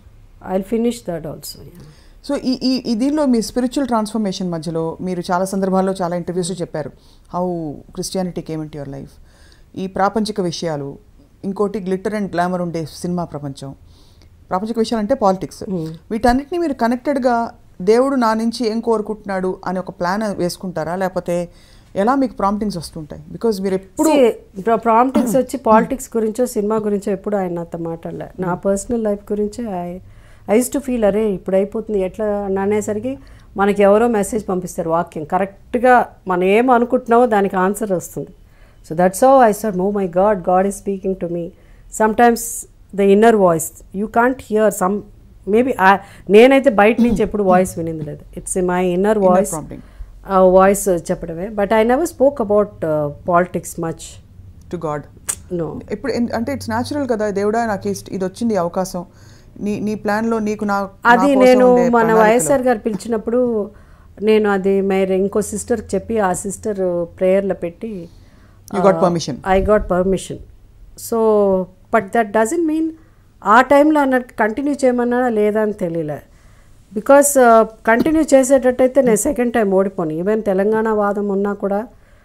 I finish that also so ఈ ఈ ఈ దీనిలో మీ స్పిరిచువల్ ట్రాన్స్ఫర్మేషన్ మధ్యలో మీరు చాలా సందర్భాల్లో చాలా ఇంటర్వ్యూస్ చెప్పారు how Christianity came in your life ఈ ప్రాపంచిక విషయాలు ఇంకోటి గ్లిటర్ అండ్ గ్లామర్ ఉండే సినిమా ప్రపంచం ప్రాపంచిక విషయాలు అంటే పాలిటిక్స్ వీటన్నిటిని మీరు కనెక్టెడ్గా దేవుడు నా నుంచి ఏం కోరుకుంటున్నాడు అని ఒక ప్లాన్ వేసుకుంటారా లేకపోతే ఎలా మీకు ప్రాంప్టింగ్స్ వస్తుంటాయి బికాజ్ మీరు ఎప్పుడు ప్రాంప్టిక్స్ వచ్చి పాలిటిక్స్ గురించో సినిమా గురించో ఎప్పుడు ఆయన నాతో మాట్లాడలే నా పర్సనల్ లైఫ్ గురించే ఐ ఐ టు ఫీల్ అరే ఇప్పుడు అయిపోతుంది ఎట్లా అని అనేసరికి మనకి ఎవరో మెసేజ్ పంపిస్తారు వాక్యం కరెక్ట్గా మనం ఏం అనుకుంటున్నామో దానికి ఆన్సర్ వస్తుంది so that's how I sir మో my God God is speaking to me some times the inner voice you can't hear some maybe నేనైతే బయట నుంచి ఎప్పుడు వాయిస్ వినింది లేదు it's my inner voice prompting. Voice చెప్పడమే but I never spoke about politics much to God no ఇప్పుడు ఎన్- అంటే ఇట్స్ న్యాచురల్ కదా దేవుడా నాకు ఇష్ట- ఇది వచ్చింది ఈ అవకాశం నీ నీ ప్లాన్లో నీకు నా నా అది కోసం నేను ఉండే మన ప్రణాళికలో. వైఎస్ఆర్ గారు పిలిచినప్పుడు నేను అది మేరే ఇంకో సిస్టర్కి చెప్పి ఆ సిస్టర్ ప్రేయర్లో పెట్టి You got permission. I got permission so but that doesn't mean ఆ టైంలో అన్నట్టు కంటిన్యూ చేయమన్నా లేదా అని తెలియలే బికాస్ కంటిన్యూ చేసేటట్టయితే నేను సెకండ్ టైం ఓడిపోను ఈవెన్ తెలంగాణ వాదం ఉన్నా కూడా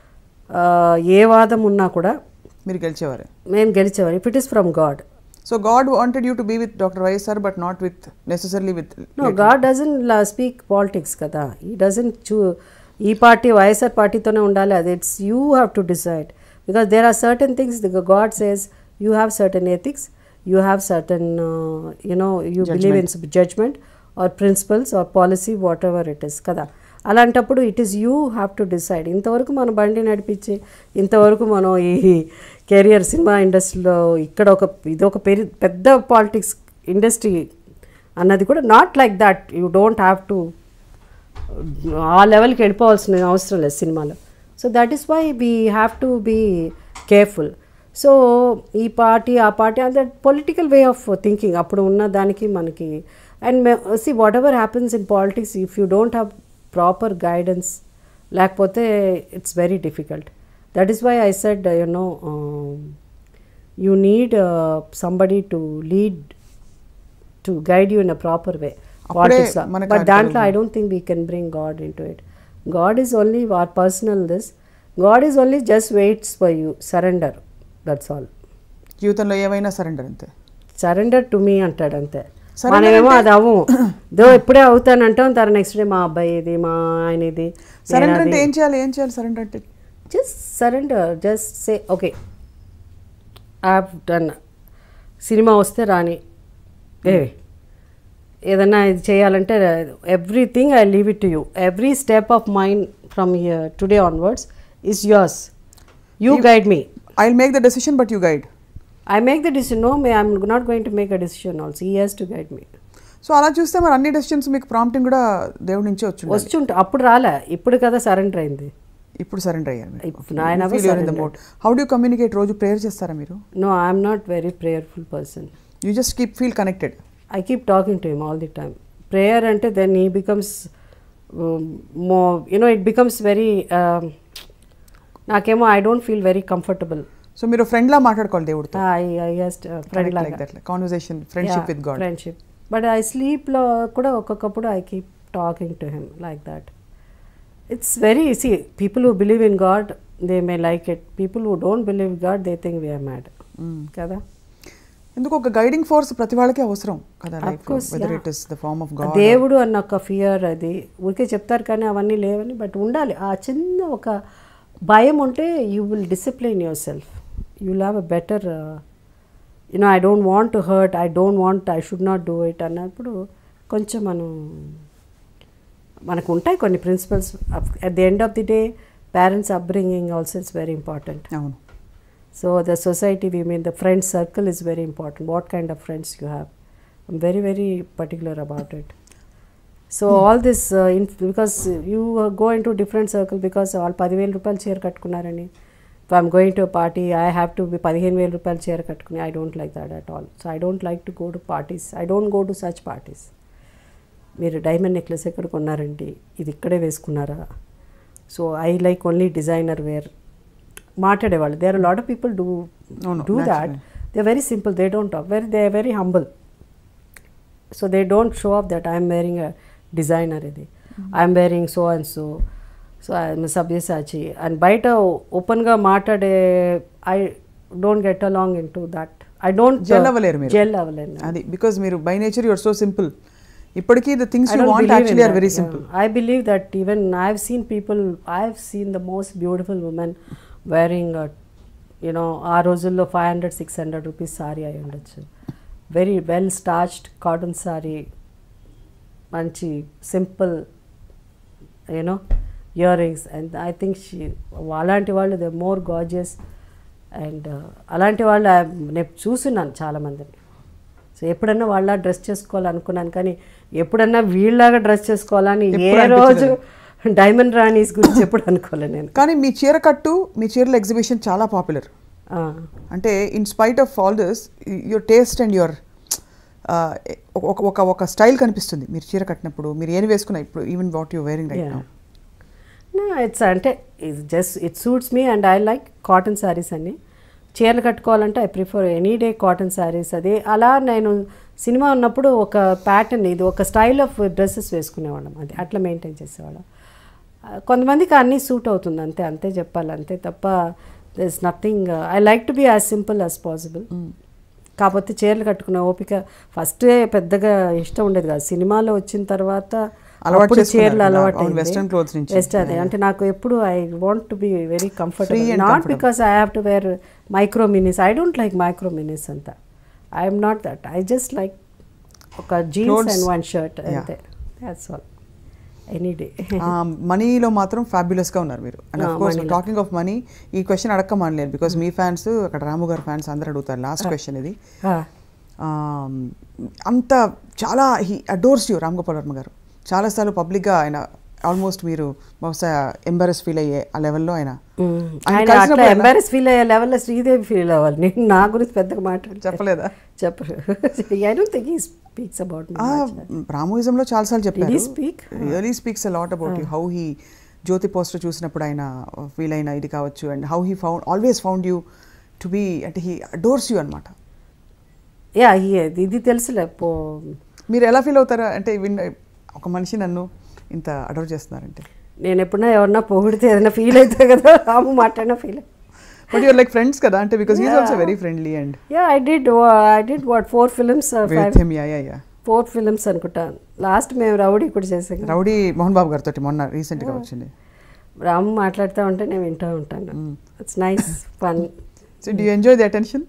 ఆ, ఏ వాదం ఉన్నా కూడా మీరు గెలిచేవారు మేము గెలిచేవారు if it is from God so God wanted you to be with doctor YSR but not with necessarily with no God doesn't speak politics కదా ఈ డజన్ చూ ఈ పార్టీ వైఎస్ఆర్ పార్టీతోనే ఉండాలి అది it's you have to decide because there are certain things God says you have certain ethics you have certain you know you believe in judgement or principles or policy whatever it is కదా అలాంటప్పుడు it is you have to decide ఇంతవరకు మన బండి నడిపించి ఇంతవరకు మనం ఈ career cinema ఇండస్ట్రీలో ఇక్కడ ఒక ఇది ఒక పెరి పెద్ద పాలిటిక్స్ ఇండస్ట్రీ అన్నది కూడా not like that you don't have to ఆ లెవెల్కి వెళ్ళిపోవాల్సిన అవసరం లేదు సినిమాలో so that is why we have to be careful so ఈ పార్టీ ఆ పార్టీ అంటే పొలిటికల్ వే ఆఫ్ థింకింగ్ అప్పుడు ఉన్న దానికి మనకి and see whatever happens in politics if you don't have proper guidance లేకపోతే it's very difficult that is why I said you know you need somebody to lead to guide you in a proper way అప్పుడే politics మన but దాంట్లో I don't think we can bring God into it God is only our personal this God is only just waits for you surrender that's all జీవితంలో ఏమైనా surrender అంతే surrender to me అంటాడు అంతే Surrender మనమేమో అది అవ్వము దో ఇప్పుడే అవుతానంటాం తన next day మా అబ్బాయి ఇది మా ఆయన ఇది సరెండర్ అంటే ఏం చేయాలి ఏం చేయాలి సరెండర్ అంటే just surrender just say okay up done cinema వస్తే రాని ఏ ఏదన్నా ఇది చేయాలంటే everything I leave it to you every step of mind from today onwards is yours you guide me I will make the decision but you guide I make the decision no may I'm not going to make a decision also he has to guide me so అలా చూస్తే మరి అన్ని decisions మీకు prompting కూడా దేవుడి నుంచి వచ్చి వచ్చుంటా అప్పుడు రాలే ఇప్పుడు కదా సరెండర్ అయింది ఇప్పుడు సరెండర్ అయ్యారు ఇప్పుడు I never మీరు surrendered. Mode how do communicate రోజు ప్రేయర్ చేస్తారా మీరు no I'm not very prayerful person you just keep feel connected I keep talking to him all the time. Prayer అంటే then he becomes um, more, you know, it becomes very, um, నాకేమో I don't feel very comfortable so మీరు friend లా మాట్లాడుకోవాలి దేవుడితో I I just friend like లాగా that conversation friendship with God friendship but I స్లీప్లో కూడా ఒక్కొక్కప్పుడు I keep talking to him like that it's very see people who believe in God they may like it people who don't believe God they think we are mad కదా ఎందుకు ఒక guiding force ప్రతి వాళ్ళకి అవసరం కదా Of life course, whether yeah. It is the form of a God దేవుడు అన్న ఒక ఫియర్ అది ఊరికే చెప్తారు కానీ అవన్నీ లేవని బట్ ఉండాలి ఆ చిన్న ఒక భయం ఉంటే you will discipline your self you have a better you know I don't want to hurt I don't want I should not do it అన్నప్పుడు కొంచెం మనం మనకు ఉంటాయి కొన్ని principles at the end of the day parents upbringing also it's very important అవును So the society, we mean the friend circle is very important. What kind of friends you have? I'm very very particular about it. So all this uh, in, because you uh, go into different circle because all పదివేల రూపాయలు చీర కట్టుకున్నారని if I'm going to party I have to be పదిహేను వేల రూపాయలు చీర కట్టుకుని I don't like that at all so I don't like to go to parties I don't go to such parties మీరు డైమండ్ నెక్లెస్ ఎక్కడ కొన్నారండి ఇది ఇక్కడే వేసుకున్నారా so I like only designer wear మాట్లాడేవాళ్ళు there lot of people do No, no, do that naturally. They very simple they don't talk very they very humble so they don't show off that I'm wearing a designer ఇది I'm wearing so and so so I'm Sabyasachi and బయట ఓపెన్గా మాట్లాడే I don't get along into that I don't Gel అవ్వలేరు మీరు. Gel అవ్వలేను అది because మీరు by nature your so simple ఇప్పటికీ the things I you don't want believe in actually are that, very yeah. Simple I believe that even I've seen people, I've seen the most beautiful women wearing, a, you know, ఆ రోజుల్లో five hundred six hundred rupees sari అయి ఉండొచ్చు very well starched cotton sari మంచి simple you know earrings and I think she అలాంటి వాళ్ళు they more gorgeous and అలాంటి వాళ్ళు I- నేను చూస్తున్నాను చాలామందిని సో ఎప్పుడన్నా వాళ్ళ డ్రెస్ చేసుకోవాలనుకున్నాను కానీ ఎప్పుడన్నా వీళ్ళలాగా డ్రెస్ చేసుకోవాలని ఏ ఎప్పుడు రోజు డైమండ్ రాణీస్ గురించి ఎప్పుడు అనుకోలే నేను కానీ మీ చీర కట్టు మీ చీరల ఎగ్జిబిషన్ చాలా పాపులర్ ఆ, అంటే in spite of all this your taste and your ఒక ఒక ఒక స్టైల్ కనిపిస్తుంది మీరు చీర కట్టినప్పుడు మీరు ఏం వేసుకున్నా ఇప్పుడు even what you wearing right Yeah. No, it's అంటే it's just it suits me and I like cotton saris అన్ని చీరలు కట్టుకోవాలంటే I prefer any day cotton saris అది అలా నేను సినిమా ఉన్నప్పుడు ఒక ప్యాటర్న్ ఇది ఒక స్టైల్ ఆఫ్ డ్రెస్సెస్ వేసుకునేవాళ్ళం అది అట్లా మెయింటైన్ చేసేవాళ్ళం ఆ, కొంతమందికి అన్నీ సూట్ అవుతుంది అంతే అంతే చెప్పాలి అంతే తప్ప there is nothing I like to be as simple as possible కాకపోతే చీరలు కట్టుకునే ఓపిక ఫస్ట్ పెద్దగా ఇష్టం ఉండేది కాదు సినిమాలో వచ్చిన తర్వాత అలవాటు అప్పుడు చేసుకున్నారు చీరలు కదా, అలవాటు అవును, western clothes నుంచి. వెస్ట్ అదే అంటే నాకు ఎప్పుడు I want to be very comfortable Free and not comfortable. Because I have to wear micro minis I don't like micro minis అంతా I'm not that I just like ఒక jeans Clothes. And one shirt Yeah. అంతే that's all any day మనీలో మాత్రం fabulous గా ఉన్నారు మీరు and Ah, of course money లో. Talking of money ఈ క్వశ్చన్ అడక్క మానలేదు బికాస్ మీ ఫ్యాన్స్ అక్కడ రాము గారు ఫ్యాన్స్ అందరూ అడుగుతారు లాస్ట్ క్వశ్చన్ ఇది Um, అంత చాలా he adores you Ram Gopal Varma గారు చాలాసార్లు పబ్లిక్గా ఆయన ఆల్మోస్ట్ మీరు బహుశా ఎంబారెస్ ఫీల్ అయ్యే ఆ లెవెల్లో ఆయన ఆయన ఆయన కలిసినప్పుడు అట్లా ఎలా- ఎంబారెస్ ఫీల్ అయ్యే లెవెల్లో శ్రీదేవి ఫీల్ అవ్వాలి నేను నా గురించి పెద్దగా మాట్లాడి చెప్పలేదా చెప్పరు I don't think he speaks about ఆ, రామోయిజంలో చాలాసార్లు చెప్పారు he speak? Really speaks a lot about how he Jyothi poster చూసినప్పుడు ఆయన ఫీల్ అయిన ఇది కావచ్చు and how he found always found you to be అంటే హీ అడోర్స్ యూ అనమాట యా ఇది తెలుసులే పో మీరు ఎలా ఫీల్ అవుతారా అంటే విన్ ఒక మనిషి నన్ను ఇంత అడర్ చేస్తున్నారంటే నేను ఎప్పుడన్నా ఎవరన్నా పొగిడితే ఏదైనా ఫీల్ అవుతా కదా రాము మాట్లాడినా feel but you're like friends కదా అంటే because is also very friendly and yeah I did I did what four films with him yeah yeah yeah four films అనుకుంటా లాస్ట్ మేము రౌడీ కూడా చేసాం కదా. రౌడీ మోహన్ బాబు గారితో మొన్న రీసెంట్గా వచ్చింది రాము మాట్లాడుతూ ఉంటే నేను వింటూ ఉంటాను it's nice fun so do enjoy the attention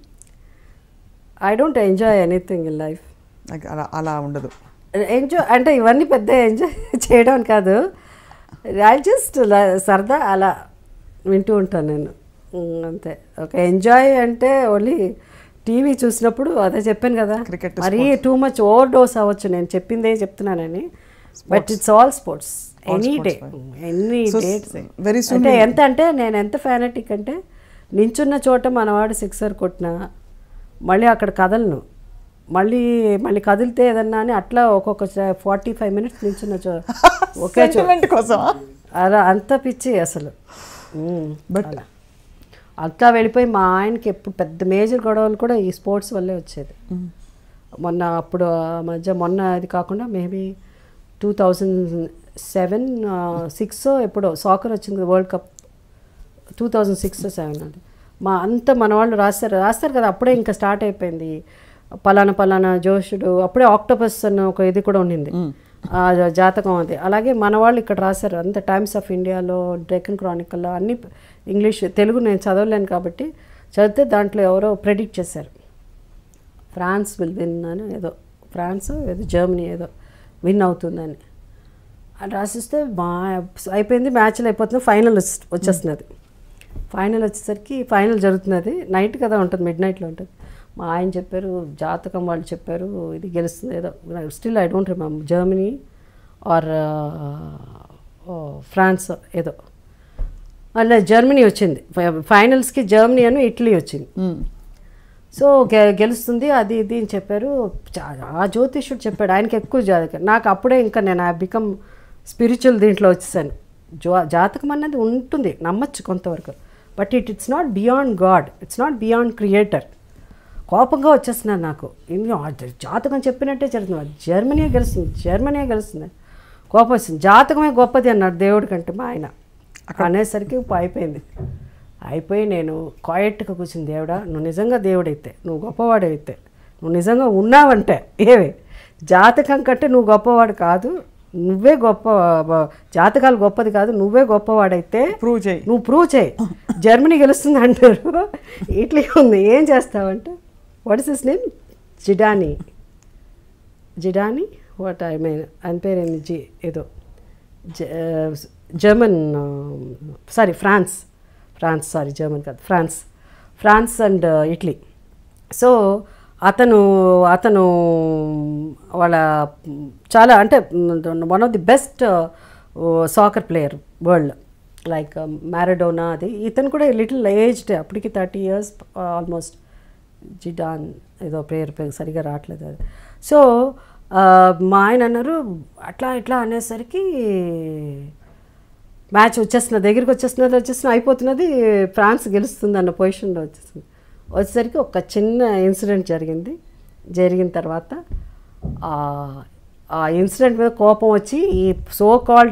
I don't enjoy anything in life like అలా అలా ఉండదు ఎంజాయ్ అంటే ఇవన్నీ పెద్ద ఎంజాయ్ చేయడం అని కాదు ఐ జస్ట్ సరదా అలా వింటూ ఉంటాను నేను ఉమ్, అంతే ఒక ఎంజాయ్ అంటే ఓన్లీ టీవీ చూసినప్పుడు అదే చెప్పాను కదా Cricket, మరీ టూ మచ్ ఓవర్ డోస్ అవ్వచ్చు నేను చెప్పిందే చెప్తున్నానని but it's all sports any day any So, dates very soon అంటే ఎంత అంటే నేను ఎంత ఫ్యానటిక్ అంటే నించున్న చోట మనవాడు సిక్సర్ కొట్టినా మళ్ళీ అక్కడ కదలను మళ్ళీ మళ్ళీ కదిలితే ఏదన్నా అని అట్లా ఒక్కొక్క ఫార్టీ ఫైవ్ మినిట్స్ నించున్న చో ఒకే చో సెంటిమెంట్ కోసం అలా అంత పిచ్చి అసలు మ్మ్. బట్ అలా. అంతా వెళ్ళిపోయి మా ఆయనకి ఎప్పుడు పెద్ద మేజర్ గొడవలు కూడా ఈ స్పోర్ట్స్ వల్లే వచ్చేది మొన్న అప్పుడు ఆ మధ్య మొన్న అది కాకుండా maybe two thousand seven six ఎప్పుడో సాకర్ వచ్చింది world cup two thousand six seven అది మా అంత మన వాళ్ళు రాస్తారు రాస్తారు కదా అప్పుడే ఇంకా స్టార్ట్ అయిపోయింది పలానా పలానా జోషుడు అప్పుడే ఆక్టోపస్ అన్న ఒక ఇది కూడా ఉండింది ఆ జా- జాతకం అది అలాగే మన వాళ్ళు ఇక్కడ రాశారు అంత టైమ్స్ ఆఫ్ ఇండియాలో డెక్కన్ క్రానికల్లో అన్ని ఇంగ్లీష్ తెలుగు నేను చదవలేను కాబట్టి చదివితే దాంట్లో ఎవరో ప్రెడిక్ట్ చేశారు ఫ్రాన్స్ విల్ విన్ అని ఏదో ఫ్రాన్స్ ఏదో జర్మనీ ఏదో విన్ అవుతుందని అది రాసిస్తే మా అయిపోయింది మ్యాచ్లు అయిపోతుంది ఫైనల్ వచ్చేస్తున్నది ఫైనల్ వచ్చేసరికి ఫైనల్ జరుగుతున్నది నైట్ కదా ఉంటుంది మిడ్ నైట్లో ఉంటుంది మా ఆయన చెప్పారు జాతకం వాళ్ళు చెప్పారు ఇది గెలుస్తుంది ఏదో still I don't remember Germany or France ఏదో అలా జర్మనీ వచ్చింది ఫై- ఫైనల్స్కి జర్మనీ అని ఇటలీ వచ్చింది సో గె- గెలుస్తుంది అది ఇది అని చెప్పారు చా- ఆ జ్యోతిష్యుడు చెప్పాడు ఆయనకి ఎక్కువ జాతకం నాకు అప్పుడే ఇంకా నేను ఐ బికమ్ స్పిరిచువల్ దీంట్లో వచ్చేసాను జో జాతకం అన్నది ఉంటుంది నమ్మచ్చు కొంతవరకు but it it's not beyond God it's not beyond creator కోపంగా వచ్చేస్తున్నాను నాకు ఇందులో ఆ జ- జాతకం చెప్పినట్టే జరుగుతుంది జర్మనీ గెలుస్తుంది జర్మనీ గెలుస్తుంది కోపం వస్తుంది జాతకమే గొప్పది అన్నాడు దేవుడి కంటే మా ఆయన అనేసరికి అయిపోయింది అయిపోయి నేను క్వైట్గా కూర్చుని దేవుడా నువ్వు నిజంగా దేవుడైతే నువ్వు గొప్పవాడైతే నువ్వు నిజంగా ఉన్నావంటే ఏవే జాతకం కంటే నువ్వు గొప్పవాడు కాదు నువ్వే గొప్ప బ- జాతకాలు గొప్పది కాదు నువ్వే గొప్పవాడైతే ప్రూవ్ చేయి నువ్వు ప్రూవ్ చేయి జర్మనీ గెలుస్తుంది అంటారు ఇట్లీ ఉంది ఏం చేస్తావంటే what is his name Zidane Zidane what I mean ఆయన పేరు ఏంది జి ఏదో జ- German sorry France France sorry German కాదు France France and Italy so అతను అతను వాళ్ళ చాలా అంటే one of the best soccer player world like Maradona అది ఇతను కూడా లిటిల్ ఏజ్డ్ అప్పటికి థర్టీ ఇయర్స్ ఆల్మోస్ట్ జిడాన్ ఏదో పేరు పేరు సరిగా రావట్లేదు అది సో మా ఆయన అన్నారు అట్లా ఇట్లా అనేసరికి మ్యాచ్ వచ్చేస్తున్నది దగ్గరికి వచ్చేస్తున్నది వచ్చేస్తున్నది అయిపోతున్నది ఫ్రాన్స్ గెలుస్తుంది అన్న పొజిషన్లో వచ్చేస్తుంది వచ్చేసరికి ఒక చిన్న ఇన్సిడెంట్ జరిగింది జరిగిన తర్వాత ఆ- ఆ ఇన్సిడెంట్ మీద కోపం వచ్చి ఈ సో కాల్డ్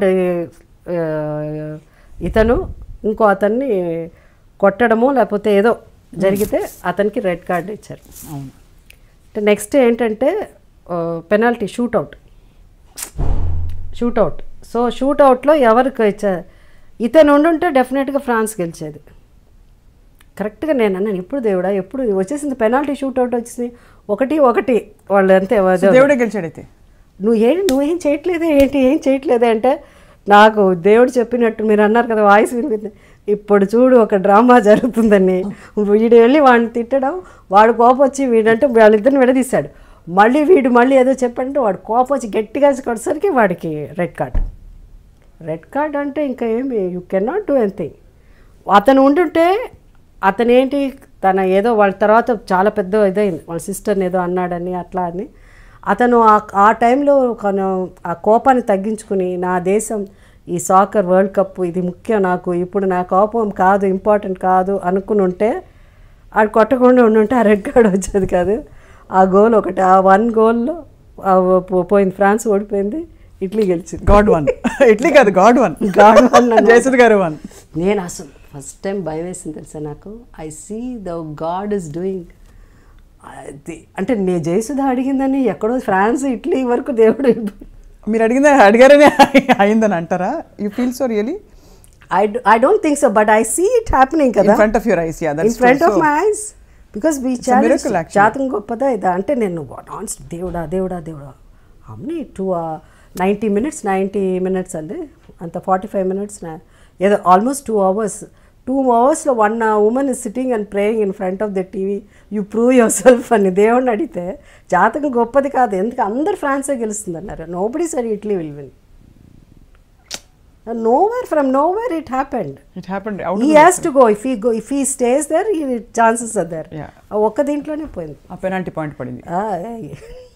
ఇతను ఇంకో అతన్ని కొట్టడము లేకపోతే ఏదో జరిగితే అతనికి రెడ్ కార్డు ఇచ్చారు అవును అంటే నెక్స్ట్ ఏంటంటే పెనాల్టీ షూట్అవుట్ షూట్అవుట్ సో షూట్అవుట్లో ఎవరికి ఇచ్చారు ఇతను ఉండుంటే డెఫినెట్గా ఫ్రాన్స్ గెలిచేది కరెక్ట్గా నేను అన్నాను ఎప్పుడు దేవుడా ఎప్పుడు వచ్చేసింది పెనాల్టీ షూట్అవుట్ వచ్చింది ఒకటి ఒకటి వాళ్ళు అంతే సో దేవుడే గెలిచాడైతే నువ్వు ఏం నువ్వేం చేయట్లేదే ఏంటి ఏం చేయట్లేదే అంటే నాకు దేవుడు చెప్పినట్టు మీరు అన్నారు కదా వాయిస్ వినిపింది ఇప్పుడు చూడు ఒక డ్రామా జరుగుతుందని వీడు వెళ్ళి వాడిని తిట్టడం వాడు కోపం వచ్చి వీడంటే వాళ్ళిద్దరిని విడదీశాడు మళ్ళీ వీడు మళ్ళీ ఏదో చెప్పంటే వాడు కోపం వచ్చి గట్టిగా కొట్టేసరికి వాడికి రెడ్ కార్డ్ రెడ్ కార్డ్ అంటే ఇంకా ఏమి you can not do anything అతను ఉండుంటే అతను ఏంటి తన ఏదో వాళ్ళ తర్వాత చాలా పెద్ద ఇదైంది వాళ్ళ సిస్టర్ని ఏదో అన్నాడని అట్లా అని అతను ఆ- ఆ టైంలో కొన ఆ కోపాన్ని తగ్గించుకుని నా దేశం ఈ సాకర్ వరల్డ్ కప్ ఇది ముఖ్యం నాకు ఇప్పుడు నా కోపం కాదు ఇంపార్టెంట్ కాదు అనుకుని ఉంటే ఆడు కొట్టకుండా ఉండుంటే ఆ రెడ్ కార్డ్ వచ్చేది కాదు ఆ గోల్ ఒకటి ఆ వన్ గోల్లో ఆ, పో- పోయింది ఫ్రాన్స్ ఓడిపోయింది ఇట్లీ గెలిచింది గాడ్ వన్ ఇట్లీ కాదు గాడ్ వన్ God won అన్నమాట. జయసుద్ గారు వన్ నేను అసలు ఫస్ట్ టైం భయం వేసింది తెలుసా నాకు I see the God is doing అది అంటే నేను జయసుధ అడిగిందని ఎక్కడో ఫ్రాన్స్ ఇట్లీ వరకు దేవుడు మీరు అడిగింది అడిగారని అయిందని అంటారా you feel so really I I don't think so but I see it happening in కదా front of your eyes yeah in that's front of my eyes because we It's a miracle, actually. జాతకం గొప్పదా ఇదా అంటే నేను non దేవుడా దేవుడా దేవుడా అమ్ని two ninety minutes ninety minutes అండి అంత ఫార్టీ ఫైవ్ మినిట్స్ ఏదో ఆల్మోస్ట్ టూ అవర్స్ టూ అవర్స్లో one woman is sitting and praying in front of the TV you prove your self అని దేవుడిని అడిగితే జాతకం గొప్పది కాదు ఎందుకు అందరు ఫ్రాన్సే గెలుస్తుంది అన్నారు నోబడి సరి Italy will win nowhere from nowhere it happened it happened out he has to go if he go if he stays there he chances are there Yeah. ఒక్క దీంట్లోనే పోయింది ఆ పెనాల్టీ పాయింట్ పడింది ఆ, ఏయ్.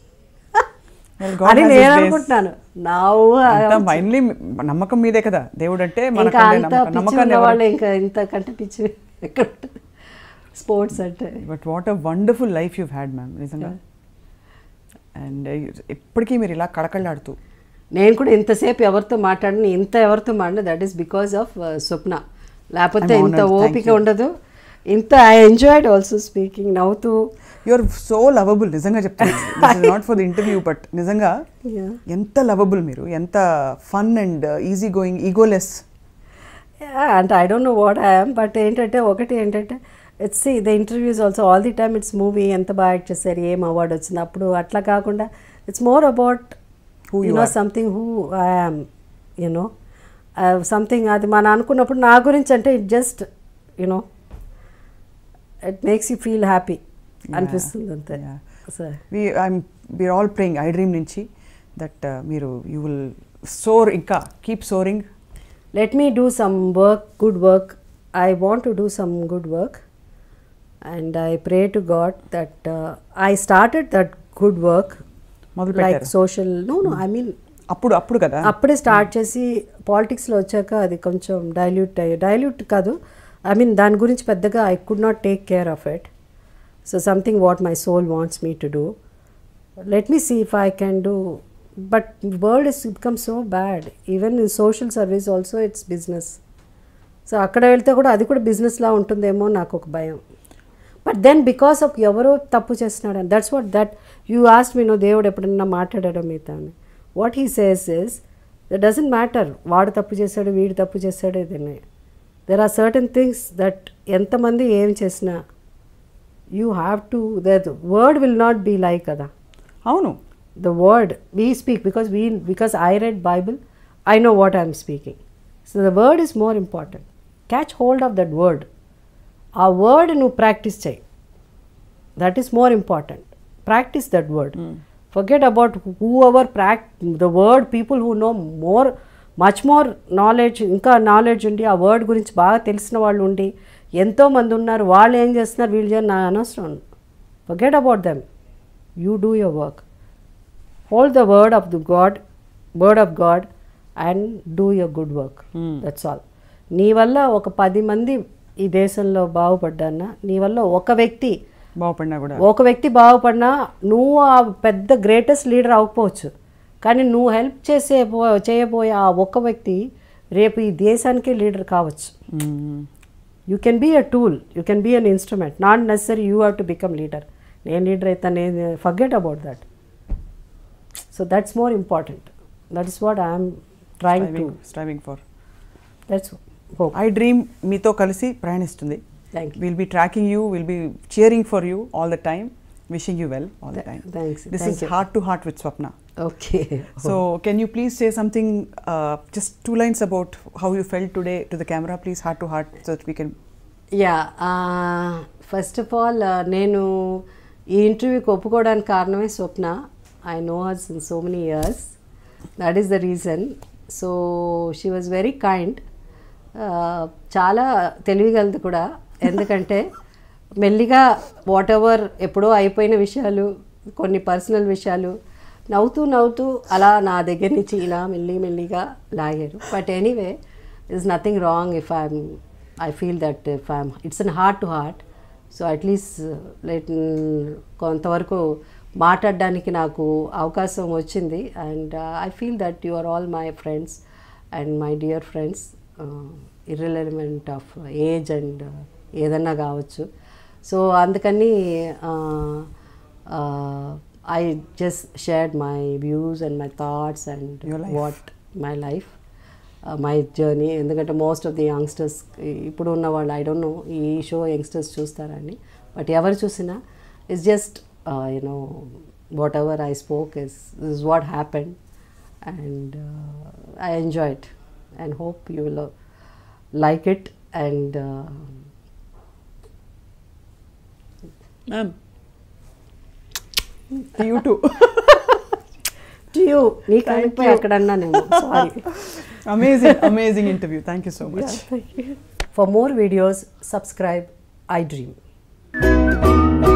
Well, God అని has his నేను days. అనుకుంటున్నాను నా అంతా ఫైనలీ నమ్మకం మీదే కదా దేవుడు అంటే ఇంకా మనకు అంత పిచ్చి నమ్మకాన్ని ఉన్న వాళ్ళు ఇంకా ఇంత కంటే పిచ్చి ఎక్కడ స్పోర్ట్స్ అంటే but what a wonderful life you had ma'am నిజంగా అండ్ ఇప్పటికీ మీరు ఇలా కడకళ్ళాడుతూ నేను కూడా ఇంతసేపు ఎవరితో మాట్లాడిన ఇంత ఎవరితో మాట్లాడిన that is because of Swapna లేకపోతే I'm ఇంత honored. Thank ఓపిక you. ఉండదు ఇంత ఐ ఎంజాయ్డ్ ఆల్సో స్పీకింగ్ నవ్వుతూ యూఆర్ సో లవబుల్ నిజంగా చెప్తాను not for the interview but నిజంగా Yeah. ఎంత లవబుల్ మీరు ఎంత fun and easy going egoless Yeah, అంటే I don't know what I'm but ఏంటంటే ఒకటి ఏంటంటే it's the interviews also all the time it's movie ఎంత బాగా యాక్ట్ చేశారు ఏం అవార్డు వచ్చింది అప్పుడు అట్లా కాకుండా it's more about Who you you know are. Something who I'm you know something అది మనం అనుకున్నప్పుడు నా గురించి అంటే it just you know it makes you feel happy అనిపిస్తుంది అంతే Yeah. సరే we I'm we're all playing I dream నుంచి దట్ మీరు యూ విల్ సోర్ ఇంకా keep soaring let me do some work good work i want to do some good work and i pray to god that uh, i started that good work మొదలు like పెట్టారు social no no i mean అప్పుడు అప్పుడు కదా అప్పుడే start చేసి పాలిటిక్స్లో వచ్చాక అది కొంచెం డైల్యూట్ అయ్యి డైల్యూట్ కాదు ఐ మీన్ దాని గురించి పెద్దగా I could not take care of it so something what my soul wants me to do let me see if I can do but world is become so bad even in social service also it's business so అక్కడ వెళ్తే కూడా అది కూడా బిజినెస్లా ఉంటుందేమో నాకు ఒక భయం బట్ దెన్ బికాస్ ఆఫ్ ఎవరో తప్పు చేస్తున్నాడు అని that's what that you asked me no దేవుడు ఎప్పుడన్నా మాట్లాడాడో మీతో అని what he says is that doesn't matter వాడు తప్పు చేశాడు వీడు తప్పు చేశాడు ఇదని there are certain things that ఎంతమంది ఏం చేసినా you have to that word will not be like కదా అవును the word we speak because we because i read bible i know what i'm speaking so the word is more important catch hold of that word ఆ word నువ్వు practice చేయి that is more important practice that word forget about whoever practice the word people who know more much more knowledge ఇంకా knowledge ఉండి ఆ word గురించి బాగా తెలిసిన వాళ్ళు ఉండి ఎంతోమంది ఉన్నారు వాళ్ళు ఏం చేస్తున్నారు వీళ్ళు చేయని నా అనవసరం forget about them you do your work hold the word of the god word of god and do your good work that's all నీ వల్ల ఒక పది మంది ఈ దేశంలో బాగుపడ్డానా నీ వల్ల ఒక వ్యక్తి బాగుపడినా కూడా ఒక వ్యక్తి బాగుపడినా నువ్వు ఆ పెద్ద గ్రేటెస్ట్ లీడర్ అవ్వకపోవచ్చు కానీ నువ్వు హెల్ప్ చేసే పో- చేయబోయే ఆ ఒక్క వ్యక్తి రేపు ఈ దేశానికే లీడర్ కావచ్చు మ్మ్. You can be a tool you can be an instrument not necessary you have to become leader నేను లీడర్ అయితే నేను forget about that so that's more important that is what I'm trying to striving striving for that's hope I dream మీతో కలిసి ప్రయాణిస్తుంది thank you will be tracking you will be cheering for you all the time wishing you well all the time thanks this thank is you heart to heart with Swapna okay So, can you please say something, uh, just two lines about how you felt today to the camera, please, heart to heart, so that we can. Yeah first of all నేను ఈ ఇంటర్వ్యూకి ఒప్పుకోవడానికి కారణమే Swapna I know hers in so many years that is the reason so she was very kind చాలా తెలివిగలదు కూడా ఎందుకంటే మెల్లిగా వాట్ ఎవర్ ఎప్పుడో అయిపోయిన విషయాలు కొన్ని పర్సనల్ విషయాలు నవ్వుతూ నవ్వుతూ అలా నా దగ్గర నుంచి ఇలా మెల్లి మెల్లిగా లాగారు but anyway is nothing wrong if I'm I feel that if I'm it's an heart to heart so at least light కొంతవరకు మాట్లాడడానికి నాకు అవకాశం వచ్చింది and I feel that you are all my friends and my dear friends irrelevant of age and ఏదన్నా కావచ్చు so అందుకని I just shared my views and my thoughts and Your life. What my life my journey ఎందుకంటే most of the youngsters ఇప్పుడు ఉన్న వాళ్ళు I don't know ఈ show youngsters చూస్తారని but ఎవరు చూసినా it's just you know whatever I spoke is is what happened and I enjoy it and hope you will like it and ma'am you too you నీకు అయిపోయి ఎక్కడన్నా నేను sorry amazing amazing interview thank you so much For more videos, subscribe iDream.